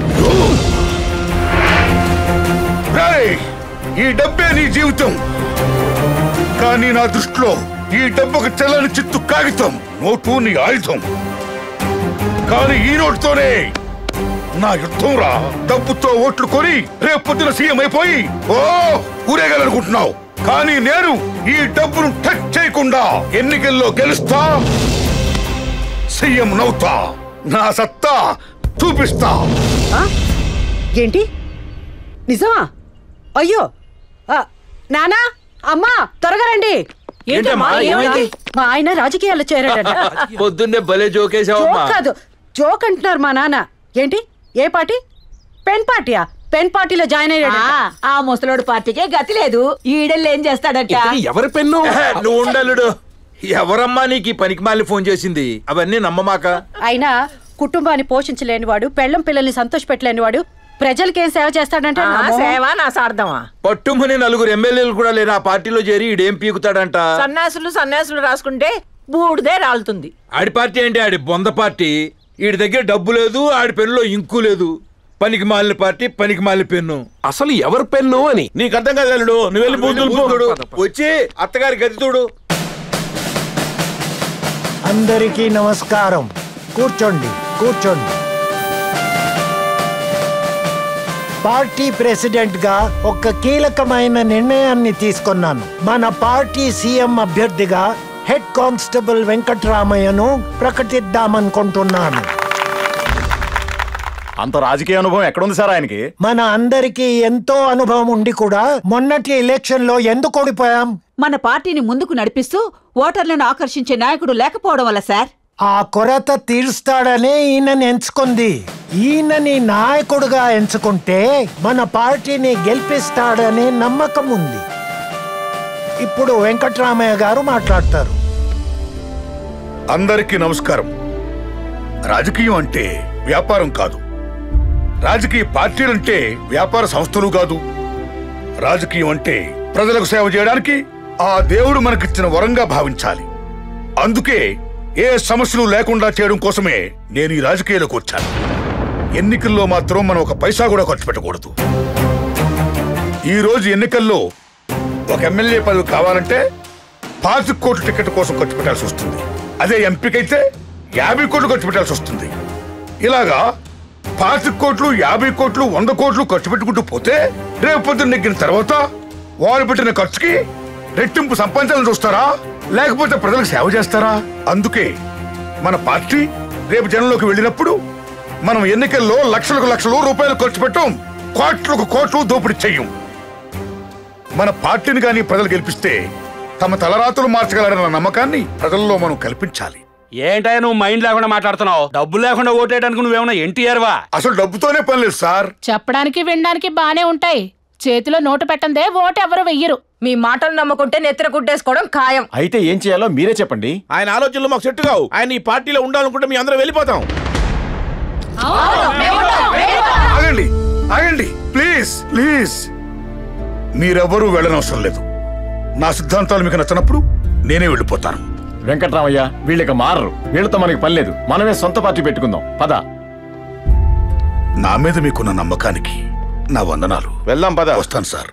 రేయ్! ఈ డబ్బే నీ జీవితం కానీ నా దృష్టిలో ఈ డబ్బు ఒక తెల్లని చిత్తు కాగితం నోటు నీ ఆయుధం కానీ ఈ నోటుతోనే నా యుద్ధం రా డబ్బుతో ఓట్లు కొని రేపు పొద్దున సీఎం అయిపోయి ఓ ఊరేగాలనుకుంటున్నావు కానీ నేను ఈ డబ్బును టచ్ చేయకుండా ఎన్నికల్లో గెలుస్తా సీఎం నవ్వుతా నా సత్తా చూపిస్తా
ఆ? ఏంటి నిజమా అయ్యో ఆ, నానా అమ్మా త్వరగా రండి
ఏంటమ్మా, ఏమైంది?
మా ఆయన రాజకీయాల్లో చేరాడట
పొద్దున్నే భలే జోకేశావమ్మా
జోక్ కాదు జోక్ అంటున్నారు మా నాన్న ఏంటి ఏ పార్టీ పెన్ పార్టీయా పెన్ పార్టీలో జాయిన్ అయ్యాడు
ఆ ముసలోడు పార్టీకే గతి లేదు ఈడెల్లు ఏం చేస్తాడంట
ఎవరి పెన్ను నువ్వు ఉండలుడు ఎవరమ్మా నీకు ఈ పనికి మాలి ఫోన్ చేసింది అవన్నీ నమ్మమాక
అయినా కుటుంబాన్ని పోషించలేని వాడు పెళ్ళం పిల్లల్ని సంతోషపెట్టలేని వాడు ప్రజలకేం సేవ చేస్తాడంటే
ఆ,
నా మొహం.
సేవ నా సార్థమా
పట్టుమని నలుగురు ఎమ్మెల్యేలు కూడా లేని ఆ పార్టీలో చేరి ఈడేం పీకుతాడంట
సన్యాసులు సన్యాసులు రాసుకుంటే బూడిదే రాలుతుంది
ఆడి పార్టీ ఏంటి ఆడి బొంద పార్టీ ఈడి దగ్గర డబ్బు లేదు ఆడి పెన్నులో ఇంకు లేదు పనికి మాలిన పార్టీ పనికి మాలిన పెన్ను
అసలు ఎవరి పెన్ను అని
నీకు అర్థం కాదు అల్లుడు నువ్వు వెళ్ళి బూతులు చూడు వచ్చి అత్తగారి గది చూడు
అందరికీ నమస్కారం కూర్చోండి కూర్చోండి పార్టీ ప్రెసిడెంట్ గా ఒక కీలకమైన నిర్ణయాన్ని తీసుకున్నాను మన పార్టీ సీఎం అభ్యర్థిగా హెడ్ కానిస్టేబుల్ వెంకట్రామయ్యను ప్రకటిద్దామనుకుంటున్నాను
అంత రాజకీయ అనుభవం ఎక్కడుంది సార్ ఆయనకి
మన అందరికీ ఎంతో అనుభవం ఉండి కూడా మొన్నటి ఎలక్షన్ లో ఎందుకు ఓడిపోయాం
మన పార్టీని ముందుకు నడిపిస్తూ ఓటర్లను ఆకర్షించే నాయకుడు లేకపోవడం వల్ల సార్
ఆ కొరత తీరుస్తాడనే ఈయనని ఎంచుకుంది ఈయనని నాయకుడుగా ఎంచుకుంటే మన పార్టీని గెలిపిస్తాడనే నమ్మకం ఉంది ఇప్పుడు వెంకట్రామయ్య గారు మాట్లాడతారు
అందరికీ నమస్కారం రాజకీయం అంటే వ్యాపారం కాదు రాజకీయ పార్టీలంటే వ్యాపార సంస్థలు కాదు రాజకీయం అంటే ప్రజలకు సేవ చేయడానికి ఆ దేవుడు మనకిచ్చిన వరంగా భావించాలి అందుకే ఏ సమస్యలు లేకుండా చేయడం కోసమే నేను ఈ రాజకీయాలకు వచ్చాను ఎన్నికల్లో మాత్రం మనం ఒక పైసా కూడా ఖర్చు పెట్టకూడదు ఈ రోజు ఎన్నికల్లో ఒక ఎమ్మెల్యే పదవి కావాలంటే పాతిక కోట్ల టికెట్ కోసం ఖర్చు పెట్టాల్సి వస్తుంది అదే ఎంపికైతే యాభై కోట్లు ఖర్చు పెట్టాల్సి వస్తుంది ఇలాగా పాతిక కోట్లు యాభై కోట్లు వంద కోట్లు ఖర్చు పెట్టుకుంటూ పోతే రేపు పొద్దున్న నెగ్గిన తర్వాత వారు పెట్టిన ఖర్చుకి రెట్టింపు సంపాదించాలని చూస్తారా లేకపోతే ప్రజలకు సేవ చేస్తారా అందుకే మన పార్టీ రేపు జనంలోకి వెళ్ళినప్పుడు మనం ఎన్నికల్లో లక్షలకు లక్షలు రూపాయలు ఖర్చు పెట్టం కోట్లకు కోట్లు దోపిడీ చెయ్యం మన పార్టీని కానీ ప్రజలు గెలిపిస్తే తమ తలరాతులు మార్చగలరన్న నమ్మకాన్ని ప్రజల్లో మనం కల్పించాలి
ఏంటయ్యా నువ్వు మైండ్ లేకుండా మాట్లాడుతున్నావు డబ్బు లేకుండా ఓటేయడానికి నువ్వేమన్నా ఎన్టీఆర్ వా
అసలు డబ్బుతోనే పని లేదు సార్
చెప్పడానికి వినడానికి బానే ఉంటాయి చేతిలో నోటు పెట్టందే ఓటు ఎవరు వెయ్యరు
మీ మాటలు నమ్ముకుంటే నెత్తిన గుడ్డేసుకోవడం ఖాయం
అయితే ఏం చేయాలో మీరే చెప్పండి
ఆయన ఆలోచనలు మాకు సెట్ కావు ఆయన ఈ పార్టీలో ఉండాలనుకుంటే మీ అందరం వెళ్ళిపోతాం
ఆగండి ఆగండి ప్లీజ్ ప్లీజ్ మీరెవరూ వెళ్ళనవసరం లేదు నా సిద్ధాంతాలు మీకు నచ్చినప్పుడు నేనే వెళ్ళిపోతాను
వెంకట్రామయ్య వీళ్ళకి మారరు వీళ్ళతో మనకి పని లేదు మనమే సొంత పార్టీ పెట్టుకుందాం పద
నా మీద మీకున్న నమ్మకానికి నా వందనాలు
వెళ్దాం పద
వస్తాను సార్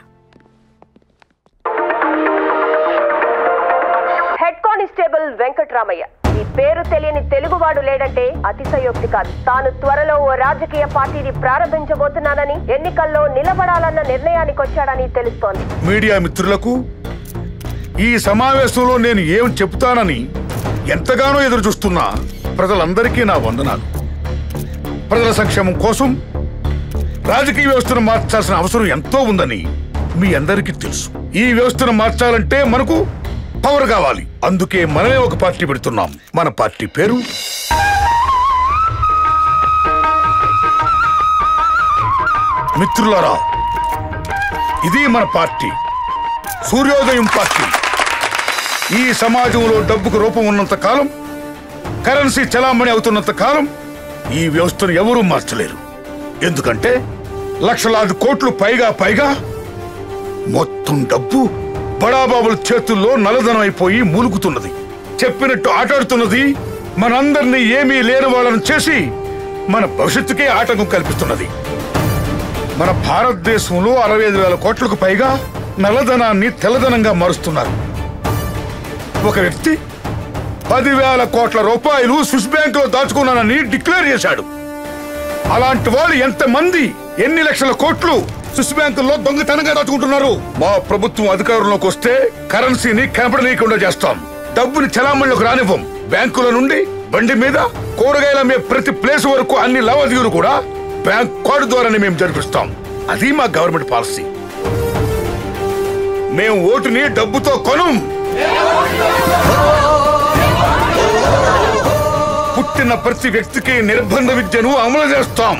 హెడ్ కానిస్టేబుల్ వెంకట్రామయ్య ఈ పేరు తెలియని తెలుగువాడు లేడంటే అతిశయోక్తి కాదు తాను త్వరలో ఓ రాజకీయ పార్టీని ప్రారంభించబోతున్నానని ఎన్నికల్లో నిలబడాలన్న నిర్ణయానికి వచ్చాడని తెలుస్తోంది
మీడియా మిత్రులకు ఈ సమావేశంలో నేను ఏం చెప్తానని ఎంతగానో ఎదురు చూస్తున్న ప్రజలందరికీ నా వందనాలు ప్రజల సంక్షేమం కోసం రాజకీయ వ్యవస్థను మార్చాల్సిన అవసరం ఎంతో ఉందని మీ అందరికీ తెలుసు ఈ వ్యవస్థను మార్చాలంటే మనకు పవర్ కావాలి అందుకే మనమే ఒక పార్టీ పెడుతున్నాం మన పార్టీ పేరు మిత్రులారా ఇది మన పార్టీ సూర్యోదయం పార్టీ ఈ సమాజంలో డబ్బుకు రూపం ఉన్నంత కాలం కరెన్సీ చలామణి అవుతున్నంత కాలం ఈ వ్యవస్థను ఎవరూ మార్చలేరు ఎందుకంటే లక్షలాది కోట్లు పైగా పైగా మొత్తం డబ్బు బడాబాబుల చేతుల్లో నల్లధనం అయిపోయి మూలుగుతున్నది చెప్పినట్టు ఆటాడుతున్నది మనందరినీ ఏమీ లేని వాళ్ళని చేసి మన భవిష్యత్తుకే ఆటంకం కల్పిస్తున్నది మన భారతదేశంలో అరవై ఐదు వేల కోట్లకు పైగా నల్లధనాన్ని తెల్లధనంగా మారుస్తున్నారు ఒక వ్యక్తి పదివేల కోట్ల రూపాయలు స్విస్ బ్యాంక్ లో దాచుకున్నానని డిక్లేర్ చేశాడు అలాంటి వాళ్ళు ఎంతమంది ఎన్ని లక్షల కోట్లు స్విస్ బ్యాంకుల్లో దొంగతనంగా దాచుకుంటున్నారు మా ప్రభుత్వం అధికారంలోకి వస్తే కరెన్సీని కనపడనీయకుండా చేస్తాం డబ్బుని చలామణిలోకి రానివ్వం బ్యాంకుల నుండి బండి మీద కూరగాయల మీద ప్రతి ప్లేస్ వరకు అన్ని లావాదేవీలు కూడా బ్యాంక్ కార్డు ద్వారానే మేము జరిపిస్తాం అది మా గవర్నమెంట్ పాలసీ మేము ఓటుని డబ్బుతో కొనం పుట్టిన ప్రతి వ్యక్తికి నిర్బంధ విద్యను అమలు చేస్తాం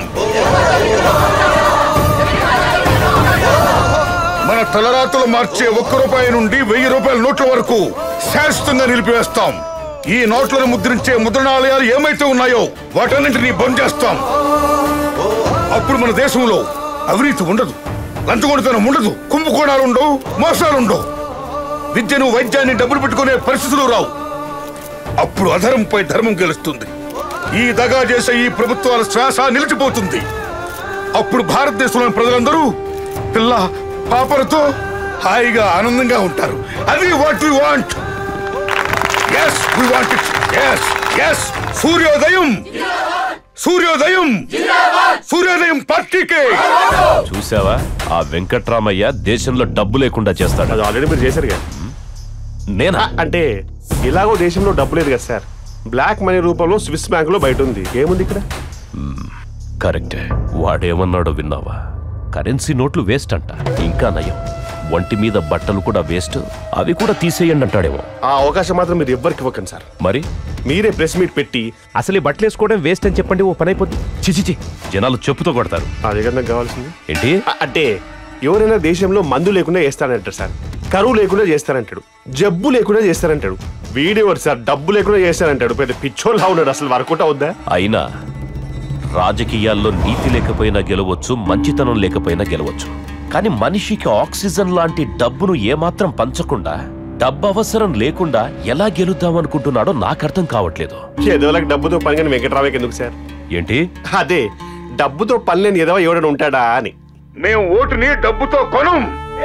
మన తలరాతులు మార్చే ఒక్క రూపాయి నుండి వెయ్యి రూపాయల నోట్ల వరకు శాశ్వతంగా నిలిపివేస్తాం ఈ నోట్లను ముద్రించే ముద్రణాలయాలు ఏమైతే ఉన్నాయో వాటన్నింటినీ బంద్ చేస్తాం అప్పుడు మన దేశంలో అవినీతి ఉండదు లంచగొండితనం ఉండదు కుంభకోణాలు ఉండవు మోసాలు ఉండవు విద్యను వైద్యాన్ని డబ్బులు పెట్టుకునే పరిస్థితులు రావు అప్పుడు అధర్మంపై ధర్మం గెలుస్తుంది ఈ దగా చేసే ఈ ప్రభుత్వాల శ్వాస నిలిచిపోతుంది అప్పుడు భారతదేశంలోని ప్రజలందరూ పిల్ల పాపలతో హాయిగా ఆనందంగా ఉంటారు అది what we want yes we want it yes yes సూర్యోదయం సూర్యోదయం సూర్యోదయం పార్టీకే
చూసావా ఆ వెంకట్రామయ్య దేశంలో డబ్బు లేకుండా చేస్తాడు
అది ఆల్రెడీ మీరు చేశారు కదా
నేనా
అంటే ఇలాగో దేశంలో డబ్బు లేదు కదా సార్ బ్లాక్ మనీ రూపంలో స్విస్ బ్యాంక్ లో బయట ఉంది ఏముంది ఇక్కడ
కరెక్టే వాడేమన్నాడో విన్నావా కరెన్సీ నోట్లు వేస్ట్ అంట ఇంకా నయం ఒంటి మీద బట్టలు కూడా వేస్ట్ అవి కూడా తీసేయండి అంటాడేమో
ఆ అవకాశం మాత్రం మీరు ఎవ్వరికి ఇవ్వకండి సార్
మరి
మీరే ప్రెస్ మీట్ పెట్టి
అసలు ఈ బట్టలు వేసుకోవడం వేస్ట్ అని చెప్పండి ఓ పని అయిపోద్ది చిచిచి జనాలు చెప్పుతో కొడతారు
అదే కదా నాకు కావాల్సింది
ఏంటి
అ- అంటే ఎవరైనా దేశంలో మందు లేకుండా వేస్తానంటారు సార్ కరువు లేకుండా చేస్తారంటాడు జబ్బు లేకుండా చేస్తారంటాడు వీడేవాడు సార్ డబ్బు లేకుండా చేస్తారంటాడు పెద్ద పిచ్చోళ్ళ ఉన్నాడు అసలు వర్కౌట్ అవుద్దా
అయినా రాజకీయాల్లో నీతి లేకపోయినా గెలవచ్చు మంచితనం లేకపోయినా గెలవచ్చు కానీ మనిషికి ఆక్సిజన్ లాంటి డబ్బును ఏమాత్రం పంచకుండా డబ్బు అవసరం లేకుండా ఎలా గెలుద్దామనుకుంటున్నాడో నాకు అర్థం కావట్లేదు
ఏదోలకు డబ్బుతో పని కానీ వెంకట్రామయ్యకి ఎందుకు సార్
ఏంటి
అదే డబ్బుతో పని లేని ఏదో ఎవడని ఉంటాడా అని
మేము ఓటుని డబ్బుతో కొనం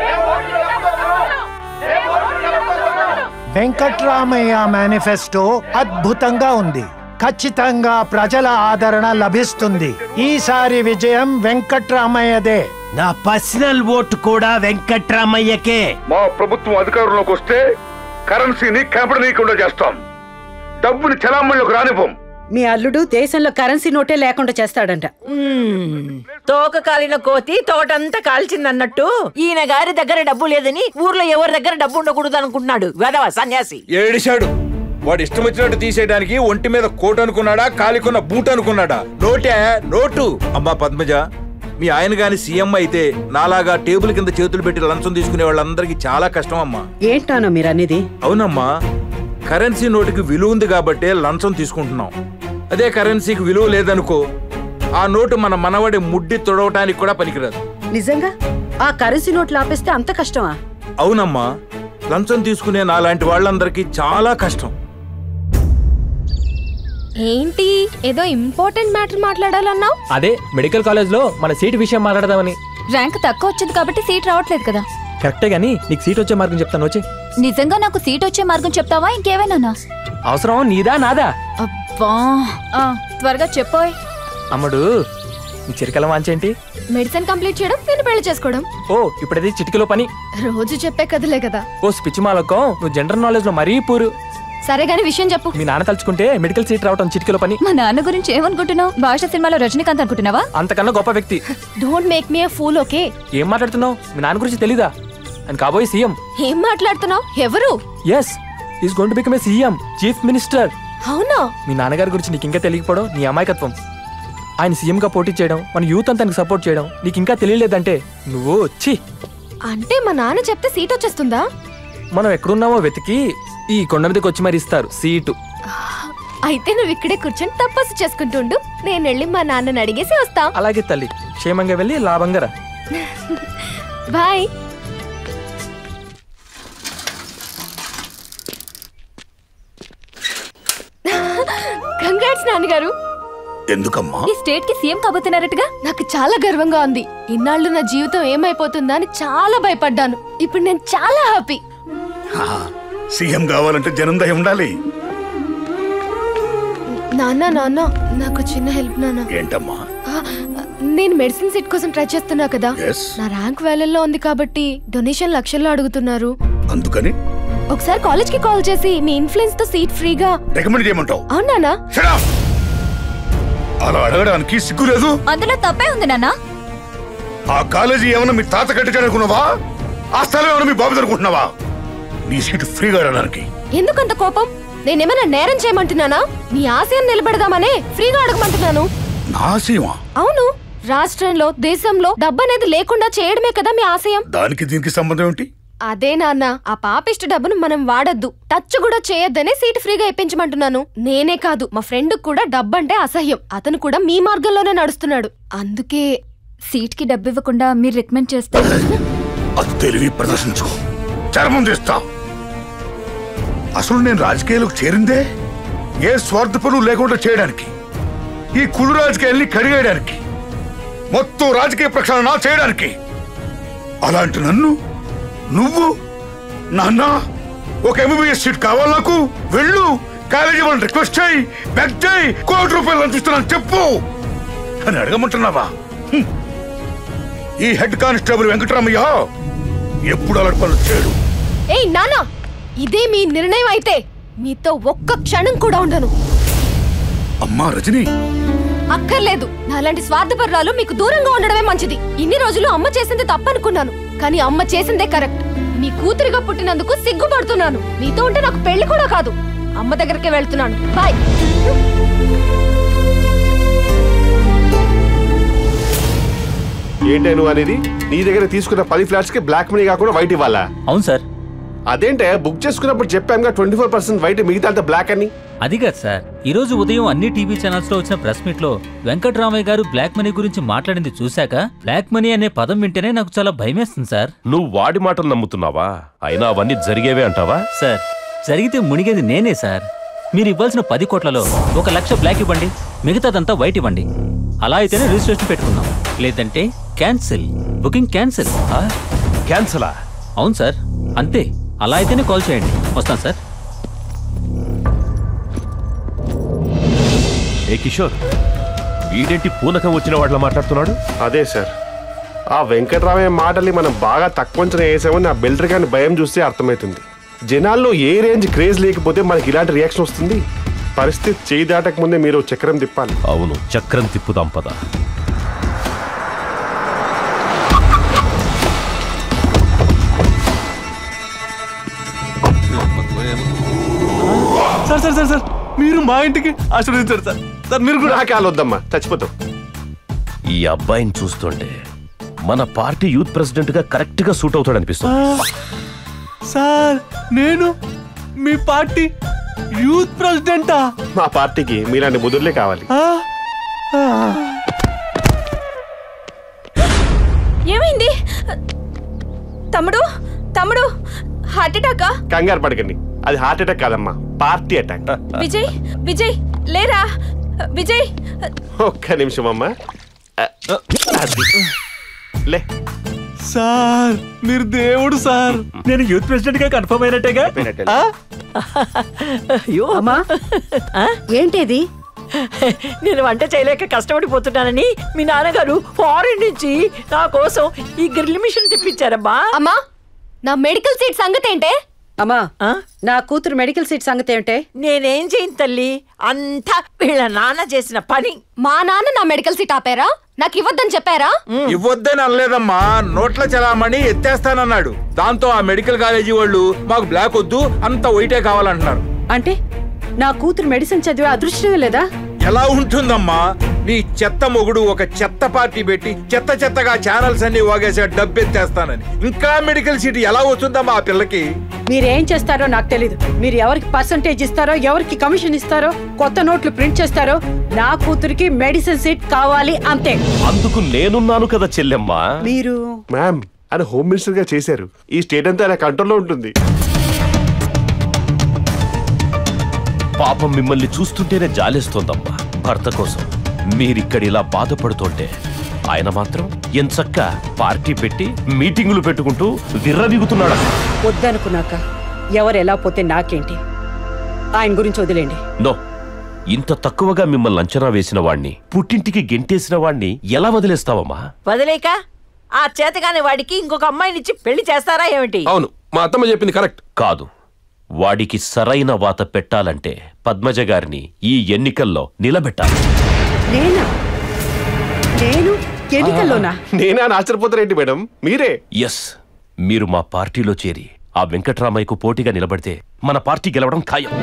వెంకట్రామయ్య మేనిఫెస్టో అద్భుతంగా ఉంది ఖచ్చితంగా ప్రజల ఆదరణ లభిస్తుంది ఈసారి విజయం వెంకట్రామయ్యదే
నా పర్సనల్ ఓటు కూడా వెంకట్రామయ్యకే
మా ప్రభుత్వం అధికారంలోకి వస్తే కరెన్సీని కనపడనీయకుండా చేస్తాం డబ్బుని చలామణిలోకి రానివ్వం
మీ అల్లుడు దేశంలో కరెన్సీ నోటే లేకుండా చేస్తాడంట
మ్మ్. తోక కాలిన కోతి తోటంతా కాల్చిందన్నట్టు ఈయన గారి దగ్గర డబ్బు లేదని ఊర్లో ఎవరి దగ్గర డబ్బు ఉండకూడదు అనుకుంటున్నాడు వెదవ సన్యాసి
ఏడిశాడు వాడు ఇష్టం వచ్చినట్టు తీసేయడానికి ఒంటి మీద కోట్ అనుకున్నాడా కాలికున్న బూట్ అనుకున్నాడా నోటే నోటు అమ్మా పద్మజ మీ ఆయన గాని సీఎం అయితే నాలాగా టేబుల్ కింద చేతులు పెట్టి లంచం తీసుకునే వాళ్ళందరికీ చాలా కష్టం అమ్మా
ఏంటానో మీరు అనేది
అవునమ్మా కరెన్సీ నోటుకి విలువ ఉంది కాబట్టే లంచం తీసుకుంటున్నాం అదే కరెన్సీకి విలువ లేదనుకో ఆ నోటు మన మనవడి ముడ్డి తొడవటానికి కూడా పనికిరాదు
నిజంగా ఆ కరెన్సీ నోట్లు ఆపేస్తే అంత కష్టమా
అవునమ్మా లంచం తీసుకునే నాలాంటి వాళ్ళందరికీ చాలా కష్టం
ఏంటి ఏదో ఇంపార్టెంట్ మ్యాటర్ మాట్లాడాలన్నావు
అదే మెడికల్ కాలేజ్ లో మన సీట్ విషయం మాట్లాడదామని
ర్యాంక్ తక్కువ వచ్చింది కాబట్టి సీట్ రావట్లేదు కదా
కరెక్టే గానీ నీకు సీట్ వచ్చే మార్గం చెప్తాను వచ్చి
నిజంగా నాకు సీట్ వచ్చే మార్గం చెప్తావా ఇంకేమైనా
అవసరం నీదా నాదా
అబ్బా ఆ, త్వరగా చెప్పోయ్
అమ్ముడు నీ చిరకల వాంచేంటి
మెడిసిన్ కంప్లీట్ చేయడం నేను పెళ్లి చేసుకోవడం
ఓ ఇప్పుడది చిటికలో పని
రోజు చెప్పే కదలే కదా
ఓ స్పిచ్ మాలకం నువ్వు జనరల్ నాలెడ్జ్ లో మరీ పూరు
సరే గాని విషయం చెప్పు
మీ నాన్న తలుచుకుంటే మెడికల్ సీట్ రావటం చిటికలో పని
మా నాన్న గురించి ఏమనుకుంటున్నావు భాష సినిమాలో రజనీకాంత్ అనుకుంటున్నావా
అంతకన్నా గొప్ప వ్యక్తి
don't make me fool okay
ఏం మాట్లాడుతున్నావు మీ నాన్న గురించి తెలీదా ఆయన కాబోయే సీఎం
ఏం మాట్లాడుతున్నావు ఎవరు
yes is gone to become a CM chief minister
అవునా
మీ నాన్నగారి గురించి నీకు ఇంకా తెలియకపోవడం నీ అమాయకత్వం ఆయన సీఎంగా పోటీ చేయడం మన యూత్ అంతా సపోర్ట్ చేయడం నీకు ఇంకా తెలియలేదంటే నువ్వు ఛీ
అంటే మా నాన్న చెప్తే సీట్ వచ్చేస్తుందా
మనం ఎక్కడున్నామో వెతికి ఈ కొండ మీదకి వచ్చి మరి ఇస్తారు సీటు
అయితే నువ్వు ఇక్కడే కూర్చొని తపస్సు చేసుకుంటుండు నేను వెళ్ళి మా నాన్నని అడిగేసి వస్తా
అలాగే తల్లి క్షేమంగా వెళ్ళి లాభంగా రా
బాయ్ కంగ్రాట్స్ నాన్నగారు
ఎందుకమ్మా
ఈ స్టేట్ కి సీఎం కాబోతున్నారటగా
నాకు చాలా గర్వంగా ఉంది ఇన్నాళ్ళు నా జీవితం ఏమైపోతుందా అని చాలా భయపడ్డాను ఇప్పుడు నేను చాలా హ్యాపీ
సీఎం కావాలంటే జనం దయ ఉండాలి
నాన్న నాన్న నాకు చిన్న హెల్ప్ నాన్న
ఏంటమ్మా
ఆ, నేను మెడిసిన్ సీట్ కోసం ట్రై చేస్తున్నా కదా
Yes.
నా ర్యాంక్ వేలల్లో ఉంది కాబట్టి డొనేషన్ లక్షల్లో అడుగుతున్నారు
అందుకని
ఒకసారి కాలేజ్ కి కాల్ చేసి మీ ఇన్ఫ్లుయెన్స్ తో సీట్ ఫ్రీగా
రికమెండ్ చేయమంటావు
అవునానా
Shut up! అలా అడగడానికి సిగ్గు లేదు
అందులో తప్పే ఉంది నాన్న
ఆ కాలేజీ ఏమైనా మీ తాత కట్టించాలనుకున్నావా ఆ స్థలం ఏమైనా మీ బాబు అనుకుంటున్నావా నీ సీటు ఫ్రీగా అడగడానికి
ఎందుకంత కోపం నేనేమైనా నేరం చేయమంటున్నానా నీ ఆశయం నిలబెడదామనే ఫ్రీగా అడగమంటున్నాను
నాశీమా
అవును రాష్ట్రంలో దేశంలో డబ్బు అనేది లేకుండా చేయడమే కదా మీ ఆశయం
దానికి దీనికి సంబంధం ఏంటి
అదే నాన్న ఆ పాపిష్టి డబ్బును మనం వాడొద్దు టచ్ కూడా చేయొద్దనే సీట్ ఫ్రీగా ఇప్పించమంటున్నాను నేనే కాదు మా ఫ్రెండ్ కూడా డబ్బంటే అసహ్యం అతను కూడా మీ మార్గంలోనే నడుస్తున్నాడు అందుకే
సీట్ కి డబ్బు ఇవ్వకుండా మీరు రికమెండ్ చేస్తే
అది తెలివి ప్రదర్శించు చర్మం చేస్తా అసలు నేను రాజకీయాలకు చేరిందే ఏ స్వార్థ పనులు లేకుండా చేయడానికి ఈ కుళ్ళు రాజకీయాల్ని కడిగేయడానికి మొత్తం రాజకీయ ప్రక్షాళన చేయడానికి అలాంటి నన్ను నువ్వు నాన్న ఒక ఎంబీబీఎస్ సీట్ కావాలి నాకు వెళ్ళు కాలేజీ వాళ్ళని రిక్వెస్ట్ చేయి బెగ్ చేయి కోటి రూపాయలు అందిస్తున్నాను చెప్పు అని అడగమంటున్నావా హ్మ్. ఈ హెడ్ కానిస్టేబుల్ వెంకటరామయ్య ఎప్పుడు అలాంటి పనులు చేయడు
ఏయ్ నాన్న ఇదే మీ నిర్ణయం అయితే మీతో ఒక్క క్షణం కూడా ఉండను
అమ్మా రజని
అక్కర్లేదు నాలాంటి స్వార్థపరురాలు మీకు దూరంగా ఉండడమే మంచిది ఇన్ని రోజులు అమ్మ చేసింది తప్పనుకున్నాను కానీ అమ్మ చేసిందే కరెక్ట్ మీ కూతురిగా పుట్టినందుకు సిగ్గుపడుతున్నాను మీతో ఉంటే నాకు పెళ్లి కూడా కాదు అమ్మ దగ్గరికి వెళ్తున్నాను బాయ్
ఏంటే నువ్వు అనేది నీ దగ్గర తీసుకున్న పది ఫ్లాట్స్ కి బ్లాక్ మనీ కాకుండా వైట్ ఇవ్వాలా
అవును సార్
అదేంటే బుక్ చేసుకున్నప్పుడు చెప్పాను ట్వంటీ ఫోర్ పర్సెంట్ వైట్ మిగతా అంతా బ్లాక్ అని
అది కాదు సార్ ఈ రోజు ఉదయం అన్ని టీవీ ఛానల్స్ లో వచ్చిన ప్రెస్ మీట్ లో వెంకట్రామయ్య గారు బ్లాక్ మనీ గురించి మాట్లాడింది చూశాక బ్లాక్ మనీ అనే పదం వింటేనే నాకు చాలా భయమేస్తుంది సార్
నువ్వు వాడి మాటలు నమ్ముతున్నావా అయినా అవన్నీ జరిగేవే అంటావా
సార్ జరిగితే మునిగేది నేనే సార్ మీరు ఇవ్వాల్సిన పది కోట్లలో ఒక లక్ష బ్లాక్ ఇవ్వండి మిగతాదంతా వైట్ ఇవ్వండి అలా అయితేనే రిజిస్ట్రేషన్ పెట్టుకుందాం లేదంటే క్యాన్సిల్ బుకింగ్ క్యాన్సిల్
క్యాన్సలా
అవును సార్ అంతే అలా అయితేనే కాల్ చేయండి వస్తాను సార్
ఏ కిషోర్ వీడేంటి పూనకం వచ్చిన వాళ్ళ మాట్లాడుతున్నాడు
అదే సార్ ఆ వెంకట్రామయ్య మాటల్ని మనం బాగా తక్కువ అంచనా వేసామని ఆ బిల్డర్ గారిని భయం చూస్తే అర్థమవుతుంది జనాల్లో ఏ రేంజ్ క్రేజ్ లేకపోతే మనకి ఇలాంటి రియాక్షన్ వస్తుంది పరిస్థితి చేయి దాటక ముందే మీరు చక్రం తిప్పాలి
అవును చక్రం తిప్పుదాం పద
సార్ సార్ సార్ సార్ మీరు మా ఇంటికి ఆశీర్వదించారు సార్ సార్ మీరు కూడా నాకు వద్దమ్మా చచ్చిపోతాం
ఈ అబ్బాయిని చూస్తుంటే మన పార్టీ యూత్ ప్రెసిడెంట్ గా కరెక్ట్ గా సూట్ అవుతాడు అనిపిస్తుంది
సార్ నేను మీ పార్టీ యూత్ ప్రెసిడెంటా
మా పార్టీకి మీలాంటి ముదుర్లే కావాలి
ఏమైంది తమ్ముడు తమ్ముడు హార్ట్ అటాకా
కంగారు పడకండి అది హార్ట్ అటాక్ కాదమ్మా పార్టీ అటాక్
విజయ్ విజయ్ లేరా విజయ్
ఒక్క నిమిషం అమ్మా అది. లే
సార్ మీరు దేవుడు సార్ నేను యూత్ ప్రెసిడెంట్ గా కన్ఫర్మ్ అయినట్టేగా
అయ్యో
అమ్మా ఏంటిది
నేను వంట చేయలేక కష్టపడిపోతున్నానని మీ నాన్నగారు ఫారెన్ నుంచి నా కోసం ఈ గ్రిల్ మిషన్ తెప్పించారమ్మా
అమ్మా నా మెడికల్ సీట్ సంగతి ఏంటే
అమ్మా నా కూతురు మెడికల్ సీట్ సంగతి ఏమిటే
నేనేం చేయను తల్లి అంతా వీళ్ళ నాన్న చేసిన పని
మా నాన్న నా మెడికల్ సీట్ ఆపారా నాకు ఇవ్వద్దని చెప్పారా
ఇవ్వద్దని అనలేదమ్మా నోట్ల చలామణి ఎత్తేస్తానన్నాడు దాంతో ఆ మెడికల్ కాలేజీ వాళ్ళు మాకు బ్లాక్ వద్దు అంత వైటే కావాలంటున్నారు
అంటే నా కూతురు మెడిసిన్ చదివే అదృష్టమే లేదా
ఎలా ఉంటుందమ్మా నీ చెత్త మొగుడు ఒక చెత్త పార్టీ పెట్టి చెత్త చెత్తగా ఛానల్స్ అన్ని వాగేసా డబ్బెత్తేస్తానని ఇంకా మెడికల్ సీట్ ఎలా వస్తుందమ్మా ఆ పిల్లకి
మీరేం చేస్తారో నాకు తెలీదు మీరు ఎవరికి పర్సంటేజ్ ఇస్తారో ఎవరికి కమిషన్ ఇస్తారో కొత్త నోట్లు ప్రింట్ చేస్తారో నా కూతురికి మెడిసిన్ సీట్ కావాలి అంతే
అందుకు నేనున్నాను కదా చెల్లెమ్మా
మీరు
మ్యామ్ ఆయన హోమ్ మినిస్టర్ గా చేశారు ఈ స్టేట్ అంతా ఆయన కంట్రోల్లో ఉంటుంది
పాపం మిమ్మల్ని చూస్తుంటేనే జాలేస్తోందమ్మా భర్త కోసం మీరిక్కడ ఇలా బాధపడుతుంటే ఆయన మాత్రం ఎంచక్క పార్టీ పెట్టి మీటింగులు పెట్టుకుంటూ విర్రవీగుతున్నాడు
వద్దనుకున్నాక ఎవరు ఎలా పోతే నాకేంటి ఆయన గురించి వదిలేండి
నో ఇంత తక్కువగా మిమ్మల్ని అంచనా వేసిన వాణ్ణి పుట్టింటికి గెంటేసిన వాణ్ణి ఎలా వదిలేస్తావమ్మా
వదిలేక ఆ చేతగాని వాడికి ఇంకొక అమ్మాయినిచ్చి పెళ్లి చేస్తారా ఏమిటి
అవును మా అత్తమ్మ చెప్పింది కరెక్ట్ కాదు వాడికి సరైన వాత పెట్టాలంటే పద్మజ గారిని ఈ ఎన్నికల్లో నిలబెట్టాలి
నేనా నేను ఎన్నికల్లోనా
నేనా అని ఆశ్చర్యపోతారేంటి మేడం మీరే
ఎస్ మీరు మా పార్టీలో చేరి ఆ వెంకట్రామయ్యకు పోటీగా నిలబడితే మన పార్టీ గెలవడం ఖాయం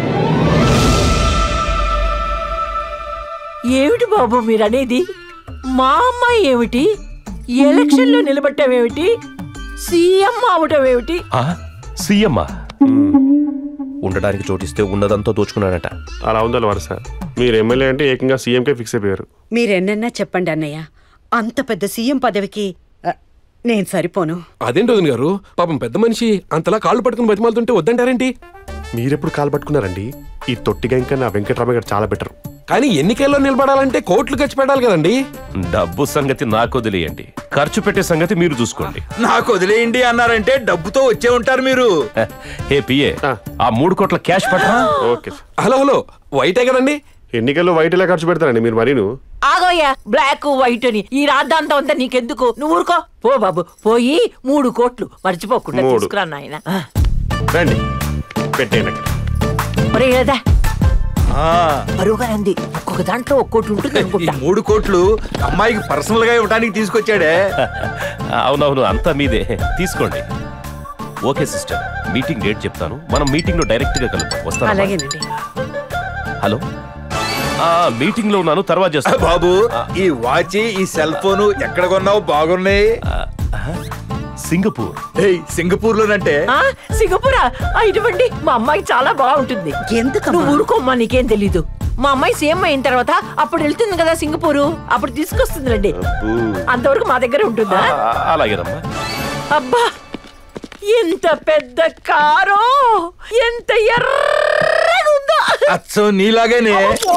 ఏమిటి బాబు మీరనేది మా అమ్మాయి ఏమిటి ఎలక్షన్ లో నిలబట్టావేమిటి సీఎం అవటం ఏమిటి
ఆ సీఎమ్మా ఉండడానికి చోటిస్తే ఉన్నదంతా దోచుకున్నాడట
అలా ఉందా వరుస మీరు ఎమ్మెల్యే అంటే ఏకంగా సీఎంకే ఫిక్స్ అయిపోయారు
మీరెన్నన్నా చెప్పండి అన్నయ్య అంత పెద్ద సీఎం పదవికి ఆ, నేను సరిపోను
అదేంటి వదిన గారు పాపం పెద్ద మనిషి అంతలా కాళ్ళు పట్టుకుని బతిమాలుతుంటే వద్దంటారేంటి
మీరెప్పుడు కాలు పట్టుకున్నారండి ఈ తొట్టిగా ఇంకా నా వెంకటరామయ్య గారు చాలా బెటర్
కానీ ఎన్నికల్లో నిలబడాలంటే కోట్లు ఖర్చు పెట్టాలి కదండి
డబ్బు సంగతి నాకు వదిలేయండి ఖర్చు పెట్టే సంగతి మీరు చూసుకోండి
నాకు వదిలేయండి అన్నారంటే డబ్బుతో వచ్చే ఉంటారు మీరు
హే పిఏ ఆ మూడు కోట్ల క్యాష్ పట్టరా
ఓకే
హలో హలో వైటే కదండి
ఎన్నికల్లో వైట్ ఎలా ఖర్చు పెడతారండి మీరు మరీను
ఆగోయ్యా బ్లాక్ వైట్ అని ఈ రాద్దాంతం అంతా నీకెందుకు నువ్వు ఊరుకో పో బాబు పోయి మూడు కోట్లు మర్చిపోకుండా
మూడు.
తీసుకురా నాయన
రండి పెట్టేయండి అక్కడ.
ఒరే ఏదా బరువుగా ఉంది ఒక్కొక్క దాంట్లో ఒక్కోటి ఉంటుంది
ఈ
అనుకుంటా
మూడు కోట్లు అమ్మాయికి పర్సనల్ గా ఇవ్వడానికి తీసుకొచ్చాడే
అవునవును అంతా మీదే తీసుకోండి ఓకే సిస్టర్ మీటింగ్ డేట్ చెప్తాను మనం మీటింగ్ లో డైరెక్ట్ గా కలుద్దాం వస్తాను
అలాగేనండి
హలో ఆ మీటింగ్ లో ఉన్నాను తర్వాత చేస్తాను
బాబు ఈ వాచ్ ఈ సెల్ ఫోన్ ఎక్కడ కొన్నావు బాగున్నాయి
సింగపూర్
సింగపూర్ లోనంటే
ఆ, సింగపూరా ఆ, ఇటువంటి మా అమ్మాయి చాలా బాగుంటుంది
ఎందుకు
నువ్వు ఊరుకోమ్మా నీకేం తెలీదు మా అమ్మాయి సీఎం అయిన తర్వాత అప్పుడు వెళ్తుంది కదా సింగపూరు అప్పుడు తీసుకొస్తుందిలేండి అంతవరకు మా దగ్గర ఉంటుందా
అలాగేనమ్మా
అబ్బా ఎంత పెద్ద కారో ఎంత ఎర్రగుందో
అచ్చం నీలాగేనే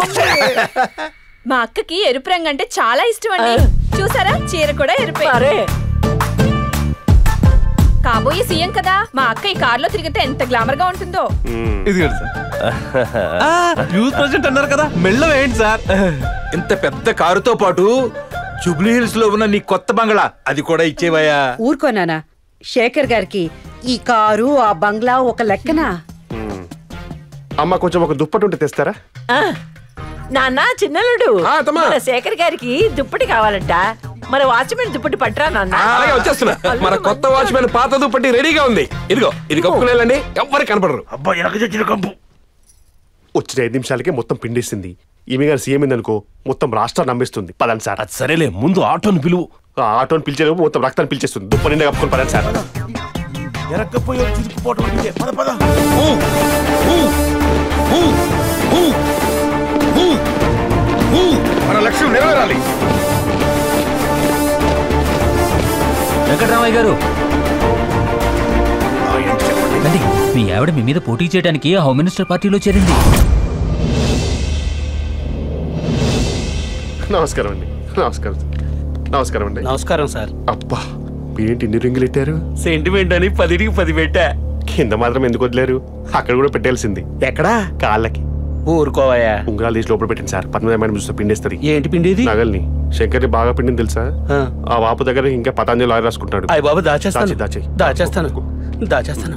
మా అక్కకి ఎరుపు రంగు అంటే చాలా ఇష్టం అండి చూసారా చీర కూడా ఎరుపే కాబోయే సీఎం కదా మా అక్క ఈ కారులో తిరిగితే ఎంత గ్లామర్ గా ఉంటుందో
ఇదిగోండి సార్ యూత్ ప్రెసిడెంట్ అన్నారు కదా మెళ్ళ వేయండి సార్ ఇంత పెద్ద కారుతో పాటు జూబ్లీ హిల్స్ లో ఉన్న నీ కొత్త బంగళా అది కూడా ఇచ్చేవయ్యా
ఊరుకోనానా శేఖర్ గారికి ఈ కారు ఆ బంగ్లా ఒక లెక్కనా
అమ్మ కొంచెం ఒక దుప్పటి ఉంటే తెస్తారా
ఆ, నాన్న చిన్నలుడు మన శేఖర్ గారికి దుప్పటి కావాలంట మన వాచ్మెన్ దుప్పటి పట్టరా నాన్న
అలాగే వచ్చేస్తున్నా మన కొత్త వాచ్మెన్ పాత దుప్పటి రెడీగా ఉంది ఇదిగో ఇది కప్పుకునేళ్ళండి ఎవ్వరు కనపడరు
అబ్బా ఎనక చచ్చిన కంపు
వచ్చిన ఐదు నిమిషాలకే మొత్తం పిండేసింది ఈమె గారు సీఎం అనుకో మొత్తం రాష్ట్రం నమ్మిస్తుంది పదండి సార్
అది సరేలే ముందు ఆటోని పిలువు
ఆ ఆటోని పిలిచేలోపు మొత్తం రక్తాన్ని పిలిచేస్తుంది దుప్ప నిండా కప్పుకొని పదండి సార్
ఎరక్కపోయి చిరుకుపోవటం అంటే పద పద
మన లక్ష్యం నెరవేరాలి
వెంకటరామయ్య గారు రండి మీ ఆవిడ మీ మీద పోటీ చేయడానికి హోమ్ మినిస్టర్ పార్టీలో చేరింది
నమస్కారం అండి నమస్కారం నమస్కారం అండి
నమస్కారం సార్
అబ్బా ఏంటి ఇన్ని రింగులు పెట్టారు
సెంటిమెంట్ అని పదిటికి పది పెట్టా
కింద మాత్రం ఎందుకు వదిలేరు అక్కడ కూడా పెట్టాల్సింది
ఎక్కడా
కాళ్ళకి
ఊరుకోవయ్యా
ఉంగరాలు తీసి లోపల పెట్టింది సార్ పద్మనాభ మేడం చూస్తే పిండేస్తుంది
ఏంటి పిండేది
నగల్ని శంకర్ని బాగా పిండింది తెలుసా ఆ వాపు దగ్గర ఇంకా పతాంజలి ఆయిల్ రాసుకుంటాడు
అయ్య బాబు దాచేస్తాను
దాచి, దాచేయ్.
దాచేస్తాను దాచేస్తాను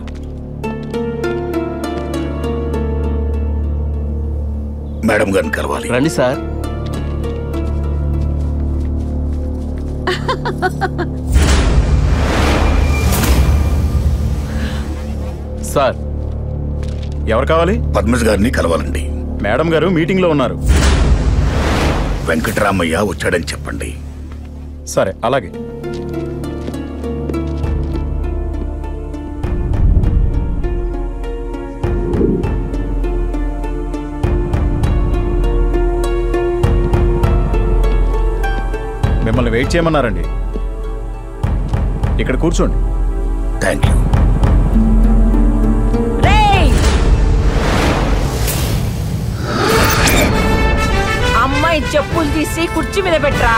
మేడం గారిని కలవాలి
రండి సార్
సార్ ఎవరు కావాలి
పద్మజ్ గారిని కలవాలండి
మేడం గారు మీటింగ్ లో ఉన్నారు
వెంకటరామయ్య వచ్చాడని చెప్పండి
సరే అలాగే మిమ్మల్ని వెయిట్ చేయమన్నారండి ఇక్కడ కూర్చోండి
థ్యాంక్ యూ
రేయ్! అమ్మాయి చెప్పులు తీసి కుర్చీ మీద పెట్టరా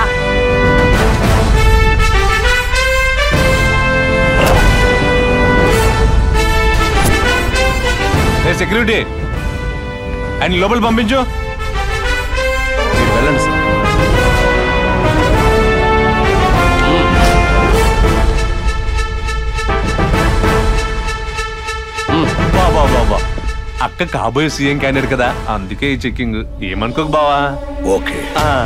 సెక్యూరిటీ ఆయన లోపల పంపించు
మీరు వెళ్ళండి సార్
బాబా బాబా అక్క కాబోయే సీఎం క్యాండిడేట్ కదా అందుకే ఈ చెక్కింగ్ ఏమనుకోకు బావా
ఓకే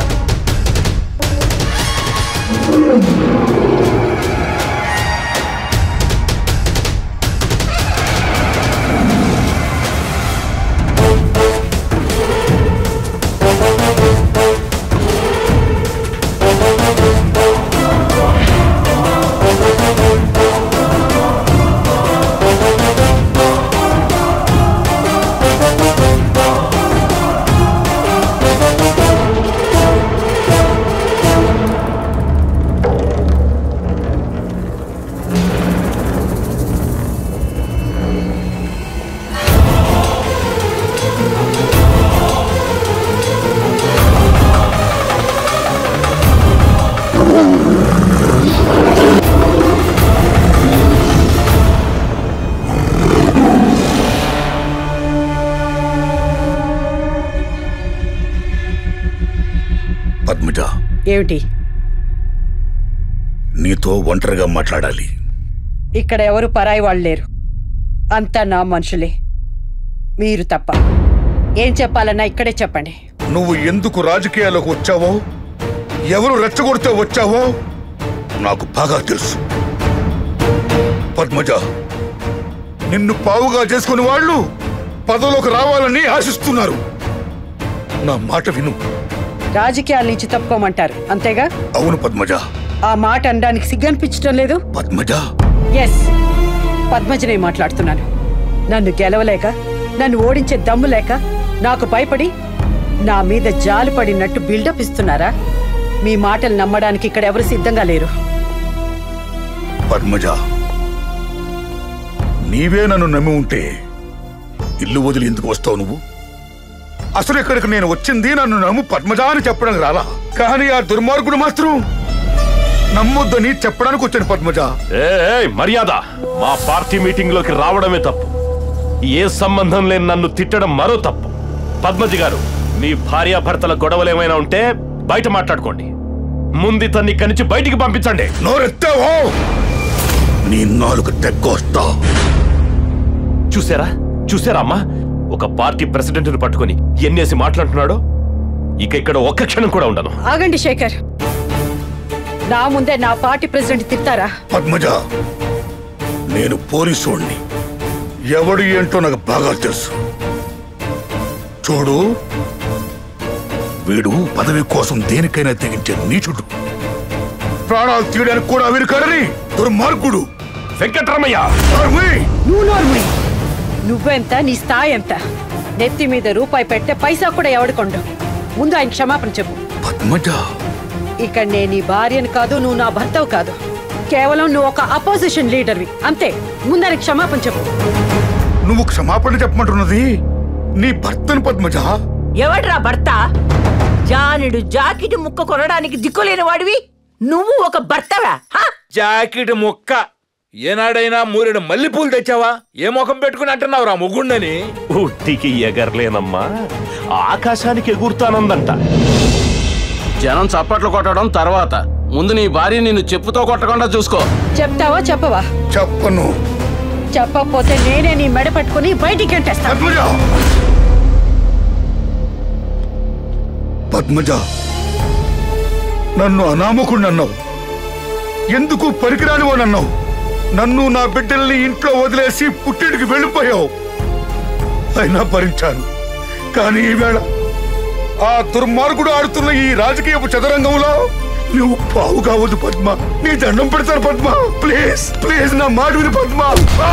పద్మజ
ఏమిటి
నీతో ఒంటరిగా మాట్లాడాలి
ఇక్కడ ఎవరు పరాయి వాళ్ళు లేరు అంతా నా మనుషులే మీరు తప్ప ఏం చెప్పాలన్నా ఇక్కడే చెప్పండి
నువ్వు ఎందుకు రాజకీయాల్లోకి వచ్చావో ఎవరు రెచ్చగొడితే వచ్చావో నాకు బాగా తెలుసు పద్మజ నిన్ను పావుగా చేసుకుని వాళ్ళు పదవిలోకి రావాలని ఆశిస్తున్నారు నా మాట విను
రాజకీయాల నుంచి తప్పుకోమంటారు అంతేగా
అవును పద్మజ
ఆ మాట అనడానికి సిగ్గనిపించడం లేదు
పద్మజ
ఎస్ పద్మజనే మాట్లాడుతున్నాను నన్ను గెలవలేక నన్ను ఓడించే దమ్ము లేక నాకు భయపడి నా మీద జాలి పడినట్టు బిల్డప్ ఇస్తున్నారా మీ మాటలు నమ్మడానికి ఇక్కడ ఎవరు సిద్ధంగా లేరు
పద్మజ నీవే నన్ను నమ్మి ఉంటే ఇల్లు వదిలి ఎందుకు వస్తావు నువ్వు అసలు ఇక్కడికి నేను వచ్చింది నన్ను నమ్ము పద్మజ అని చెప్పడానికి రాలా కానీ ఆ దుర్మార్గుడు మాత్రం నమ్మొద్దని చెప్పడానికి వచ్చాను పద్మజ
ఏయ్, మర్యాద మా పార్టీ మీటింగ్ లోకి రావడమే తప్పు ఏ సంబంధం లేని నన్ను తిట్టడం మరో తప్పు పద్మజి గారు మీ భార్యాభర్తల గొడవలు ఏమైనా ఉంటే బయట మాట్లాడుకోండి ముందు తన్ని ఇక్కడి నుంచి బయటికి పంపించండి
నోరెత్తావో నీ నాలుగు తెగ్గొస్తా
చూసారా చూసారా అమ్మా ఒక పార్టీ ప్రెసిడెంట్ పట్టుకొని ఎన్నేసి మాట్లాడుతున్నాడో ఇక ఇక్కడ ఒక్క క్షణం కూడా ఉండను
ఆగండి శేఖర్ నా ముందే నా పార్టీ ప్రెసిడెంట్ తిట్టారా
పద్మజ నేను పోలీసోడిని ఎవడు ఏంటో నాకు బాగా తెలుసు చూడు వీడు పదవి కోసం దేనికైనా తెగించే నీచుడు ప్రాణాలు తీయడానికి కూడా వీరుకడని దుర్మార్గుడు
వెంకటరమయ్య
నువ్వు నోర్ముయ్. నువ్వెంత నీ స్థాయి ఎంత నెత్తి మీద రూపాయి పెట్టే పైసా కూడా ఎవడికొండు ముందు ఆయన క్షమాపణ చెప్పు
పద్మజ
ఇక్కడ నేను నీ భార్యను కాదు నువ్వు నా భర్తవు కాదు కేవలం నువ్వు ఒక అపోజిషన్ లీడర్వి అంతే ముందు ఆయన క్షమాపణ చెప్పు
నువ్వు క్షమాపణ చెప్పమంటున్నది నీ భర్తను పద్మజ
ఎవడ్రా భర్త జానుడు జాకెట్ ముక్క కొనడానికి దిక్కులేని వాడివి నువ్వు ఒక భర్తవా హా?
జాకెట్ ముక్క ఏనాడైనా మూరెడు మల్లెపూలు తెచ్చావా ఏ ముఖం పెట్టుకుని అంటున్నావు రా ముగ్గుండని
ఉట్టికి ఎగరలేనమ్మా ఆకాశానికి ఎగురుతానందంట
జనం చప్పట్లు కొట్టడం తర్వాత ముందు నీ భార్య నిన్ను చెప్పుతో కొట్టకుండా చూసుకో
చెప్తావా చెప్పవా
చెప్పను
చెప్పకపోతే నేనే నీ మెడ పట్టుకుని బయటికి ఎంటేస్తా
పద్మజ నన్ను అనామకుడిని అన్నావు ఎందుకు పనికిరాని అన్నావు నన్ను నా బిడ్డల్ని ఇంట్లో వదిలేసి పుట్టింటికి వెళ్ళిపోయావు అయినా భరించాను కానీ ఈవేళ ఆ దుర్మార్గుడు ఆడుతున్న ఈ రాజకీయపు చదరంగంలో నువ్వు పావు కావద్దు పద్మ నీ దండం పెడతాను పద్మ ప్లీజ్ ప్లీజ్ నా మాట విని పద్మ ఆ!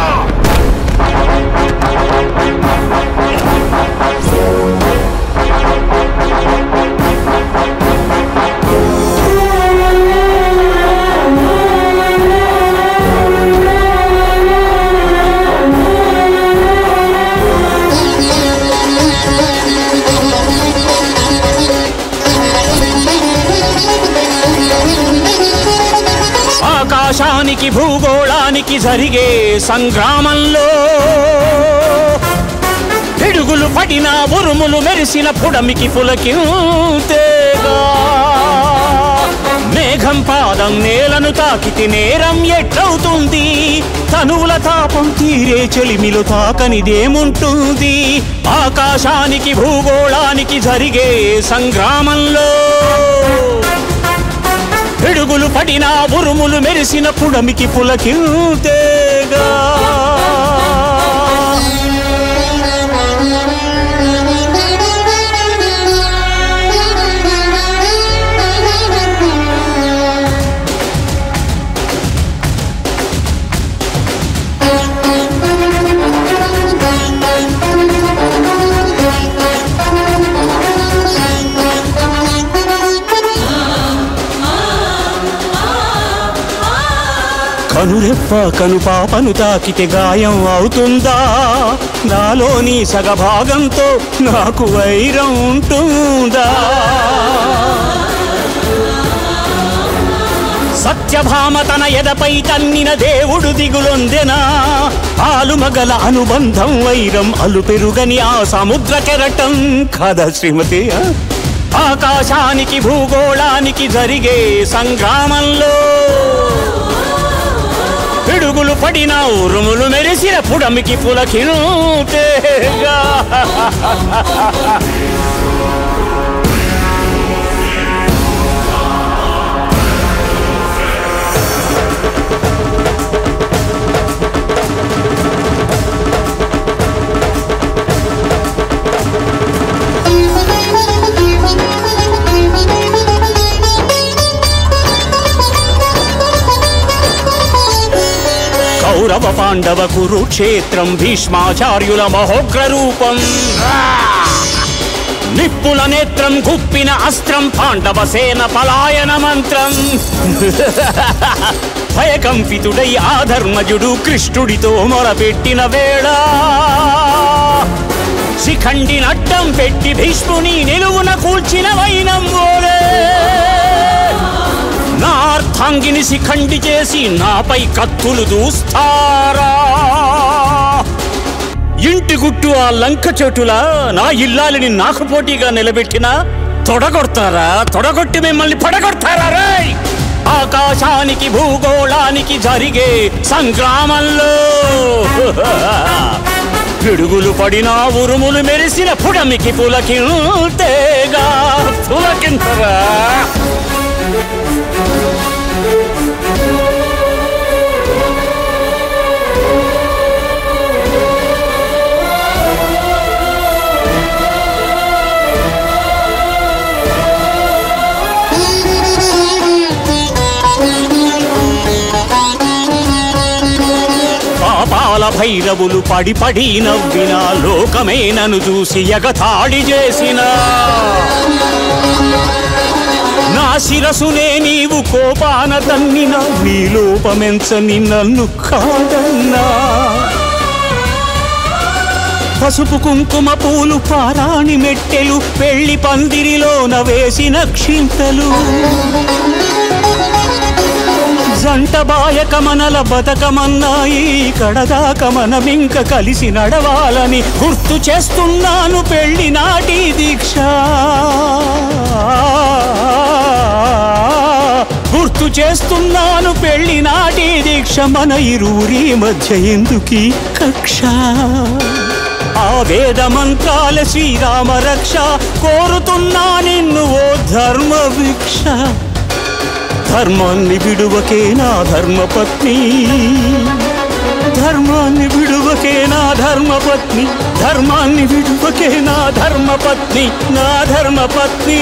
ఆకాశానికి భూగోళానికి జరిగే సంగ్రామంలో పిడుగులు పడిన ఉరుములు మెరిసిన పుడమికి పులకింతేగా మేఘం పాదం నేలను తాకితే నేరం ఎట్లవుతుంది తనువుల తాపం తీరే చెలిమిలు తాకనిదేముంటుంది ఆకాశానికి భూగోళానికి జరిగే సంగ్రామంలో పిడుగులు పడిన ఉరుములు మెరిసిన పుడమికి పులకింతేగా కనురెప్ప కను పాపను తాకితే గాయం అవుతుందా నాలోని సగభాగంతో నాకు వైరం ఉంటుందా సత్యభామ తన ఎదపై తన్నిన దేవుడు దిగులొందెనా ఆలుమగల అనుబంధం వైరం అలు పెరుగని ఆ సముద్ర కెరటం కథ శ్రీమతి ఆకాశానికి భూగోళానికి జరిగే సంగ్రామంలో పిడుగులు పడిన ఉరుములు మెరిసిన పుడమికి పులకినుతేగా పాండవ కురుక్షేత్రం భీష్మాచార్యుల మహోగ్ర రూపం నిప్పుల నేత్రం గుప్పిన అస్త్రం పాండవ సేన పలాయన మంత్రం భయకంపితుడై ఆధర్మజుడు కృష్ణుడితో మొరపెట్టిన వేళ శిఖండి నడ్డం పెట్టి భీష్ముని నిలువున కూల్చిన వైనం ఓలే నా అర్థాంగిని శిఖండి చేసి నాపై కత్తులు దూస్తారా ఇంటి గుట్టు ఆ లంక చెట్టులా నా ఇల్లాలిని నాకు పోటీగా నిలబెట్టిన తొడగొడతారా తొడగొట్టి మిమ్మల్ని పడగొడతారా రేయ్ ఆకాశానికి భూగోళానికి జరిగే సంగ్రామంలో పిడుగులు పడిన ఉరుములు మెరిసిన పుడమికి పులకింతేగా పులకింతరా పాపాల భైరవులు పడి పడి నవ్విన లోకమే నన్ను చూసి ఎగతాళి చేసిన నా శిరసునే నీవు కోపాన తన్నిన నీ లోపమెంచని నన్ను కాదన్నా పసుపు కుంకుమ పూలు పారాణి మెట్టెలు పెళ్లి పందిరిలోన వేసిన క్షింతలు జంట బాయక మనల బతకమన్నాయి కడదాక మనమింక కలిసి నడవాలని గుర్తు చేస్తున్నాను పెళ్లి నాటి దీక్ష గుర్తు చేస్తున్నాను పెళ్లి నాటి దీక్ష మన ఇరువురి మధ్య ఎందుకీ కక్ష ఆ వేద మంత్రాల శ్రీరామ రక్ష కోరుతున్నా నిన్ను ఓ ధర్మ భిక్ష ధర్మాన్ని విడువకే నా ధర్మపత్ని ధర్మాన్ని విడువకే నా ధర్మపత్ని ధర్మాన్ని విడువకే నా ధర్మపత్ని నా ధర్మపత్ని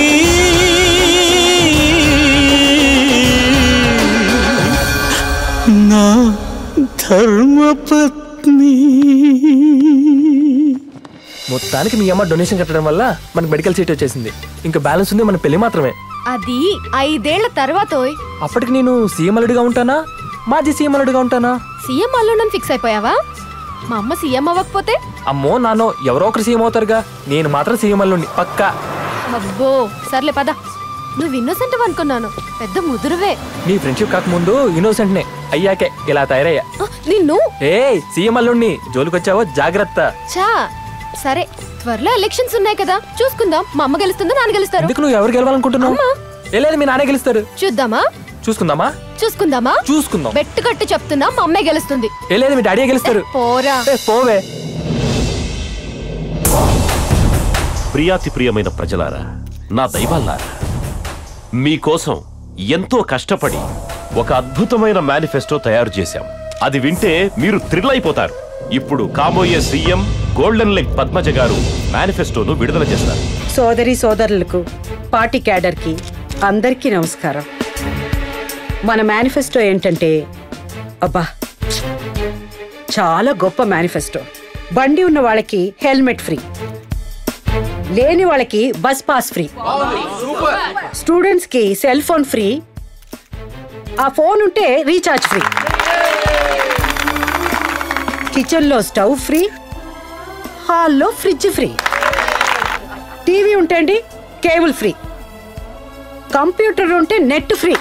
నా ధర్మపత్ని
మొత్తానికి మీ అమ్మ డొనేషన్ కట్టడం వల్ల మనకి మెడికల్ సీట్ వచ్చేసింది ఇంకా బ్యాలెన్స్ ఉంది మన పెళ్లి మాత్రమే
అది ఐదేళ్ల తర్వాత ఓయ్.
అప్పటికి నేను సీఎం అల్లుడిగా ఉంటానా మాజీ సీఎం అల్లుడిగా ఉంటానా
సీఎం అల్లుడని ఫిక్స్ అయిపోయావా మా అమ్మ సీఎం అవ్వకపోతే
అమ్మో నాన్నో ఎవరో ఒకరు సీఎం అవుతారుగా నేను మాత్రం సీఎం అల్లుడిని పక్కా
అబ్బో సర్లే పద నువ్వు ఇన్నోసెంట్ అనుకున్నాను పెద్ద ముదురువే
నీ ఫ్రెండ్షిప్ కాకముందు ఇన్నోసెంట్నే అయ్యాకే ఇలా తయారయ్యా
ఆ, నిన్ను
ఏ సీఎం అల్లుడిని జోలికొచ్చావో జాగ్రత్త
చా సరే త్వరలో ఎలక్షన్స్ ఉన్నాయి కదా చూసుకుందాం మా అమ్మ గెలుస్తుందో నాన్న గెలుస్తారు
ఎందుకు నువ్వు ఎవరు గెలవాలనుకుంటున్నావు ఏ లేదు మీ నాన్నే గెలుస్తారు
చూద్దామా
చూసుకుందామా
చూసుకుందామా
చూసుకుందాం
బెట్టు కట్టి చెప్తున్నా మా అమ్మే గెలుస్తుంది
ఏ లేదు మీ డాడీ గెలుస్తారు
పోరా
ఏ, పోవే
ప్రియాతి ప్రియమైన ప్రజలారా నా దైవాల్లారా మీకోసం ఎంతో కష్టపడి ఒక అద్భుతమైన మేనిఫెస్టో తయారు చేశాం అది వింటే మీరు థ్రిల్ అయిపోతారు ఇప్పుడు కాబోయే సీఎం గోల్డెన్ లెగ్ పద్మజ గారు మేనిఫెస్టోను విడుదల చేస్తారు
సోదరి సోదరులకు పార్టీ క్యాడర్కి అందరికీ నమస్కారం మన మేనిఫెస్టో ఏంటంటే అబ్బా చాలా గొప్ప మేనిఫెస్టో బండి ఉన్న వాళ్ళకి హెల్మెట్ ఫ్రీ లేని వాళ్ళకి బస్ పాస్ ఫ్రీ స్టూడెంట్స్ కి సెల్ ఫోన్ ఫ్రీ ఆ ఫోన్ ఉంటే రీఛార్జ్ ఫ్రీ కిచెన్ లో స్టవ్ ఫ్రీ హాల్లో ఫ్రిడ్జ్ ఫ్రీ టీవీ ఉంటే అండి కేబుల్ ఫ్రీ కంప్యూటర్ ఉంటే నెట్ ఫ్రీ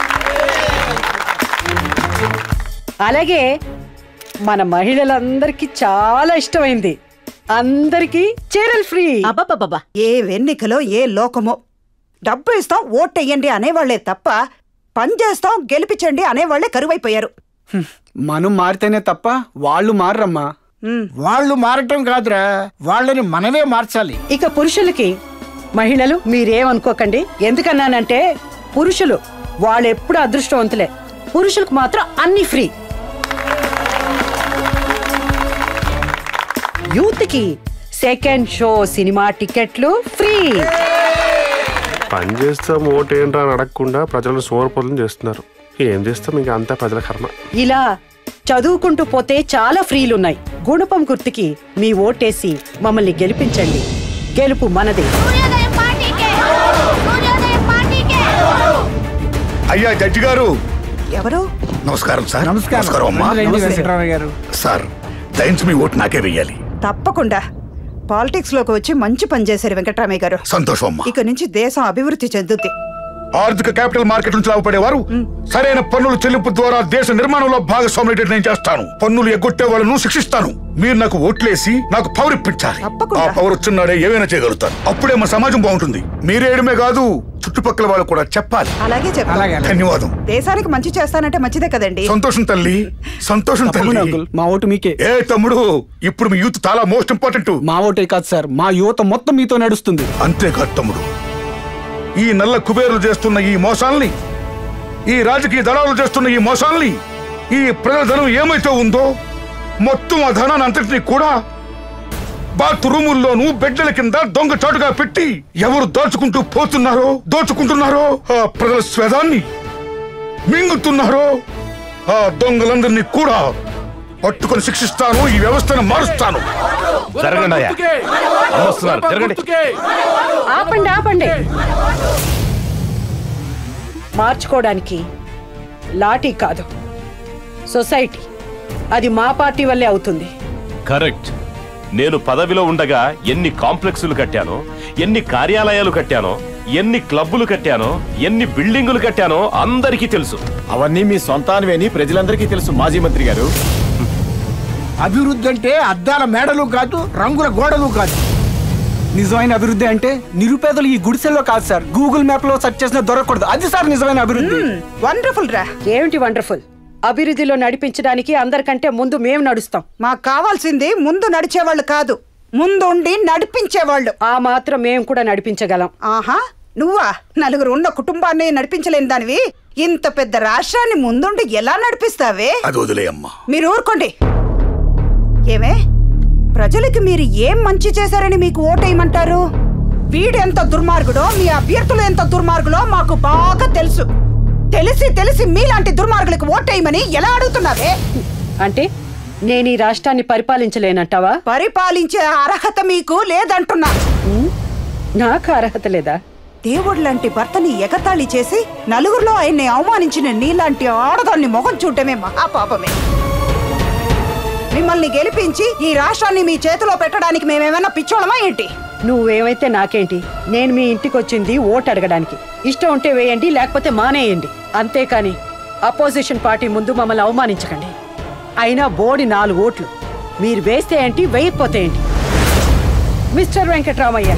అలాగే మన మహిళలందరికీ చాలా ఇష్టమైంది అందరికీ చీరలు ఫ్రీ
అబ్బబ్బబ్బా ఏ వెన్నికలో ఏ లోకమో డబ్బు ఇస్తాం ఓటెయ్యండి అనేవాళ్లే తప్ప పని చేస్తాం గెలిపించండి అనేవాళ్లే కరువైపోయారు
మనం మారితేనే తప్ప వాళ్ళు మారమ్మా
వాళ్ళు మారటం కాదురా వాళ్ళని మనమే మార్చాలి
ఇక పురుషులకి మహిళలు మీరేమనుకోకండి ఎందుకన్నానంటే పురుషులు వాళ్ళు ఎప్పుడు అదృష్టవంతులే పురుషులకు మాత్రం అన్ని ఫ్రీ యూత్ కి సెకండ్ షో సినిమా టికెట్లు ఫ్రీ
పని చేస్తాం ఓటేంట్రా అని అడగకుండా ప్రజలను సోరపొలం చేస్తున్నారు ఏం చేస్తాం ఇంకా అంతా ప్రజల కర్మ
ఇలా చదువుకుంటూ పోతే చాలా ఫ్రీలున్నాయి గుణపం గుర్తుకి మీ ఓటేసి మమ్మల్ని గెలిపించండి గెలుపు మనదే
అయ్యా జడ్జి గారు
ఎవరు
నమస్కారం సార్
నమస్కారం.
అమ్మా
రండి,
నమస్తే.
వెంకటరామయ్య గారు.
సార్ దయించి మీ ఓటు నాకే వెయ్యాలి
తప్పకుండా పాలిటిక్స్ లోకి వచ్చి మంచి పని చేశారు వెంకటరామయ్య గారు
సంతోషం అమ్మా
ఇక నుంచి దేశం అభివృద్ధి చెందుద్ది
ఆర్థిక క్యాపిటల్ మార్కెట్ నుంచి లాభపడేవారు సరైన పన్నుల చెల్లింపు ద్వారా దేశ నిర్మాణంలో భాగస్వామ్యం నేను చేస్తాను పన్నులు ఎగ్గొట్టే వాళ్ళను శిక్షిస్తాను మీరు నాకు ఓట్లేసి నాకు పవర్ ఇప్పించాలి ఆ పవర్ వచ్చినాడే ఏమైనా చేయగలుగుతాను అప్పుడే మన సమాజం బాగుంటుంది మీరేయడమే కాదు చుట్టుపక్కల వాళ్ళు కూడా చెప్పాలి
అలాగే చెప్తాను
ధన్యవాదం
దేశానికి మంచి చేస్తానంటే మంచిదే కదండి
సంతోషం తల్లి సంతోషం
తప్పకుండా
తల్లి
అంకుల్ మా ఓటు మీకే
ఏ తమ్ముడు ఇప్పుడు మీ యూత్ చాలా మోస్ట్ ఇంపార్టెంట్
మా ఓటే కాదు సార్ మా యువత మొత్తం మీతో నడుస్తుంది
అంతేకాదు తమ్ముడు ఈ నల్ల కుబేరులు చేస్తున్న ఈ మోసాల్ని ఈ రాజకీయ దళాలు చేస్తున్న ఈ మోసాల్ని ఈ ప్రజల ధనం ఏమైతే ఉందో మొత్తం ఆ ధనాన్ని అంతటినీ కూడా బాత్ రూముల్లోనూ బెడ్ల కింద దొంగ చాటుగా పెట్టి ఎవరు దోచుకుంటూ పోతున్నారో దోచుకుంటున్నారో ఆ ప్రజల స్వేదాన్ని మింగుతున్నారో ఆ దొంగలందరినీ కూడా పట్టుకొని శిక్షిస్తాను ఈ వ్యవస్థను మారుస్తాను
జరగండి అయ్యా అమ్మ వస్తున్నారు జరగండి
ఆపండి ఆపండి మార్చుకోవడానికి లాఠీ కాదు సొసైటీ అది మా పార్టీ వల్లే అవుతుంది
కరెక్ట్ నేను పదవిలో ఉండగా ఎన్ని కాంప్లెక్సులు కట్టానో ఎన్ని కార్యాలయాలు కట్టానో ఎన్ని క్లబ్బులు కట్టానో ఎన్ని బిల్డింగులు కట్టానో అందరికీ తెలుసు
అవన్నీ మీ సొంతానివేని ప్రజలందరికీ తెలుసు మాజీ మంత్రి గారు
అభివృద్ధి అంటే అద్దాల మేడలు కాదు రంగుల గోడలు కాదు నిజమైన అభివృద్ధి అంటే నిరుపేదలు ఈ గుడిసెల్లో కాదు సార్ గూగుల్ మ్యాప్ లో సెర్చ్ చేసిన దొరకకూడదు అది సార్ నిజమైన అభివృద్ధి
వండర్ఫుల్ రా
ఏమిటి వండర్ఫుల్ అభివృద్ధిలో నడిపించడానికి అందరికంటే ముందు మేము నడుస్తాం
మాకు కావాల్సింది ముందు నడిచేవాళ్ళు కాదు ముందుండి నడిపించేవాళ్ళు
ఆ మాత్రం మేము కూడా నడిపించగలం
ఆహా నువ్వా నలుగురు ఉన్న కుటుంబాన్ని నడిపించలేని దానివి ఇంత పెద్ద రాష్ట్రాన్ని ముందుండి ఎలా నడిపిస్తావే
అది వదిలే అమ్మా
మీరు ఊరుకోండి ఏమే ప్రజలకి మీరు ఏం మంచి చేశారని మీకు ఓటేయమంటారు వీడు ఎంత దుర్మార్గుడో మీ అభ్యర్థులు ఎంత దుర్మార్గులో మాకు బాగా తెలుసు తెలిసి తెలిసి మీలాంటి దుర్మార్గులకు ఓటేయమని ఎలా అడుగుతున్నావే
అంటే నేను ఈ రాష్ట్రాన్ని పరిపాలించలేనంటావా
పరిపాలించే అర్హత మీకు లేదంటున్నా
నాకు అర్హత లేదా
దేవుడు లాంటి భర్తని ఎగతాళి చేసి నలుగురిలో ఆయన్ని అవమానించిన నీలాంటి ఆడదాన్ని మొహం చూడటమే మహాపాపమే మిమ్మల్ని గెలిపించి ఈ రాష్ట్రాన్ని మీ చేతిలో పెట్టడానికి మేమేమైనా పిచ్చోళమా ఏంటి
నువ్వేమైతే నాకేంటి నేను మీ ఇంటికి వచ్చింది ఓటు అడగడానికి ఇష్టం ఉంటే వేయండి లేకపోతే మానేయండి అంతేకాని అపోజిషన్ పార్టీ ముందు మమ్మల్ని అవమానించకండి అయినా బోడి నాలుగు ఓట్లు మీరు వేస్తే ఏంటి వేయకపోతే ఏంటి మిస్టర్ వెంకట్రామయ్య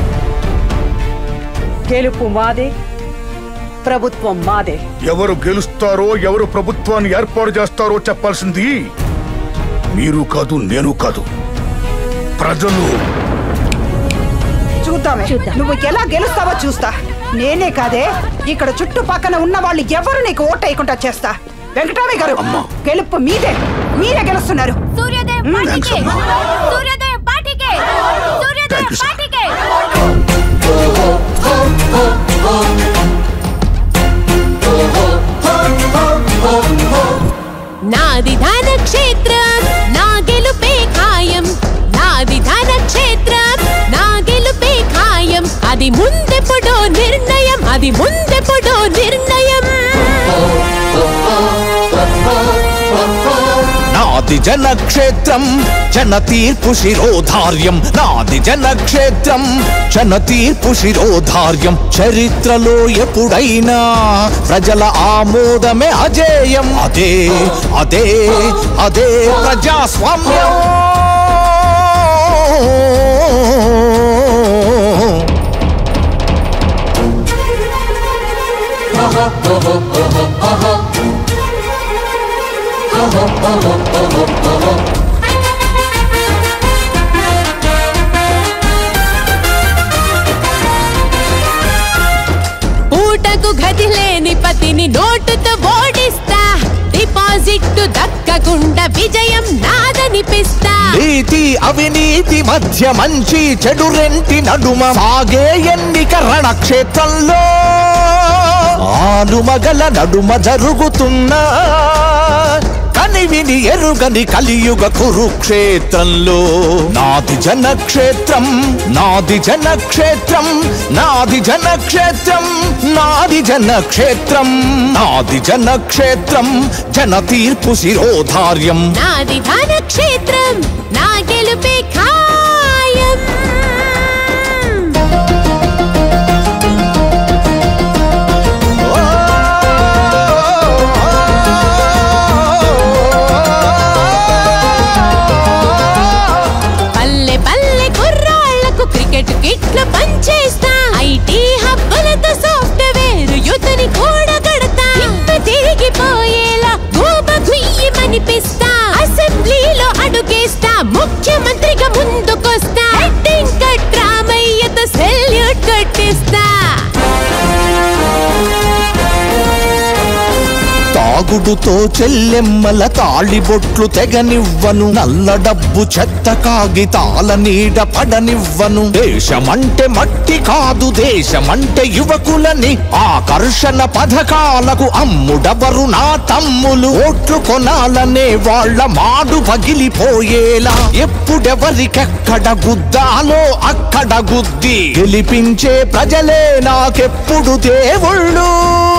గెలుపు మాదే ప్రభుత్వం మాదే
ఎవరు గెలుస్తారో ఎవరు ప్రభుత్వాన్ని ఏర్పాటు చేస్తారో చెప్పాల్సింది మీరు కాదు నేను కాదు ప్రజలు
చూద్దామే నువ్వు ఎలా గెలుస్తావో చూస్తా నేనే కాదే ఇక్కడ చుట్టుపక్కన ఉన్న వాళ్ళు ఎవరు నీకు ఓటేయకుండా చేస్తా వెంకటరామయ్య గారు గెలుపు మీదే మీరే గెలుస్తున్నారు
సూర్యోదయం
Thanks,
పార్టీకే
అమ్మా.
సూర్యోదయం పార్టీకే సూర్యోదయం
Thank you, sir.
పార్టీకే నాది ధన క్షేత్రం నా గెలుపే ఖాయం నాది ధన క్షేత్రం నా గెలుపే ఖాయం అది ముందెప్పుడో నిర్ణయం అది ముందెప్పుడో నిర్ణయం
నాది జనక్షేత్రం జన తీర్పు శిరోధార్యం నాది జనక్షేత్రం జన తీర్పు శిరోధార్యం చరిత్రలో ఎప్పుడైనా ప్రజల ఆమోదమే అజేయం అదే అదే అదే ప్రజాస్వామ్యం
పూటకు గది లేని పతిని నోటుతో ఓడిస్తా డిపాజిట్ దక్కకుండా విజయం నాదనిపిస్తా
నీతి అవినీతి మధ్య మంచి చెడు రెంటి నడుమ సాగే ఎన్నిక రణక్షేత్రంలో ఆలుమగల నడుమ జరుగుతున్న కని విని ఎరుగని కలియుగ కురుక్షేత్రంలో నాది జనక్షేత్రం నాది జనక్షేత్రం నాది జనక్షేత్రం నాది జనక్షేత్రం నాది జనక్షేత్రం జన తీర్పు శిరోధార్యం
నాది ధనక్షేత్రం నా గెలుపే ఖాయం పల్లె పల్లె కుర్రాళ్లకు క్రికెట్ కిట్లు పంచేస్తా ఐటీ హబ్బులతో సాఫ్ట్వేర్ యుతని కూడా కడతా ఇప్ప తిరిగిపోయేలా గోబ గుయ్యమనిపిస్తా అసెంబ్లీలో అడుగేస్తా ముఖ్యమంత్రిగా ముందుకొస్తా హెడ్డింగ్ కట్ రామయ్యతో సెల్యూట్ కొట్టిస్తా
తాగుడుతో చెల్లెమ్మల తాళిబొట్లు తెగనివ్వను నల్ల డబ్బు చెత్త కాగితాల నీడ పడనివ్వను దేశమంటే మట్టి కాదు దేశమంటే యువకులని ఆకర్షణ పథకాలకు అమ్ముడవరు నా తమ్ములు ఓట్లు కొనాలనే వాళ్ళ మాడు పగిలిపోయేలా ఎప్పుడెవరికెక్కడ గుద్దాలో అక్కడ గుద్ది గెలిపించే ప్రజలే నాకెప్పుడు దేవుళ్ళు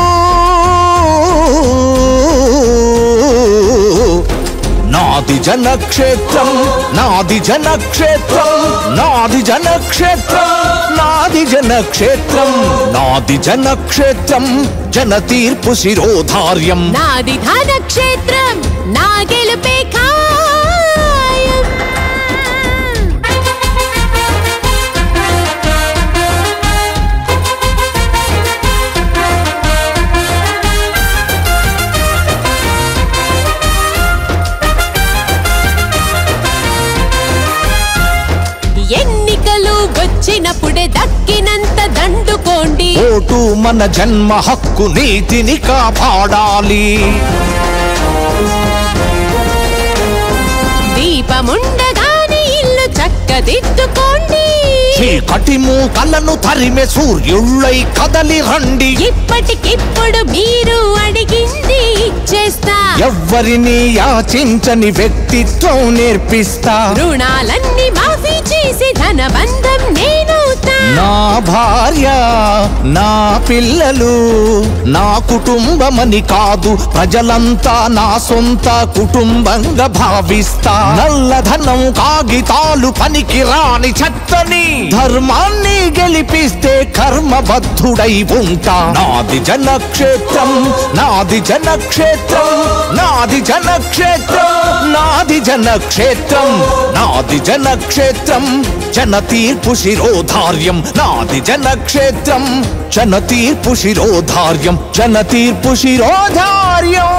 నాది జనక్షేత్రం నాది జనక్షేత్రం నాది జనక్షేత్రం నాది జనక్షేత్రం నాది జనక్షేత్రం జన తీర్పు శిరోధార్యం
నాది ధనక్షేత్రం నా గెలుపే ఖాయం ఎన్నికలు వచ్చినప్పుడే దక్కినంత దండుకోండి
ఓటు మన జన్మ హక్కు నీతిని కాపాడాలి
దీపముండగానే ఇల్లు చక్కదిద్దుకోండి
చీకటి మూకలను తరిమే సూర్యుళ్ళై కదలి రండి
ఇప్పటికిప్పుడు మీరు అడిగింది ఇచ్చేస్తా
ఎవ్వరిని యాచించని వ్యక్తిత్వం నేర్పిస్తా
రుణాలన్నీ మాఫీ చేసి ధనబంధం నేనవుతా
నా భార్య నా పిల్లలు నా కుటుంబమని కాదు ప్రజలంతా నా సొంత కుటుంబంగా భావిస్తా నల్లధనం కాగితాలు పనికి రాని చెత్తని ధర్మాన్ని గెలిపిస్తే కర్మబద్ధుడై ఉంటా నాది జనక్షేత్రం నాది జనక్షేత్రం నాది జనక్షేత్రం నాది జనక్షేత్రం నాది జనక్షేత్రం జన తీర్పు శిరోధార్యం నాది జనక్షేత్రం జన తీర్పు శిరోధార్యం జన తీర్పు శిరోధార్యం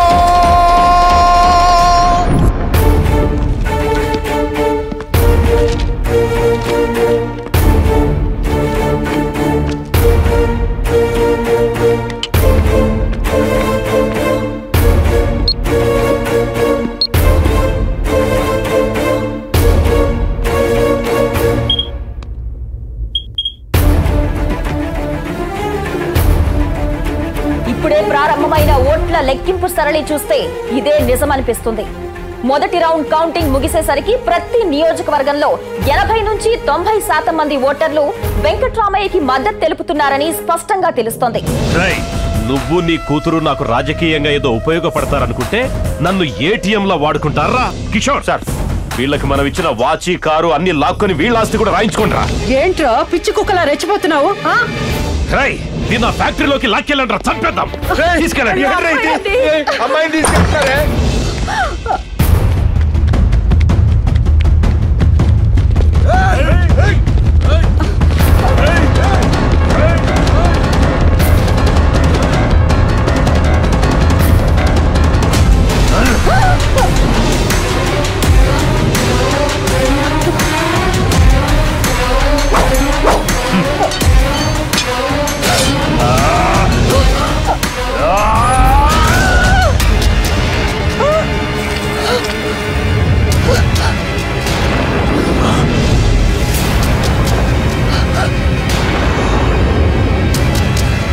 ఇప్పుడే ప్రారంభమైన ఓట్ల లెక్కింపు సరళి చూస్తే ఇదే నిజమనిపిస్తుంది మొదటి రౌండ్ కౌంటింగ్ ముగిసేసరికి ప్రతి నియోజకవర్గంలో ఎనభై నుంచి తొంభై శాతం మంది ఓటర్లు వెంకట్రామయ్యకి మద్దతు తెలుపుతున్నారని స్పష్టంగా తెలుస్తోంది
రేయ్, నువ్వు నీ కూతురు నాకు రాజకీయంగా ఏదో ఉపయోగపడతారనుకుంటే నన్ను ఏటీఎం లా వాడుకుంటారా కిషోర్ సార్ వీళ్ళకి మనం ఇచ్చిన వాచి కారు అన్ని లాక్కొని వీళ్ళ ఆస్తి కూడా రాయించుకుంటారా
ఏంట్రా పిచ్చి కుక్కలా రెచ్చిపోతున్నావు ఆ?
రై దీన్ని ఆ ఫ్యాక్టరీలోకి లాక్కెళ్ళండి చంపేద్దాం తీసుకెళ్ళండి
అమ్మాయిని తీసుకెళ్తారే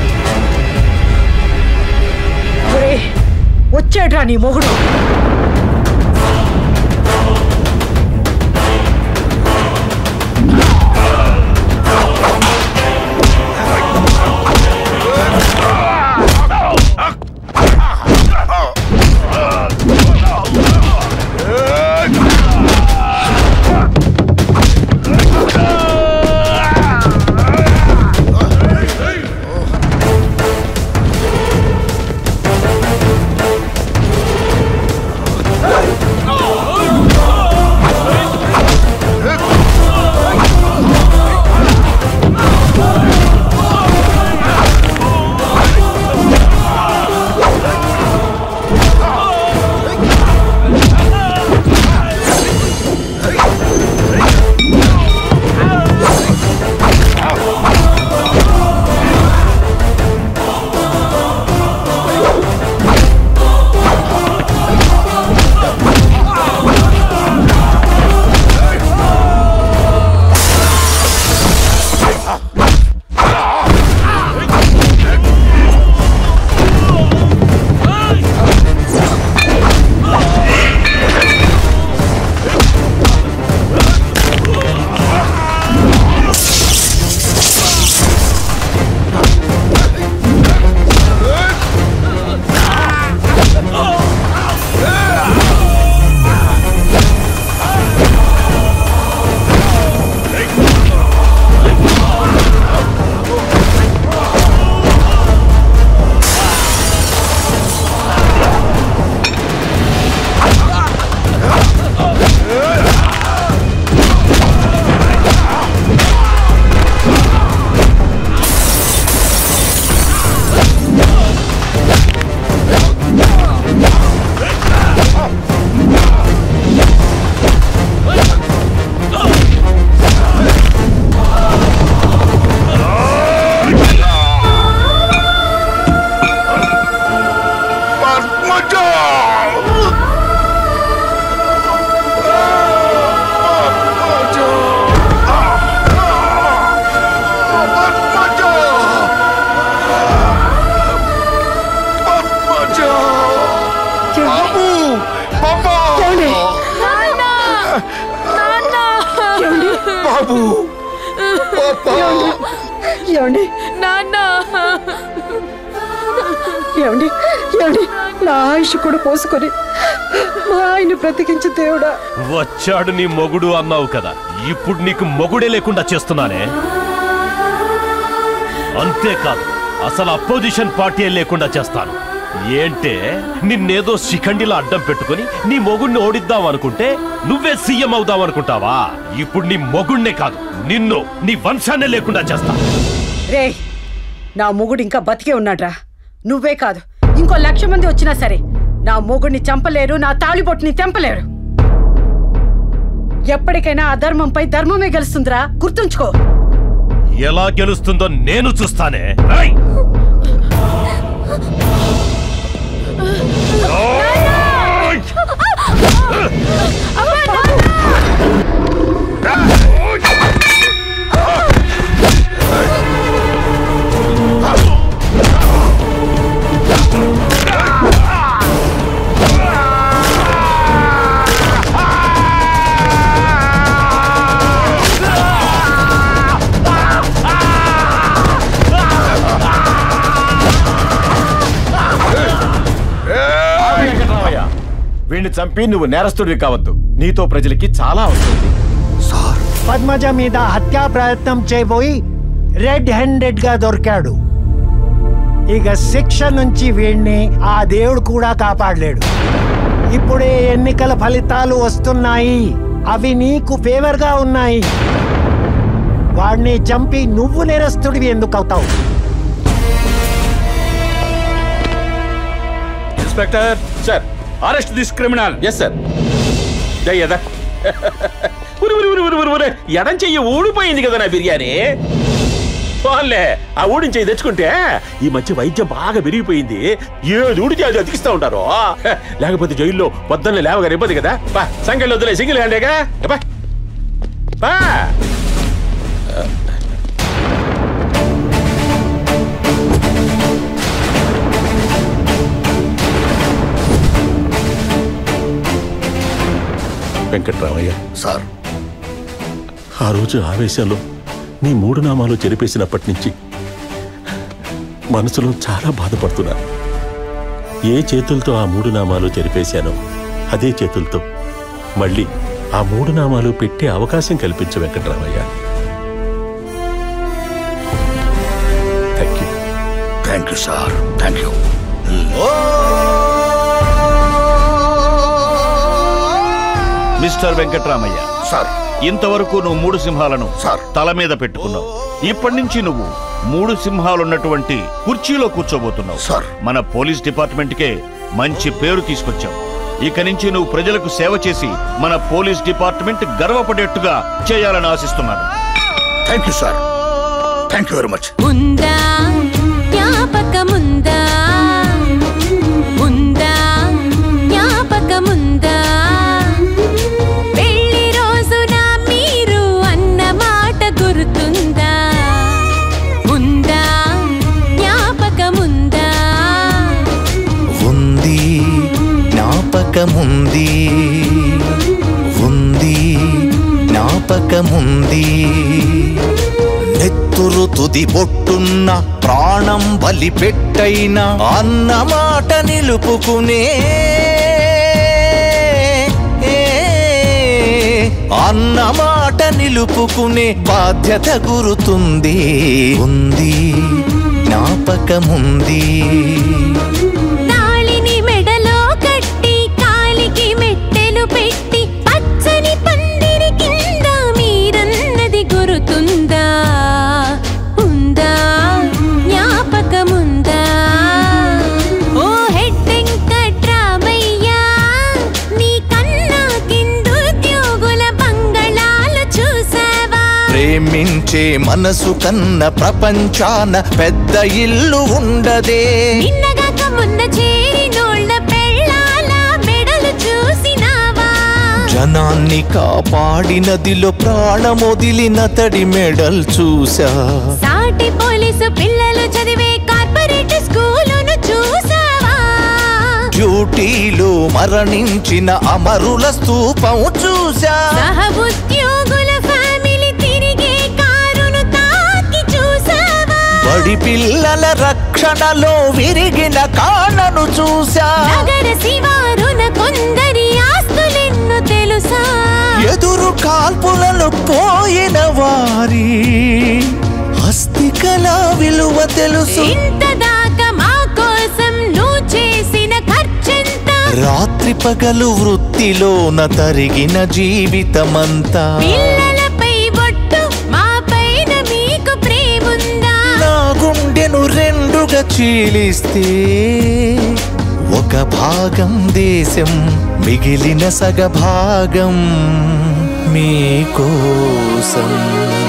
ఒరేయ్, వచ్చాడ్రా నీ మొగుడు
బాబు
ఏమండి
నాన్న
ఏమండి ఏమండి నా ఆయుష్ కూడా పోసుకొని మా ఆయన బ్రతికించు దేవుడా
వచ్చాడు నీ మొగుడు అన్నావు కదా ఇప్పుడు నీకు మొగుడే లేకుండా చేస్తున్నానే అంతేకాదు అసలు అపోజిషన్ పార్టీ లేకుండా చేస్తాను ఏంటే నిన్నేదో శిఖండిలా అడ్డం పెట్టుకొని నీ మొగుడిని ఓడిద్దాం అనుకుంటే నువ్వే సీఎం అవుదాం అనుకుంటావా ఇప్పుడు నీ మొగుడినే కాదు నిన్ను నీ వంశాన్నే లేకుండా చేస్తా
రే నా మొగుడు ఇంకా బతికే ఉన్నాడ్రా నువ్వే కాదు ఇంకో లక్ష మంది వచ్చినా సరే నా మొగుడిని చంపలేరు నా తాళిబొట్టుని తెంపలేరు ఎప్పటికైనా అధర్మంపై ధర్మమే గెలుస్తుందిరా గుర్తుంచుకో
ఎలా గెలుస్తుందో నేను చూస్తానే రేయ్!
వెంకటరామయ్య వీణ్ణి చంపి నువ్వు నేరస్తుడివి కావద్దు నీతో ప్రజలకి చాలా అవసరం
పద్మజ మీద హత్యా ప్రయత్నం చేయబోయి రెడ్ హ్యాండెడ్ గా దొరికాడు ఇక శిక్ష నుంచి వీణ్ణి ఆ దేవుడు కూడా కాపాడలేడు ఇప్పుడే ఎన్నికల ఫలితాలు వస్తున్నాయి అవి నీకు ఫేవర్ గా ఉన్నాయి వాడిని చంపి నువ్వు నేరస్తుడివి ఎందుకు అవుతావు
inspector sir arrest this criminal yes sir జయ్యదా ఉరి ఉరి ఉరి ఉరి ఉరి ఉరి ఎడం చెయ్యి ఊడిపోయింది కదా నా బిర్యానీ పోన్లే ఆ ఊడిన చెయ్యి తెచ్చుకుంటే ఈ మధ్య వైద్యం బాగా పెరిగిపోయింది ఏది ఊడితే అది అతికిస్తా ఉంటారు హ, లేకపోతే జైల్లో పొద్దున్నే లేవగానే ఇబ్బంది కదా బా సంఖ్యలో వద్దులే సింగిల్ హ్యాండేగా బా బా
వెంకట్రామయ్య
సార్
ఆ రోజు ఆవేశంలో నీ మూడు నామాలు చెరిపేసినప్పటి నుంచి మనసులో చాలా బాధపడుతున్నా ఏ చేతులతో ఆ మూడు నామాలు చెరిపేశానో అదే చేతులతో మళ్ళీ ఆ మూడు నామాలు పెట్టే అవకాశం కల్పించు Venkatramaiah thank you
thank you sir thank you
mister Venkatramaiah
sir
ఇంతవరకు నువ్వు మూడు సింహాలను
సార్
తల మీద పెట్టుకున్నావు ఇప్పటి నుంచి నువ్వు మూడు సింహాలున్నటువంటి కుర్చీలో కూర్చోబోతున్నావు
సార్
మన పోలీస్ డిపార్ట్మెంట్ కే మంచి పేరు తీసుకొచ్చావు ఇక నుంచి నువ్వు ప్రజలకు సేవ చేసి మన పోలీస్ డిపార్ట్మెంట్ గర్వపడేట్టుగా చేయాలని ఆశిస్తున్నాను
thank you sir thank you very much
ఉందా జ్ఞాపకముందా ఉందా జ్ఞాపకముందా పెళ్లి రోజున మీరు అన్న మాట గుర్తుందా ఉందా జ్ఞాపకముందా
ఉంది జ్ఞాపకముంది ఉంది జ్ఞాపకముంది నెత్తురు తుది బొట్టున్న ప్రాణం బలి పెట్టైన అన్నమాట నిలుపుకునే అన్నమాట నిలుపుకునే బాధ్యత గురుతుంది ఉంది జ్ఞాపకముంది
తాళిని మెడలో కట్టి కాలికి మెట్టెలు పెట్టి పచ్చని పందిరి కింద మీరన్నది గురుతుందా ఉందా జ్ఞాపకముందా ఓ హెడ్ వెంకట్రామయ్యా నీ కన్నా కిందుద్యోగుల బంగళాలు చూసావా
ప్రేమించే మనసు కన్న ప్రపంచాన పెద్ద ఇల్లు ఉండదే
నిన్నగాక మొన్న చేరినోళ్ళ పెళ్ళాల మెడలు చూసినావా
జనాన్ని కాపాడినదిలో ప్రాణమొదిలిన తడి మెడల్ చూసా
సాటి పోలీసు పిల్లలు చదివే కార్పొరేట్ స్కూలును చూసావా
డ్యూటీలో మరణించిన అమరుల స్తూపం చూసా
సహ ఉద్యోగుల ఫ్యామిలీ
బడి పిల్లల రక్షణలో విరిగిన కాళ్ళను చూశా
నగర శివారున కొందరి ఆస్తులెన్నో తెలుసా
ఎదురు కాల్పులలో పోయిన వారి హస్తికల విలువ తెలుసు
ఇంత దాకా మా కోసం నువ్వు చేసిన ఖర్చెంత
రాత్రి పగలు వృత్తిలోన తరిగిన జీవితమంతా
పిల్లలపై ఒట్టు మా పైన మీకు ప్రేముందా
నా గుండెను రెండుగా చీలిస్తే ఒక భాగం దేశం మిగిలిన సగభాగం మీకోసం